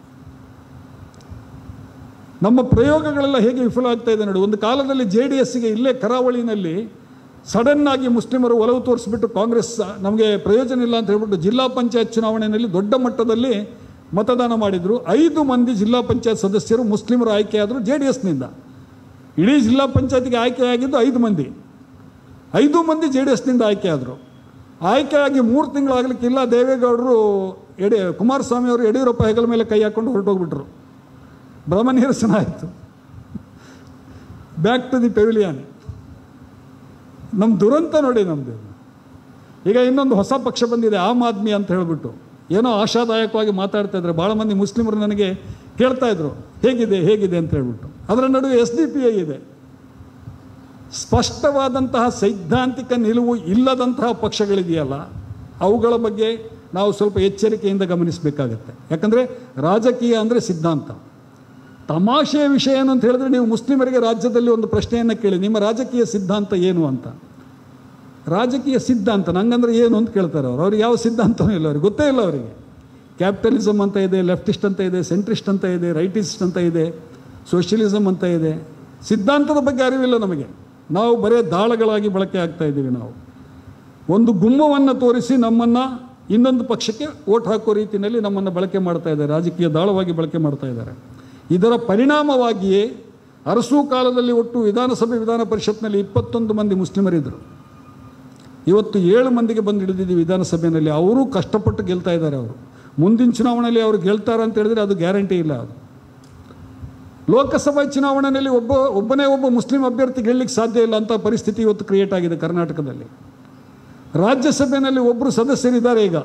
[SPEAKER 1] ನಮ್ಮ ಪ್ರಯೋಗಗಳೆಲ್ಲ ಹೇಗೆ ವಿಫಲ ಆಗ್ತಾ ಇದೆ ನೋಡಿ ಒಂದು ಕಾಲದಲ್ಲಿ ಜೆ ಡಿ ಎಸ್ಸಿಗೆ ಇಲ್ಲೇ ಕರಾವಳಿನಲ್ಲಿ ಸಡನ್ ಆಗಿ ಮುಸ್ಲಿಮರು ಒಲವು ತೋರಿಸ್ಬಿಟ್ಟು ಕಾಂಗ್ರೆಸ್ ನಮಗೆ ಪ್ರಯೋಜನ ಇಲ್ಲ ಅಂತ ಹೇಳ್ಬಿಟ್ಟು ಜಿಲ್ಲಾ ಪಂಚಾಯತ್ ಚುನಾವಣೆಯಲ್ಲಿ ದೊಡ್ಡ ಮಟ್ಟದಲ್ಲಿ ಮತದಾನ ಮಾಡಿದರು ಐದು ಮಂದಿ ಜಿಲ್ಲಾ ಪಂಚಾಯತ್ ಸದಸ್ಯರು ಮುಸ್ಲಿಮರು ಆಯ್ಕೆಯಾದರು ಜೆ ಡಿ ಎಸ್ನಿಂದ ಇಡೀ ಜಿಲ್ಲಾ ಪಂಚಾಯತಿಗೆ ಆಯ್ಕೆಯಾಗಿದ್ದು ಐದು ಮಂದಿ ಐದು ಮಂದಿ ಜೆ ಡಿ ಎಸ್ನಿಂದ ಆಯ್ಕೆಯಾದರು ಆಯ್ಕೆಯಾಗಿ ಮೂರು ತಿಂಗಳಾಗಲಿಕ್ಕಿಲ್ಲ ದೇವೇಗೌಡರು ಯಡಿ ಕುಮಾರಸ್ವಾಮಿ ಅವರು ಯಡಿಯೂರಪ್ಪ ಹೆಗಲ ಮೇಲೆ ಕೈ ಹಾಕ್ಕೊಂಡು ಹೊರಟೋಗ್ಬಿಟ್ರು ಬ್ರಹ್ಮನಿರಸನ ಆಯಿತು ಬ್ಯಾಕ್ ಟು ದಿ ಪೆವಿಲಿಯನ್ ನಮ್ಮ ದುರಂತ ನೋಡಿ ನಮ್ಮದು ಈಗ ಇನ್ನೊಂದು ಹೊಸ ಪಕ್ಷ ಬಂದಿದೆ ಆಮ್ ಆದ್ಮಿ ಅಂತ ಹೇಳ್ಬಿಟ್ಟು ಏನೋ ಆಶಾದಾಯಕವಾಗಿ ಮಾತಾಡ್ತಾ ಇದ್ದಾರೆ ಭಾಳ ಮಂದಿ ಮುಸ್ಲಿಮರು ನನಗೆ ಕೇಳ್ತಾ ಇದ್ರು ಹೇಗಿದೆ ಹೇಗಿದೆ ಅಂತ ಹೇಳ್ಬಿಟ್ಟು ಅದರ ನಡುವೆ ಎಸ್ ಡಿ ಪಿ ಐ ಇದೆ ಸ್ಪಷ್ಟವಾದಂತಹ ಸೈದ್ಧಾಂತಿಕ ನಿಲುವು ಇಲ್ಲದಂತಹ ಪಕ್ಷಗಳಿದೆಯಲ್ಲ ಅವುಗಳ ಬಗ್ಗೆ ನಾವು ಸ್ವಲ್ಪ ಎಚ್ಚರಿಕೆಯಿಂದ ಗಮನಿಸಬೇಕಾಗತ್ತೆ ಯಾಕಂದರೆ ರಾಜಕೀಯ ಅಂದರೆ ಸಿದ್ಧಾಂತ ತಮಾಷೆಯ ವಿಷಯ ಏನು ಅಂತ ಹೇಳಿದ್ರೆ ನೀವು ಮುಸ್ಲಿಮರಿಗೆ ರಾಜ್ಯದಲ್ಲಿ ಒಂದು ಪ್ರಶ್ನೆಯನ್ನು ಕೇಳಿ ನಿಮ್ಮ ರಾಜಕೀಯ ಸಿದ್ಧಾಂತ ಏನು ಅಂತ ರಾಜಕೀಯ ಸಿದ್ಧಾಂತ ನಂಗಂದ್ರೆ ಏನು ಅಂತ ಕೇಳ್ತಾರೆ ಅವರು ಅವ್ರಿಗೆ ಯಾವ ಸಿದ್ಧಾಂತವೂ ಇಲ್ಲ ಅವ್ರಿಗೆ ಗೊತ್ತೇ ಇಲ್ಲ ಅವರಿಗೆ ಕ್ಯಾಪಿಟಲಿಸಮ್ ಅಂತ ಇದೆ ಲೆಫ್ಟಿಸ್ಟ್ ಅಂತ ಇದೆ ಸೆಂಟ್ರಿಸ್ಟ್ ಅಂತ ಇದೆ ರೈಟಿಸ್ಟ್ ಅಂತ ಇದೆ ಸೋಷಿಯಲಿಸಮ್ ಅಂತ ಇದೆ ಸಿದ್ಧಾಂತದ ಬಗ್ಗೆ ಅರಿವಿಲ್ಲ ನಮಗೆ ನಾವು ಬರೇ ದಾಳಗಳಾಗಿ ಬಳಕೆ ಆಗ್ತಾ ಇದ್ದೀವಿ ನಾವು ಒಂದು ಗುಮ್ಮವನ್ನು ತೋರಿಸಿ ನಮ್ಮನ್ನು ಇನ್ನೊಂದು ಪಕ್ಷಕ್ಕೆ ಓಟ್ ಹಾಕೋ ರೀತಿಯಲ್ಲಿ ನಮ್ಮನ್ನು ಬಳಕೆ ಮಾಡ್ತಾ ಇದ್ದಾರೆ ರಾಜಕೀಯ ದಾಳವಾಗಿ ಬಳಕೆ ಮಾಡ್ತಾ ಇದ್ದಾರೆ ಇದರ ಪರಿಣಾಮವಾಗಿಯೇ ಅರಸು ಕಾಲದಲ್ಲಿ ಒಟ್ಟು ವಿಧಾನಸಭೆ ವಿಧಾನ ಪರಿಷತ್ನಲ್ಲಿ ಇಪ್ಪತ್ತೊಂದು ಮಂದಿ ಮುಸ್ಲಿಮರಿದ್ದರು ಇವತ್ತು ಏಳು ಮಂದಿಗೆ ಬಂದು ಹಿಡಿದಿದ್ದೀವಿ ವಿಧಾನಸಭೆಯಲ್ಲಿ ಅವರು ಕಷ್ಟಪಟ್ಟು ಗೆಲ್ತಾ ಇದ್ದಾರೆ ಅವರು ಮುಂದಿನ ಚುನಾವಣೆಯಲ್ಲಿ ಅವರು ಗೆಲ್ತಾರೆ ಅಂತ ಹೇಳಿದ್ರೆ ಅದು ಗ್ಯಾರಂಟಿ ಇಲ್ಲ ಅದು ಲೋಕಸಭಾ ಚುನಾವಣೆಯಲ್ಲಿ ಒಬ್ಬ ಒಬ್ಬನೇ ಒಬ್ಬ ಮುಸ್ಲಿಂ ಅಭ್ಯರ್ಥಿ ಗೆಲ್ಲಲಿಕ್ಕೆ ಸಾಧ್ಯ ಇಲ್ಲ ಅಂತ ಪರಿಸ್ಥಿತಿ ಇವತ್ತು ಕ್ರಿಯೇಟ್ ಆಗಿದೆ ಕರ್ನಾಟಕದಲ್ಲಿ ರಾಜ್ಯಸಭೆಯಲ್ಲಿ ಒಬ್ಬರು ಸದಸ್ಯರಿದ್ದಾರೆ ಈಗ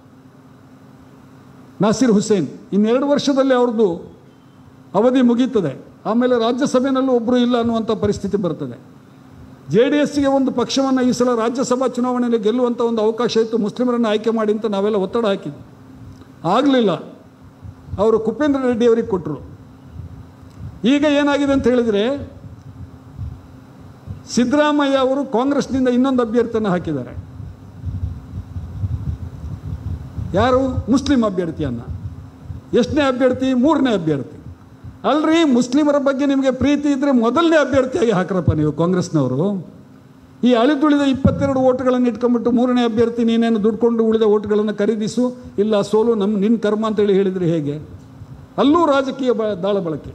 [SPEAKER 1] ನಾಸಿರ್ ಹುಸೇನ್ ಇನ್ನೆರಡು ವರ್ಷದಲ್ಲಿ ಅವ್ರದ್ದು ಅವಧಿ ಮುಗೀತದೆ ಆಮೇಲೆ ರಾಜ್ಯಸಭೆಯಲ್ಲೂ ಒಬ್ಬರು ಇಲ್ಲ ಅನ್ನುವಂಥ ಪರಿಸ್ಥಿತಿ ಬರ್ತದೆ ಜೆ ಡಿ ಎಸ್ಗೆ ಒಂದು ಪಕ್ಷವನ್ನು ಈ ಸಲ ರಾಜ್ಯಸಭಾ ಚುನಾವಣೆಯಲ್ಲಿ ಗೆಲ್ಲುವಂಥ ಒಂದು ಅವಕಾಶ ಇತ್ತು ಮುಸ್ಲಿಮರನ್ನು ಆಯ್ಕೆ ಮಾಡಿ ಅಂತ ನಾವೆಲ್ಲ ಒತ್ತಡ ಹಾಕಿದ್ವಿ ಆಗಲಿಲ್ಲ ಅವರು ಕುಪೇಂದ್ರ ರೆಡ್ಡಿ ಅವರಿಗೆ ಕೊಟ್ಟರು ಈಗ ಏನಾಗಿದೆ ಅಂತ ಹೇಳಿದರೆ ಸಿದ್ದರಾಮಯ್ಯ ಅವರು ಕಾಂಗ್ರೆಸ್ನಿಂದ ಇನ್ನೊಂದು ಅಭ್ಯರ್ಥಿಯನ್ನು ಹಾಕಿದ್ದಾರೆ ಯಾರು ಮುಸ್ಲಿಂ ಅಭ್ಯರ್ಥಿಯನ್ನು ಎಷ್ಟನೇ ಅಭ್ಯರ್ಥಿ ಮೂರನೇ ಅಭ್ಯರ್ಥಿ ಅಲ್ರಿ ಮುಸ್ಲಿಮರ ಬಗ್ಗೆ ನಿಮಗೆ ಪ್ರೀತಿ ಇದ್ದರೆ ಮೊದಲನೇ ಅಭ್ಯರ್ಥಿಯಾಗಿ ಹಾಕ್ರಪ್ಪ ನೀವು ಕಾಂಗ್ರೆಸ್ನವರು ಈ ಅಳಿದುಳಿದ ಇಪ್ಪತ್ತೆರಡು ಓಟ್ಗಳನ್ನು ಇಟ್ಕೊಂಡ್ಬಿಟ್ಟು ಮೂರನೇ ಅಭ್ಯರ್ಥಿ ನೀನೇನು ದುಡ್ಕೊಂಡು ಉಳಿದ ಓಟ್ಗಳನ್ನು ಖರೀದಿಸು ಇಲ್ಲ ಸೋಲು ನಮ್ಮ ನಿನ್ನ ಕರ್ಮ ಅಂತೇಳಿ ಹೇಳಿದರೆ ಹೇಗೆ ಅಲ್ಲೂ ರಾಜಕೀಯ ಬ ದಾಳ ಬಳಕೆ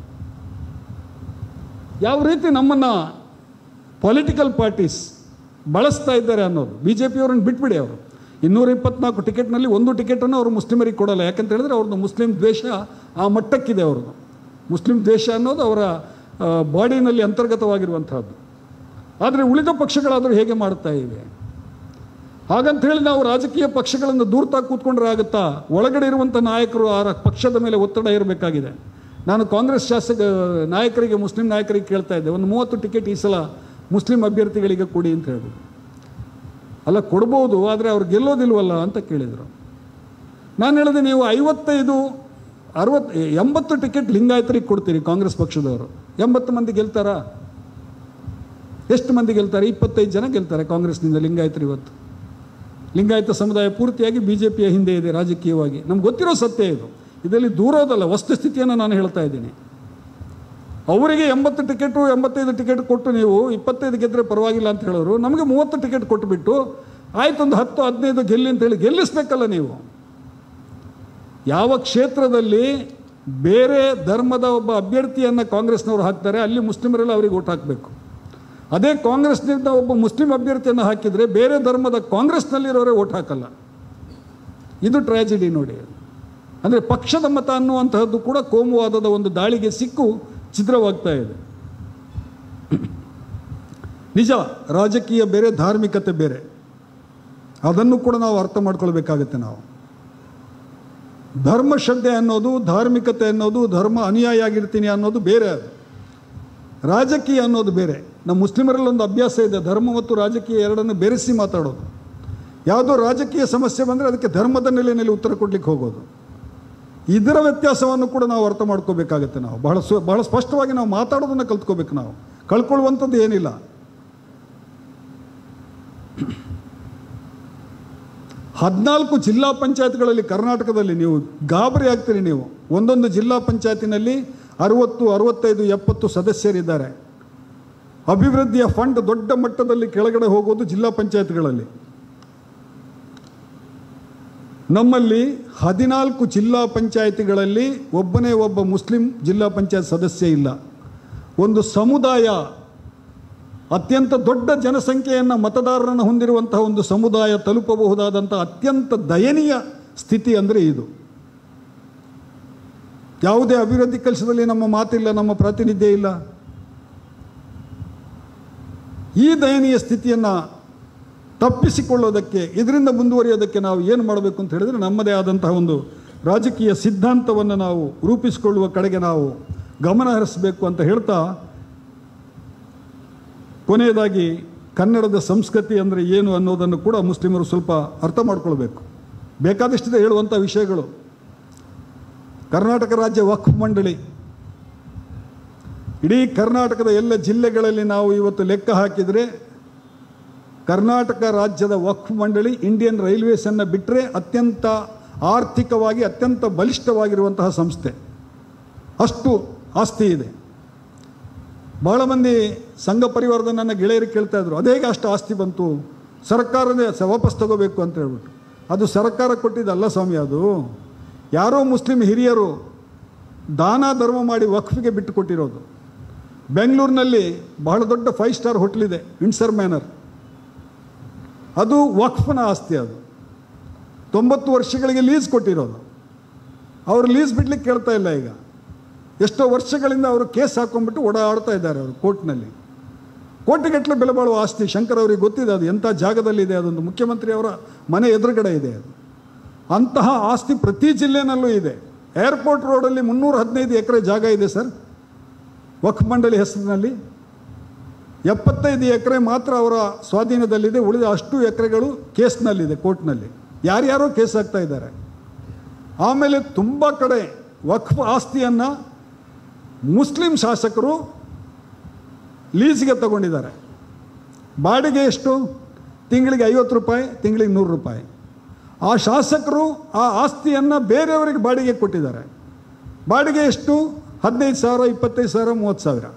[SPEAKER 1] ಯಾವ ರೀತಿ ನಮ್ಮನ್ನು ಪೊಲಿಟಿಕಲ್ ಪಾರ್ಟೀಸ್ ಬಳಸ್ತಾ ಇದ್ದಾರೆ ಅನ್ನೋದು ಬಿ ಜೆ ಪಿಯವ್ರನ್ನ ಬಿಟ್ಬಿಡಿ ಅವರು ಇನ್ನೂರ ಇಪ್ಪತ್ನಾಲ್ಕು ಟಿಕೆಟ್ನಲ್ಲಿ ಒಂದು ಟಿಕೆಟನ್ನು ಅವರು ಮುಸ್ಲಿಮರಿಗೆ ಕೊಡಲ್ಲ ಯಾಕಂತ ಹೇಳಿದ್ರೆ ಅವ್ರದ್ದು ಮುಸ್ಲಿಂ ದ್ವೇಷ ಆ ಮಟ್ಟಕ್ಕಿದೆ ಅವ್ರದ್ದು ಮುಸ್ಲಿಂ ದ್ವೇಷ ಅನ್ನೋದು ಅವರ ಬಾಡಿನಲ್ಲಿ ಅಂತರ್ಗತವಾಗಿರುವಂಥದ್ದು ಆದರೆ ಉಳಿದ ಪಕ್ಷಗಳಾದರೂ ಹೇಗೆ ಮಾಡ್ತಾ ಇವೆ ಹಾಗಂತ ಹೇಳಿ ನಾವು ರಾಜಕೀಯ ಪಕ್ಷಗಳನ್ನು ದೂರ್ತಾ ಕೂತ್ಕೊಂಡ್ರೆ ಆಗುತ್ತಾ ಒಳಗಡೆ ಇರುವಂಥ ನಾಯಕರು ಆ ಪಕ್ಷದ ಮೇಲೆ ಒತ್ತಡ ಇರಬೇಕಾಗಿದೆ ನಾನು ಕಾಂಗ್ರೆಸ್ ಶಾಸಕ ನಾಯಕರಿಗೆ ಮುಸ್ಲಿಂ ನಾಯಕರಿಗೆ ಕೇಳ್ತಾ ಇದ್ದೆ ಒಂದು ಮೂವತ್ತು ಟಿಕೆಟ್ ಈ ಸಲ ಮುಸ್ಲಿಂ ಅಭ್ಯರ್ಥಿಗಳಿಗೆ ಕೊಡಿ ಅಂತ ಹೇಳಿದ್ರು ಅಲ್ಲ ಕೊಡ್ಬೋದು ಆದರೆ ಅವ್ರು ಗೆಲ್ಲೋದಿಲ್ವಲ್ಲ ಅಂತ ಕೇಳಿದರು ನಾನು ಹೇಳಿದೆ ನೀವು ಐವತ್ತೈದು ಅರವತ್ತು ಎಂಬತ್ತು ಟಿಕೆಟ್ ಲಿಂಗಾಯತರಿಗೆ ಕೊಡ್ತೀರಿ ಕಾಂಗ್ರೆಸ್ ಪಕ್ಷದವರು ಎಂಬತ್ತು ಮಂದಿ ಗೆಲ್ತಾರಾ ಎಷ್ಟು ಮಂದಿ ಗೆಲ್ತಾರೆ ಇಪ್ಪತ್ತೈದು ಜನ ಗೆಲ್ತಾರೆ ಕಾಂಗ್ರೆಸ್ನಿಂದ ಲಿಂಗಾಯತರು ಇವತ್ತು ಲಿಂಗಾಯತ ಸಮುದಾಯ ಪೂರ್ತಿಯಾಗಿ ಬಿ ಜೆ ಪಿಯ ಹಿಂದೆ ಇದೆ ರಾಜಕೀಯವಾಗಿ ನಮ್ಗೆ ಗೊತ್ತಿರೋ ಸತ್ಯ ಇದು ಇದರಲ್ಲಿ ದೂರೋದಲ್ಲ ವಸ್ತುಸ್ಥಿತಿಯನ್ನು ನಾನು ಹೇಳ್ತಾ ಇದ್ದೀನಿ ಅವರಿಗೆ ಎಂಬತ್ತು ಟಿಕೆಟು ಎಂಬತ್ತೈದು ಟಿಕೆಟ್ ಕೊಟ್ಟು ನೀವು ಇಪ್ಪತ್ತೈದು ಗೆದ್ದರೆ ಪರವಾಗಿಲ್ಲ ಅಂತ ಹೇಳೋರು ನಮಗೆ ಮೂವತ್ತು ಟಿಕೆಟ್ ಕೊಟ್ಟುಬಿಟ್ಟು ಆಯ್ತು ಒಂದು ಹತ್ತು ಹದಿನೈದು ಗೆಲ್ಲಿ ಅಂತೇಳಿ ಗೆಲ್ಲಿಸ್ಬೇಕಲ್ಲ ನೀವು ಯಾವ ಕ್ಷೇತ್ರದಲ್ಲಿ ಬೇರೆ ಧರ್ಮದ ಒಬ್ಬ ಅಭ್ಯರ್ಥಿಯನ್ನು ಕಾಂಗ್ರೆಸ್ನವರು ಹಾಕ್ತಾರೆ ಅಲ್ಲಿ ಮುಸ್ಲಿಮರೆಲ್ಲ ಅವರಿಗೆ ಓಟ್ ಹಾಕಬೇಕು ಅದೇ ಕಾಂಗ್ರೆಸ್ನಿಂದ ಒಬ್ಬ ಮುಸ್ಲಿಂ ಅಭ್ಯರ್ಥಿಯನ್ನು ಹಾಕಿದರೆ ಬೇರೆ ಧರ್ಮದ ಕಾಂಗ್ರೆಸ್ನಲ್ಲಿರೋರೇ ಓಟ್ ಹಾಕಲ್ಲ ಇದು ಟ್ರ್ಯಾಜಿಡಿ ನೋಡಿ ಅಂದರೆ ಪಕ್ಷದ ಮತ ಅನ್ನುವಂತಹದ್ದು ಕೂಡ ಕೋಮುವಾದದ ಒಂದು ದಾಳಿಗೆ ಸಿಕ್ಕು ಛಿದ್ರವಾಗ್ತಾ ಇದೆ ನಿಜ ರಾಜಕೀಯ ಬೇರೆ ಧಾರ್ಮಿಕತೆ ಬೇರೆ ಅದನ್ನು ಕೂಡ ನಾವು ಅರ್ಥ ಮಾಡ್ಕೊಳ್ಬೇಕಾಗತ್ತೆ ನಾವು ಧರ್ಮ ಶ್ರದ್ಧೆ ಅನ್ನೋದು ಧಾರ್ಮಿಕತೆ ಅನ್ನೋದು ಧರ್ಮ ಅನುಯಾಯಿ ಆಗಿರ್ತೀನಿ ಅನ್ನೋದು ಬೇರೆ ಅದು ರಾಜಕೀಯ ಅನ್ನೋದು ಬೇರೆ ನಮ್ಮ ಮುಸ್ಲಿಮರಲ್ಲಿ ಒಂದು ಅಭ್ಯಾಸ ಇದೆ ಧರ್ಮ ಮತ್ತು ರಾಜಕೀಯ ಎರಡನ್ನು ಬೆರೆಸಿ ಮಾತಾಡೋದು ಯಾವುದೋ ರಾಜಕೀಯ ಸಮಸ್ಯೆ ಬಂದರೆ ಅದಕ್ಕೆ ಧರ್ಮದ ನೆಲೆಯಲ್ಲಿ ಉತ್ತರ ಕೊಡ್ಲಿಕ್ಕೆ ಹೋಗೋದು ಇದರ ವ್ಯತ್ಯಾಸವನ್ನು ಕೂಡ ನಾವು ಅರ್ಥ ಮಾಡ್ಕೋಬೇಕಾಗತ್ತೆ ನಾವು ಬಹಳ ಸ್ವ ಬಹಳ ಸ್ಪಷ್ಟವಾಗಿ ನಾವು ಮಾತಾಡೋದನ್ನು ಕಲ್ತ್ಕೋಬೇಕು ನಾವು ಕಳ್ಕೊಳ್ಳುವಂಥದ್ದು ಏನಿಲ್ಲ ಹದಿನಾಲ್ಕು ಜಿಲ್ಲಾ ಪಂಚಾಯತ್ಗಳಲ್ಲಿ ಕರ್ನಾಟಕದಲ್ಲಿ ನೀವು ಗಾಬರಿ ಆಗ್ತೀರಿ ನೀವು ಒಂದೊಂದು ಜಿಲ್ಲಾ ಪಂಚಾಯತಿನಲ್ಲಿ ಅರುವತ್ತು ಅರವತ್ತೈದು ಎಪ್ಪತ್ತು ಸದಸ್ಯರಿದ್ದಾರೆ ಅಭಿವೃದ್ಧಿಯ ಫಂಡ್ ದೊಡ್ಡ ಮಟ್ಟದಲ್ಲಿ ಕೆಳಗಡೆ ಹೋಗೋದು ಜಿಲ್ಲಾ ಪಂಚಾಯತ್ಗಳಲ್ಲಿ ನಮ್ಮಲ್ಲಿ ಹದಿನಾಲ್ಕು ಜಿಲ್ಲಾ ಪಂಚಾಯತಿಗಳಲ್ಲಿ ಒಬ್ಬನೇ ಒಬ್ಬ ಮುಸ್ಲಿಂ ಜಿಲ್ಲಾ ಪಂಚಾಯತ್ ಸದಸ್ಯ ಇಲ್ಲ ಒಂದು ಸಮುದಾಯ ಅತ್ಯಂತ ದೊಡ್ಡ ಜನಸಂಖ್ಯೆಯನ್ನು ಮತದಾರರನ್ನು ಹೊಂದಿರುವಂತಹ ಒಂದು ಸಮುದಾಯ ತಲುಪಬಹುದಾದಂಥ ಅತ್ಯಂತ ದಯನೀಯ ಸ್ಥಿತಿ ಅಂದರೆ ಇದು ಯಾವುದೇ ಅಭಿವೃದ್ಧಿ ಕೆಲಸದಲ್ಲಿ ನಮ್ಮ ಮಾತಿಲ್ಲ ನಮ್ಮ ಪ್ರಾತಿನಿಧ್ಯ ಇಲ್ಲ ಈ ದಯನೀಯ ಸ್ಥಿತಿಯನ್ನು ತಪ್ಪಿಸಿಕೊಳ್ಳೋದಕ್ಕೆ ಇದರಿಂದ ಮುಂದುವರಿಯೋದಕ್ಕೆ ನಾವು ಏನು ಮಾಡಬೇಕು ಅಂತ ಹೇಳಿದರೆ ನಮ್ಮದೇ ಆದಂತಹ ಒಂದು ರಾಜಕೀಯ ಸಿದ್ಧಾಂತವನ್ನು ನಾವು ರೂಪಿಸಿಕೊಳ್ಳುವ ಕಡೆಗೆ ನಾವು ಗಮನ ಹರಿಸಬೇಕು ಅಂತ ಹೇಳ್ತಾ ಕೊನೆಯದಾಗಿ ಕನ್ನಡದ ಸಂಸ್ಕೃತಿ ಅಂದರೆ ಏನು ಅನ್ನೋದನ್ನು ಕೂಡ ಮುಸ್ಲಿಮರು ಸ್ವಲ್ಪ ಅರ್ಥ ಮಾಡ್ಕೊಳ್ಬೇಕು ಬೇಕಾದಷ್ಟಿದೆ ಹೇಳುವಂಥ ವಿಷಯಗಳು ಕರ್ನಾಟಕ ರಾಜ್ಯ ವಕ್ಫ್ ಮಂಡಳಿ ಇಡೀ ಕರ್ನಾಟಕದ ಎಲ್ಲ ಜಿಲ್ಲೆಗಳಲ್ಲಿ ನಾವು ಇವತ್ತು ಲೆಕ್ಕ ಹಾಕಿದರೆ ಕರ್ನಾಟಕ ರಾಜ್ಯದ ವಕ್ಫ್ ಮಂಡಳಿ ಇಂಡಿಯನ್ ರೈಲ್ವೇಸನ್ನು ಬಿಟ್ಟರೆ ಅತ್ಯಂತ ಆರ್ಥಿಕವಾಗಿ ಅತ್ಯಂತ ಬಲಿಷ್ಠವಾಗಿರುವಂತಹ ಸಂಸ್ಥೆ ಅಷ್ಟು ಆಸ್ತಿ ಇದೆ ಬಹಳ ಮಂದಿ ಸಂಘ ಪರಿವಾರದ ನನ್ನ ಗೆಳೆಯರು ಕೇಳ್ತಾ ಇದ್ರು ಅದೇಗೆ ಅಷ್ಟು ಆಸ್ತಿ ಬಂತು ಸರ್ಕಾರನೇ ಸ- ವಾಪಸ್ ತಗೋಬೇಕು ಅಂತ ಹೇಳ್ಬಿಟ್ಟು ಅದು ಸರ್ಕಾರ ಕೊಟ್ಟಿದ್ದಲ್ಲ ಸ್ವಾಮಿ ಅದು ಯಾರೋ ಮುಸ್ಲಿಂ ಹಿರಿಯರು ದಾನ ಧರ್ಮ ಮಾಡಿ ವಕ್ಫಿಗೆ ಬಿಟ್ಟು ಕೊಟ್ಟಿರೋದು ಬೆಂಗಳೂರಿನಲ್ಲಿ ಬಹಳ ದೊಡ್ಡ ಫೈವ್ ಸ್ಟಾರ್ ಹೋಟ್ಲ್ ಇದೆ ವಿನ್ಸರ್ ಮ್ಯಾನರ್ ಅದು ವಕ್ಫನ ಆಸ್ತಿ ಅದು ತೊಂಬತ್ತು ವರ್ಷಗಳಿಗೆ ಲೀಸ್ ಕೊಟ್ಟಿರೋದು ಅವರು ಲೀಸ್ ಬಿಡ್ಲಿಕ್ಕೆ ಕೇಳ್ತಾ ಇಲ್ಲ ಈಗ ಎಷ್ಟೋ ವರ್ಷಗಳಿಂದ ಅವರು ಕೇಸ್ ಹಾಕೊಂಡ್ಬಿಟ್ಟು ಓಡಾಡ್ತಾ ಇದ್ದಾರೆ ಅವರು ಕೋರ್ಟ್ನಲ್ಲಿ ಕೋಟಿಗಟ್ಟಲೆ ಬೆಲೆ ಬಾಳುವ ಆಸ್ತಿ ಶಂಕರ್ ಅವರಿಗೆ ಗೊತ್ತಿದೆ ಅದು ಎಂಥ ಜಾಗದಲ್ಲಿದೆ ಅದೊಂದು ಮುಖ್ಯಮಂತ್ರಿ ಅವರ ಮನೆ ಎದುರುಗಡೆ ಇದೆ ಅದು ಅಂತಹ ಆಸ್ತಿ ಪ್ರತಿ ಜಿಲ್ಲೆನಲ್ಲೂ ಇದೆ ಏರ್ಪೋರ್ಟ್ ರೋಡಲ್ಲಿ ಮುನ್ನೂರ ಹದಿನೈದು ಎಕರೆ ಜಾಗ ಇದೆ ಸರ್ ವಕ್ಫ್ ಮಂಡಳಿ ಹೆಸರಿನಲ್ಲಿ ಎಪ್ಪತ್ತೈದು ಎಕರೆ ಮಾತ್ರ ಅವರ ಸ್ವಾಧೀನದಲ್ಲಿದೆ ಉಳಿದ ಅಷ್ಟು ಎಕರೆಗಳು ಕೇಸ್ನಲ್ಲಿದೆ ಕೋರ್ಟ್ನಲ್ಲಿ ಯಾರ್ಯಾರೋ ಕೇಸ್ ಹಾಕ್ತಾ ಇದ್ದಾರೆ ಆಮೇಲೆ ತುಂಬ ಕಡೆ ವಕ್ಫ್ ಆಸ್ತಿಯನ್ನು ಮುಸ್ಲಿಂ ಶಾಸಕರು ಲೀಸ್ಗೆ ತಗೊಂಡಿದ್ದಾರೆ ಬಾಡಿಗೆ ಎಷ್ಟು ತಿಂಗಳಿಗೆ ಐವತ್ತು ರೂಪಾಯಿ ತಿಂಗಳಿಗೆ ನೂರು ರೂಪಾಯಿ ಆ ಶಾಸಕರು ಆ ಆಸ್ತಿಯನ್ನು ಬೇರೆಯವರಿಗೆ ಬಾಡಿಗೆ ಕೊಟ್ಟಿದ್ದಾರೆ ಬಾಡಿಗೆ ಎಷ್ಟು ಹದಿನೈದು ಸಾವಿರ ಇಪ್ಪತ್ತೈದು ಸಾವಿರ ಮೂವತ್ತು ಸಾವಿರ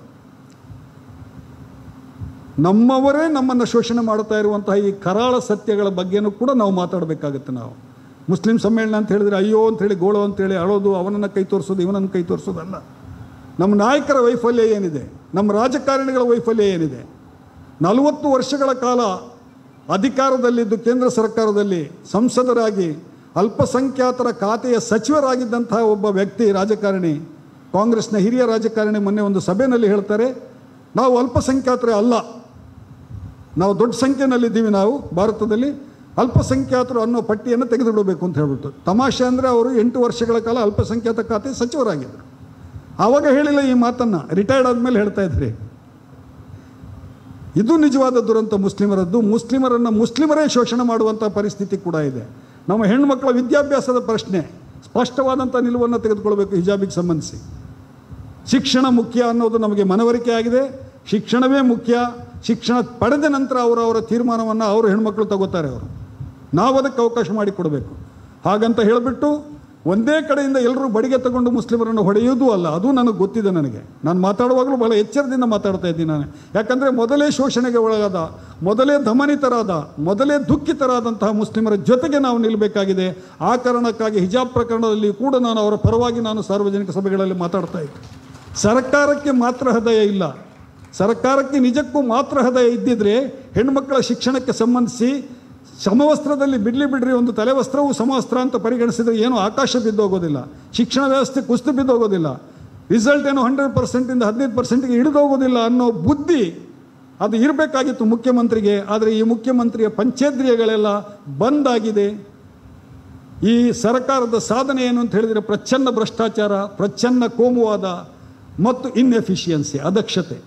[SPEAKER 1] ನಮ್ಮವರೇ ನಮ್ಮನ್ನು ಶೋಷಣೆ ಮಾಡ್ತಾ ಇರುವಂತಹ ಈ ಕರಾಳ ಸತ್ಯಗಳ ಬಗ್ಗೆನೂ ಕೂಡ ನಾವು ಮಾತಾಡಬೇಕಾಗುತ್ತೆ ನಾವು ಮುಸ್ಲಿಂ ಸಮ್ಮೇಳನ ಅಂತ ಹೇಳಿದ್ರೆ ಅಯ್ಯೋ ಅಂತೇಳಿ ಗೋಳು ಅಂತೇಳಿ ಅಳೋದು ಅವನನ್ನು ಕೈ ತೋರಿಸೋದು ಇವನನ್ನು ಕೈ ತೋರಿಸೋದಲ್ಲ ನಮ್ಮ ನಾಯಕರ ವೈಫಲ್ಯ ಏನಿದೆ ನಮ್ಮ ರಾಜಕಾರಣಿಗಳ ವೈಫಲ್ಯ ಏನಿದೆ ನಲವತ್ತು ವರ್ಷಗಳ ಕಾಲ ಅಧಿಕಾರದಲ್ಲಿದ್ದು ಕೇಂದ್ರ ಸರ್ಕಾರದಲ್ಲಿ ಸಂಸದರಾಗಿ ಅಲ್ಪಸಂಖ್ಯಾತರ ಖಾತೆಯ ಸಚಿವರಾಗಿದ್ದಂತಹ ಒಬ್ಬ ವ್ಯಕ್ತಿ ರಾಜಕಾರಣಿ ಕಾಂಗ್ರೆಸ್ನ ಹಿರಿಯ ರಾಜಕಾರಣಿ ಮೊನ್ನೆ ಒಂದು ಸಭೆಯಲ್ಲಿ ಹೇಳ್ತಾರೆ ನಾವು ಅಲ್ಪಸಂಖ್ಯಾತರೇ ಅಲ್ಲ ನಾವು ದೊಡ್ಡ ಸಂಖ್ಯೆಯಲ್ಲಿದ್ದೀವಿ ನಾವು ಭಾರತದಲ್ಲಿ ಅಲ್ಪಸಂಖ್ಯಾತರು ಅನ್ನೋ ಪಟ್ಟಿಯನ್ನು ತೆಗೆದುಬಿಡಬೇಕು ಅಂತ ಹೇಳ್ಬಿಟ್ಟು ತಮಾಷೆ ಅಂದರೆ ಅವರು ಎಂಟು ವರ್ಷಗಳ ಕಾಲ ಅಲ್ಪಸಂಖ್ಯಾತ ಖಾತೆ ಸಚಿವರಾಗಿದ್ದರು ಆವಾಗ ಹೇಳಿಲ್ಲ ಈ ಮಾತನ್ನು ರಿಟೈರ್ಡ್ ಆದಮೇಲೆ ಹೇಳ್ತಾ ಇದ್ರಿ ಇದು ನಿಜವಾದ ದುರಂತ ಮುಸ್ಲಿಮರದ್ದು ಮುಸ್ಲಿಮರನ್ನು ಮುಸ್ಲಿಮರೇ ಶೋಷಣೆ ಮಾಡುವಂಥ ಪರಿಸ್ಥಿತಿ ಕೂಡ ಇದೆ ನಮ್ಮ ಹೆಣ್ಮಕ್ಳ ವಿದ್ಯಾಭ್ಯಾಸದ ಪ್ರಶ್ನೆ ಸ್ಪಷ್ಟವಾದಂಥ ನಿಲುವನ್ನು ತೆಗೆದುಕೊಳ್ಬೇಕು ಹಿಜಾಬಿಗೆ ಸಂಬಂಧಿಸಿ ಶಿಕ್ಷಣ ಮುಖ್ಯ ಅನ್ನೋದು ನಮಗೆ ಮನವರಿಕೆ ಆಗಿದೆ ಶಿಕ್ಷಣವೇ ಮುಖ್ಯ ಶಿಕ್ಷಣ ಪಡೆದ ನಂತರ ಅವರು ಅವರ ತೀರ್ಮಾನವನ್ನು ಅವರು ಹೆಣ್ಮಕ್ಳು ತಗೋತಾರೆ ಅವರು ನಾವು ಅದಕ್ಕೆ ಅವಕಾಶ ಮಾಡಿಕೊಡಬೇಕು ಹಾಗಂತ ಹೇಳಿಬಿಟ್ಟು ಒಂದೇ ಕಡೆಯಿಂದ ಎಲ್ಲರೂ ಬಡಿಗೆ ತಗೊಂಡು ಮುಸ್ಲಿಮರನ್ನು ಹೊಡೆಯುವುದೂ ಅಲ್ಲ ಅದು ನನಗೆ ಗೊತ್ತಿದೆ ನನಗೆ ನಾನು ಮಾತಾಡುವಾಗಲೂ ಬಹಳ ಎಚ್ಚರದಿಂದ ಮಾತಾಡ್ತಾ ಇದ್ದೀನಿ ನಾನು ಯಾಕಂದರೆ ಮೊದಲೇ ಶೋಷಣೆಗೆ ಒಳಗಾದ ಮೊದಲೇ ದಮನಿತರಾದ ಮೊದಲೇ ದುಃಖಿತರಾದಂತಹ ಮುಸ್ಲಿಮರ ಜೊತೆಗೆ ನಾವು ನಿಲ್ಲಬೇಕಾಗಿದೆ ಆ ಕಾರಣಕ್ಕಾಗಿ ಹಿಜಾಬ್ ಪ್ರಕರಣದಲ್ಲಿ ಕೂಡ ನಾನು ಅವರ ಪರವಾಗಿ ನಾನು ಸಾರ್ವಜನಿಕ ಸಭೆಗಳಲ್ಲಿ ಮಾತಾಡ್ತಾ ಇದ್ದೆ ಸರ್ಕಾರಕ್ಕೆ ಮಾತ್ರ ಹೃದಯ ಇಲ್ಲ ಸರ್ಕಾರಕ್ಕೆ ನಿಜಕ್ಕೂ ಮಾತ್ರ ಹೃದಯ ಇದ್ದಿದ್ರೆ ಹೆಣ್ಮಕ್ಕಳ ಶಿಕ್ಷಣಕ್ಕೆ ಸಂಬಂಧಿಸಿ ಸಮವಸ್ತ್ರದಲ್ಲಿ ಬಿಡ್ಲಿ ಬಿಡ್ರಿ ಒಂದು ತಲೆವಸ್ತ್ರವು ಸಮವಸ್ತ್ರ ಅಂತ ಪರಿಗಣಿಸಿದರೆ ಏನು ಆಕಾಶ ಬಿದ್ದೋಗೋದಿಲ್ಲ ಶಿಕ್ಷಣ ವ್ಯವಸ್ಥೆ ಕುಸಿದು ಬಿದ್ದೋಗೋದಿಲ್ಲ ರಿಸಲ್ಟ್ ಏನು ಹಂಡ್ರೆಡ್ ಪರ್ಸೆಂಟಿಂದ ಹದಿನೈದು ಪರ್ಸೆಂಟ್ಗೆ ಹಿಡಿದೋಗೋದಿಲ್ಲ ಅನ್ನೋ ಬುದ್ಧಿ ಅದು ಇರಬೇಕಾಗಿತ್ತು ಮುಖ್ಯಮಂತ್ರಿಗೆ ಆದರೆ ಈ ಮುಖ್ಯಮಂತ್ರಿಯ ಪಂಚೇಂದ್ರಿಯಗಳೆಲ್ಲ ಬಂದಾಗಿದೆ ಈ ಸರ್ಕಾರದ ಸಾಧನೆ ಏನು ಅಂತ ಹೇಳಿದರೆ ಪ್ರಚ್ಛನ್ನ ಭ್ರಷ್ಟಾಚಾರ ಪ್ರಚ್ಛನ್ನ ಕೋಮುವಾದ ಮತ್ತು ಇನ್ಎಫಿಷಿಯನ್ಸಿ ಅದಕ್ಷತೆ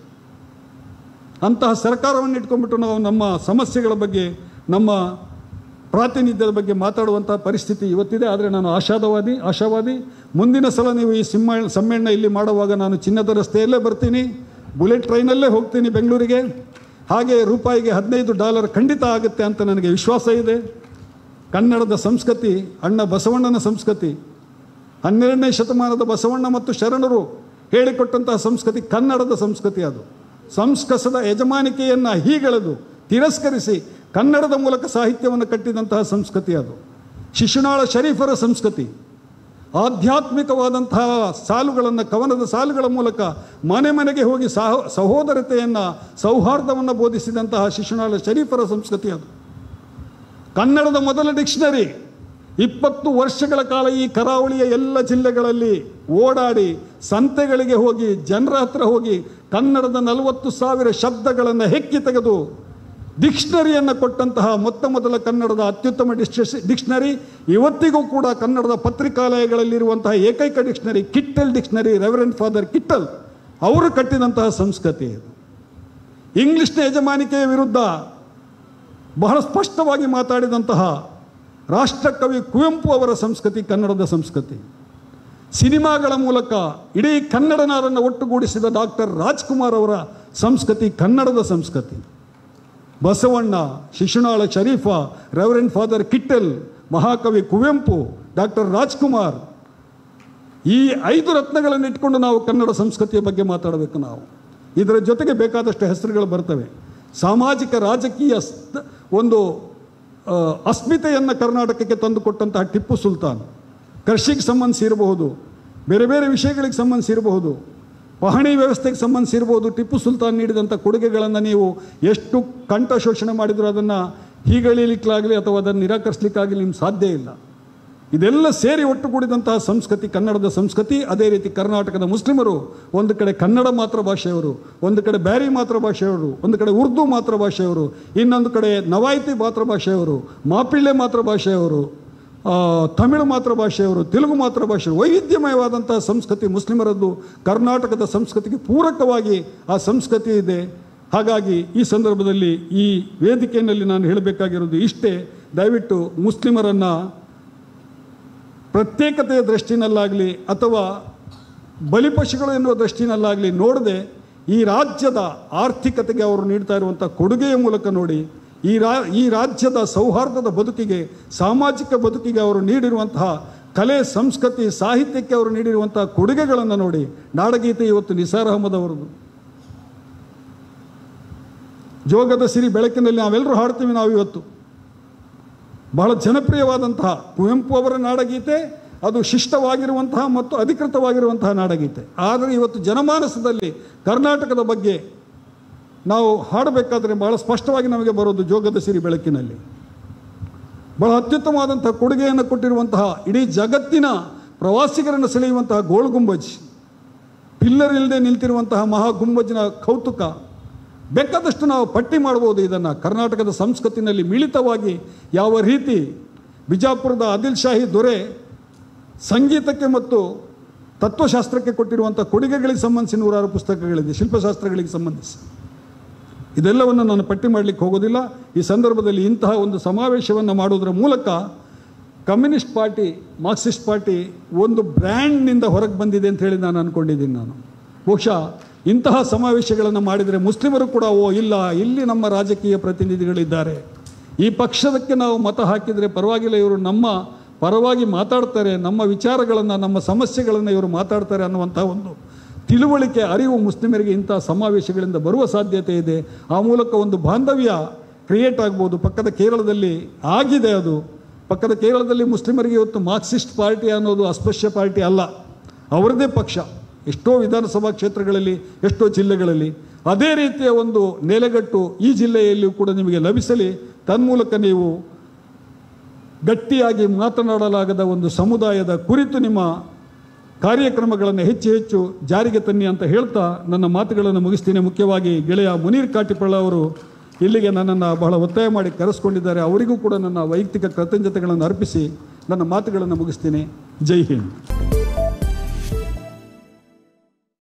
[SPEAKER 1] ಅಂತಹ ಸರ್ಕಾರವನ್ನು ಇಟ್ಕೊಂಡ್ಬಿಟ್ಟು ನಾವು ನಮ್ಮ ಸಮಸ್ಯೆಗಳ ಬಗ್ಗೆ ನಮ್ಮ ಪ್ರಾತಿನಿಧ್ಯದ ಬಗ್ಗೆ ಮಾತಾಡುವಂಥ ಪರಿಸ್ಥಿತಿ ಇವತ್ತಿದೆ ಆದರೆ ನಾನು ಆಶಾದವಾದಿ ಆಶಾವಾದಿ ಮುಂದಿನ ಸಲ ನೀವು ಈ ಸಿಮ್ಮ ಸಮ್ಮೇಳನ ಇಲ್ಲಿ ಮಾಡುವಾಗ ನಾನು ಚಿನ್ನದ ರಸ್ತೆಯಲ್ಲೇ ಬರ್ತೀನಿ ಬುಲೆಟ್ ಟ್ರೈನಲ್ಲೇ ಹೋಗ್ತೀನಿ ಬೆಂಗಳೂರಿಗೆ ಹಾಗೆ ರೂಪಾಯಿಗೆ ಹದಿನೈದು ಡಾಲರ್ ಖಂಡಿತ ಆಗುತ್ತೆ ಅಂತ ನನಗೆ ವಿಶ್ವಾಸ ಇದೆ ಕನ್ನಡದ ಸಂಸ್ಕೃತಿ ಅಣ್ಣ ಬಸವಣ್ಣನ ಸಂಸ್ಕೃತಿ ಹನ್ನೆರಡನೇ ಶತಮಾನದ ಬಸವಣ್ಣ ಮತ್ತು ಶರಣರು ಹೇಳಿಕೊಟ್ಟಂತಹ ಸಂಸ್ಕೃತಿ ಕನ್ನಡದ ಸಂಸ್ಕೃತಿ ಅದು ಸಂಸ್ಕಸದ ಯಜಮಾನಿಕೆಯನ್ನು ಹೀಗೆಳೆದು ತಿರಸ್ಕರಿಸಿ ಕನ್ನಡದ ಮೂಲಕ ಸಾಹಿತ್ಯವನ್ನು ಕಟ್ಟಿದಂತಹ ಸಂಸ್ಕೃತಿ ಅದು ಶಿಶುನಾಳ ಶರೀಫರ ಸಂಸ್ಕೃತಿ ಆಧ್ಯಾತ್ಮಿಕವಾದಂತಹ ಸಾಲುಗಳನ್ನು ಕವನದ ಸಾಲುಗಳ ಮೂಲಕ ಮನೆ ಮನೆಗೆ ಹೋಗಿ ಸಹ ಸಹೋದರತೆಯನ್ನು ಸೌಹಾರ್ದವನ್ನು ಬೋಧಿಸಿದಂತಹ ಶಿಶುನಾಳ ಶರೀಫರ ಸಂಸ್ಕೃತಿ ಅದು ಕನ್ನಡದ ಮೊದಲ ಡಿಕ್ಷನರಿ ಇಪ್ಪತ್ತು ವರ್ಷಗಳ ಕಾಲ ಈ ಕರಾವಳಿಯ ಎಲ್ಲ ಜಿಲ್ಲೆಗಳಲ್ಲಿ ಓಡಾಡಿ ಸಂತೆಗಳಿಗೆ ಹೋಗಿ ಜನರ ಹತ್ರ ಹೋಗಿ ಕನ್ನಡದ ನಲವತ್ತು ಸಾವಿರ ಶಬ್ದಗಳನ್ನು ಹೆಕ್ಕಿ ತೆಗೆದು ಡಿಕ್ಷನರಿಯನ್ನು ಕೊಟ್ಟಂತಹ ಮೊತ್ತ ಮೊದಲ ಕನ್ನಡದ ಅತ್ಯುತ್ತಮ ಡಿಕ್ಷ ಡಿಕ್ಷನರಿ ಇವತ್ತಿಗೂ ಕೂಡ ಕನ್ನಡದ ಪತ್ರಿಕಾಲಯಗಳಲ್ಲಿರುವಂತಹ ಏಕೈಕ dictionary Kittel dictionary reverend father Kittel ಅವರು ಕಟ್ಟಿದಂತಹ ಸಂಸ್ಕೃತಿ ಇದು ಇಂಗ್ಲಿಷ್ನ ಯಜಮಾನಿಕೆಯ ವಿರುದ್ಧ ಬಹಳ ಸ್ಪಷ್ಟವಾಗಿ ಮಾತಾಡಿದಂತಹ ರಾಷ್ಟ್ರಕವಿ ಕುವೆಂಪು ಅವರ ಸಂಸ್ಕೃತಿ ಕನ್ನಡದ ಸಂಸ್ಕೃತಿ ಸಿನಿಮಾಗಳ ಮೂಲಕ ಇಡೀ ಕನ್ನಡ ನಾಡನ್ನು ಒಟ್ಟುಗೂಡಿಸಿದ ಡಾಕ್ಟರ್ ರಾಜ್ಕುಮಾರ್ ಅವರ ಸಂಸ್ಕೃತಿ ಕನ್ನಡದ ಸಂಸ್ಕೃತಿ Basavanna Shishunala Sharifa reverend father Kittel ಮಹಾಕವಿ ಕುವೆಂಪು ಡಾಕ್ಟರ್ ರಾಜ್ಕುಮಾರ್ ಈ ಐದು ರತ್ನಗಳನ್ನು ಇಟ್ಕೊಂಡು ನಾವು ಕನ್ನಡ ಸಂಸ್ಕೃತಿಯ ಬಗ್ಗೆ ಮಾತಾಡಬೇಕು ನಾವು ಇದರ ಜೊತೆಗೆ ಬೇಕಾದಷ್ಟು ಹೆಸರುಗಳು ಬರ್ತವೆ ಸಾಮಾಜಿಕ ರಾಜಕೀಯ ಸ್- ಒಂದು ಆ, ಅಸ್ಮಿತೆಯನ್ನು ಕರ್ನಾಟಕಕ್ಕೆ ತಂದುಕೊಟ್ಟಂತಹ ಟಿಪ್ಪು ಸುಲ್ತಾನ್ ಕೃಷಿಗೆ ಸಂಬಂಧಿಸಿರಬಹುದು ಬೇರೆ ಬೇರೆ ವಿಷಯಗಳಿಗೆ ಸಂಬಂಧಿಸಿರಬಹುದು ಪಹಣಿ ವ್ಯವಸ್ಥೆಗೆ ಸಂಬಂಧಿಸಿರ್ಬೋದು ಟಿಪ್ಪು ಸುಲ್ತಾನ್ ನೀಡಿದಂಥ ಕೊಡುಗೆಗಳನ್ನು ನೀವು ಎಷ್ಟು ಕಂಠ ಶೋಷಣೆ ಮಾಡಿದರೂ ಅದನ್ನು ಹೀಗಳಿಲಿಕ್ಕಾಗಲಿ ಅಥವಾ ಅದನ್ನು ನಿರಾಕರಿಸಲಿಕ್ಕಾಗಲಿ ನಿಮ್ಗೆ ಸಾಧ್ಯ ಇಲ್ಲ ಇದೆಲ್ಲ ಸೇರಿ ಒಟ್ಟುಗೂಡಿದಂತಹ ಸಂಸ್ಕೃತಿ ಕನ್ನಡದ ಸಂಸ್ಕೃತಿ ಅದೇ ರೀತಿ ಕರ್ನಾಟಕದ ಮುಸ್ಲಿಮರು ಒಂದು ಕಡೆ ಕನ್ನಡ ಮಾತ್ರ ಭಾಷೆಯವರು ಒಂದು ಕಡೆ ಬ್ಯಾರಿ ಮಾತ್ರ ಭಾಷೆಯವರು ಒಂದು ಕಡೆ ಉರ್ದು ಮಾತ್ರ ಭಾಷೆಯವರು ಇನ್ನೊಂದು ಕಡೆ ನವಾಯಿತಿ ಮಾತ್ರ ಭಾಷೆಯವರು ಮಾಪಿಳ್ಳೆ ಮಾತ್ರ ಭಾಷೆಯವರು ಆ, ತಮಿಳು ಮಾತ್ರ ಭಾಷೆಯವರು ತೆಲುಗು ಮಾತ್ರ ಭಾಷೆಯವರು ವೈವಿಧ್ಯಮಯವಾದಂತಹ ಸಂಸ್ಕೃತಿ ಮುಸ್ಲಿಮರದ್ದು ಕರ್ನಾಟಕದ ಸಂಸ್ಕೃತಿಗೆ ಪೂರಕವಾಗಿ ಆ ಸಂಸ್ಕೃತಿ ಇದೆ ಹಾಗಾಗಿ ಈ ಸಂದರ್ಭದಲ್ಲಿ ಈ ವೇದಿಕೆಯಲ್ಲಿ ನಾನು ಹೇಳಬೇಕಾಗಿರೋದು ಇಷ್ಟೇ ದಯವಿಟ್ಟು ಮುಸ್ಲಿಮರನ್ನು ಪ್ರತ್ಯೇಕತೆಯ ದೃಷ್ಟಿನಲ್ಲಾಗಲಿ ಅಥವಾ ಬಲಿಪಶುಗಳು ಎನ್ನುವ ದೃಷ್ಟಿನಲ್ಲಾಗಲಿ ನೋಡದೆ ಈ ರಾಜ್ಯದ ಆರ್ಥಿಕತೆಗೆ ಅವರು ನೀಡ್ತಾ ಇರುವಂಥ ಕೊಡುಗೆಯ ಮೂಲಕ ನೋಡಿ ಈ ರಾ ಈ ರಾಜ್ಯದ ಸೌಹಾರ್ದದ ಬದುಕಿಗೆ ಸಾಮಾಜಿಕ ಬದುಕಿಗೆ ಅವರು ನೀಡಿರುವಂತಹ ಕಲೆ ಸಂಸ್ಕೃತಿ ಸಾಹಿತ್ಯಕ್ಕೆ ಅವರು ನೀಡಿರುವಂತಹ ಕೊಡುಗೆಗಳನ್ನು ನೋಡಿ ನಾಡಗೀತೆ ಇವತ್ತು ನಿಸಾರ್ ಅಹಮದ್ ಅವರದು ಜೋಗದ ಸಿರಿ ಬೆಳಕಿನಲ್ಲಿ ನಾವೆಲ್ಲರೂ ಹಾಡ್ತೀವಿ ನಾವು ಇವತ್ತು ಬಹಳ ಜನಪ್ರಿಯವಾದಂತಹ ಕುವೆಂಪು ಅವರ ನಾಡಗೀತೆ ಅದು ಶಿಷ್ಟವಾಗಿರುವಂತಹ ಮತ್ತು ಅಧಿಕೃತವಾಗಿರುವಂತಹ ನಾಡಗೀತೆ ಆದರೆ ಇವತ್ತು ಜನಮಾನಸದಲ್ಲಿ ಕರ್ನಾಟಕದ ಬಗ್ಗೆ ನಾವು ಹಾಡಬೇಕಾದ್ರೆ ಬಹಳ ಸ್ಪಷ್ಟವಾಗಿ ನಮಗೆ ಬರೋದು ಜೋಗದ ಸಿರಿ ಬೆಳಕಿನಲ್ಲಿ ಬಹಳ ಅತ್ಯುತ್ತಮವಾದಂತಹ ಕೊಡುಗೆಯನ್ನು ಕೊಟ್ಟಿರುವಂತಹ ಇಡೀ ಜಗತ್ತಿನ ಪ್ರವಾಸಿಗರನ್ನು ಸೆಳೆಯುವಂತಹ ಗೋಳು ಗುಂಬಜ್ ಪಿಲ್ಲರ್ ಇಲ್ಲದೆ ನಿಂತಿರುವಂತಹ ಮಹಾ ಗುಂಬಜ್ನ ಕೌತುಕ ಬೇಕಾದಷ್ಟು ನಾವು ಪಟ್ಟಿ ಮಾಡ್ಬೋದು ಇದನ್ನು ಕರ್ನಾಟಕದ ಸಂಸ್ಕೃತಿನಲ್ಲಿ ಮಿಳಿತವಾಗಿ ಯಾವ ರೀತಿ ಬಿಜಾಪುರದ ಆದಿಲ್ ಶಾಹಿ ದೊರೆ ಸಂಗೀತಕ್ಕೆ ಮತ್ತು ತತ್ವಶಾಸ್ತ್ರಕ್ಕೆ ಕೊಟ್ಟಿರುವಂಥ ಕೊಡುಗೆಗಳಿಗೆ ಸಂಬಂಧಿಸಿ ನೂರಾರು ಪುಸ್ತಕಗಳಿದೆ ಶಿಲ್ಪಶಾಸ್ತ್ರಗಳಿಗೆ ಸಂಬಂಧಿಸಿ ಇದೆಲ್ಲವನ್ನು ನಾನು ಪಟ್ಟಿ ಮಾಡಲಿಕ್ಕೆ ಹೋಗೋದಿಲ್ಲ ಈ ಸಂದರ್ಭದಲ್ಲಿ ಇಂತಹ ಒಂದು ಸಮಾವೇಶವನ್ನು ಮಾಡೋದರ ಮೂಲಕ ಕಮ್ಯುನಿಸ್ಟ್ ಪಾರ್ಟಿ ಮಾರ್ಕ್ಸಿಸ್ಟ್ ಪಾರ್ಟಿ ಒಂದು ಬ್ರ್ಯಾಂಡ್ನಿಂದ ಹೊರಗೆ ಬಂದಿದೆ ಅಂತ ಹೇಳಿ ನಾನು ಅಂದ್ಕೊಂಡಿದ್ದೀನಿ ನಾನು ಬಹುಶಃ ಇಂತಹ ಸಮಾವೇಶಗಳನ್ನು ಮಾಡಿದರೆ ಮುಸ್ಲಿಮರು ಕೂಡ ಓ ಇಲ್ಲ ಇಲ್ಲಿ ನಮ್ಮ ರಾಜಕೀಯ ಪ್ರತಿನಿಧಿಗಳಿದ್ದಾರೆ ಈ ಪಕ್ಷದಕ್ಕೆ ನಾವು ಮತ ಹಾಕಿದರೆ ಪರವಾಗಿಲ್ಲ ಇವರು ನಮ್ಮ ಪರವಾಗಿ ಮಾತಾಡ್ತಾರೆ ನಮ್ಮ ವಿಚಾರಗಳನ್ನು ನಮ್ಮ ಸಮಸ್ಯೆಗಳನ್ನು ಇವರು ಮಾತಾಡ್ತಾರೆ ಅನ್ನುವಂಥ ಒಂದು ತಿಳುವಳಿಕೆ ಅರಿವು ಮುಸ್ಲಿಮರಿಗೆ ಇಂಥ ಸಮಾವೇಶಗಳಿಂದ ಬರುವ ಸಾಧ್ಯತೆ ಇದೆ ಆ ಮೂಲಕ ಒಂದು ಬಾಂಧವ್ಯ ಕ್ರಿಯೇಟ್ ಆಗ್ಬೋದು ಪಕ್ಕದ ಕೇರಳದಲ್ಲಿ ಆಗಿದೆ ಅದು ಪಕ್ಕದ ಕೇರಳದಲ್ಲಿ ಮುಸ್ಲಿಮರಿಗೆ ಇವತ್ತು ಮಾರ್ಕ್ಸಿಸ್ಟ್ ಪಾರ್ಟಿ ಅನ್ನೋದು ಅಸ್ಪೃಶ್ಯ ಪಾರ್ಟಿ ಅಲ್ಲ ಅವರದೇ ಪಕ್ಷ ಎಷ್ಟೋ ವಿಧಾನಸಭಾ ಕ್ಷೇತ್ರಗಳಲ್ಲಿ ಎಷ್ಟೋ ಜಿಲ್ಲೆಗಳಲ್ಲಿ ಅದೇ ರೀತಿಯ ಒಂದು ನೆಲೆಗಟ್ಟು ಈ ಜಿಲ್ಲೆಯಲ್ಲಿಯೂ ಕೂಡ ನಿಮಗೆ ಲಭಿಸಲಿ ತನ್ಮೂಲಕ ನೀವು ಗಟ್ಟಿಯಾಗಿ ಮಾತನಾಡಲಾಗದ ಒಂದು ಸಮುದಾಯದ ಕುರಿತು ನಿಮ್ಮ ಕಾರ್ಯಕ್ರಮಗಳನ್ನು ಹೆಚ್ಚು ಹೆಚ್ಚು ಜಾರಿಗೆ ತನ್ನಿ ಅಂತ ಹೇಳ್ತಾ ನನ್ನ ಮಾತುಗಳನ್ನು ಮುಗಿಸ್ತೀನಿ ಮುಖ್ಯವಾಗಿ ಗೆಳೆಯ ಮುನೀರ್ ಕಾಟಿಪಳ್ಳ ಅವರು ಇಲ್ಲಿಗೆ ನನ್ನನ್ನು ಬಹಳ ಒತ್ತಾಯ ಮಾಡಿ ಕರೆಸ್ಕೊಂಡಿದ್ದಾರೆ ಅವರಿಗೂ ಕೂಡ ನನ್ನ ವೈಯಕ್ತಿಕ ಕೃತಜ್ಞತೆಗಳನ್ನು ಅರ್ಪಿಸಿ ನನ್ನ ಮಾತುಗಳನ್ನು ಮುಗಿಸ್ತೀನಿ ಜೈ ಹಿಂದ್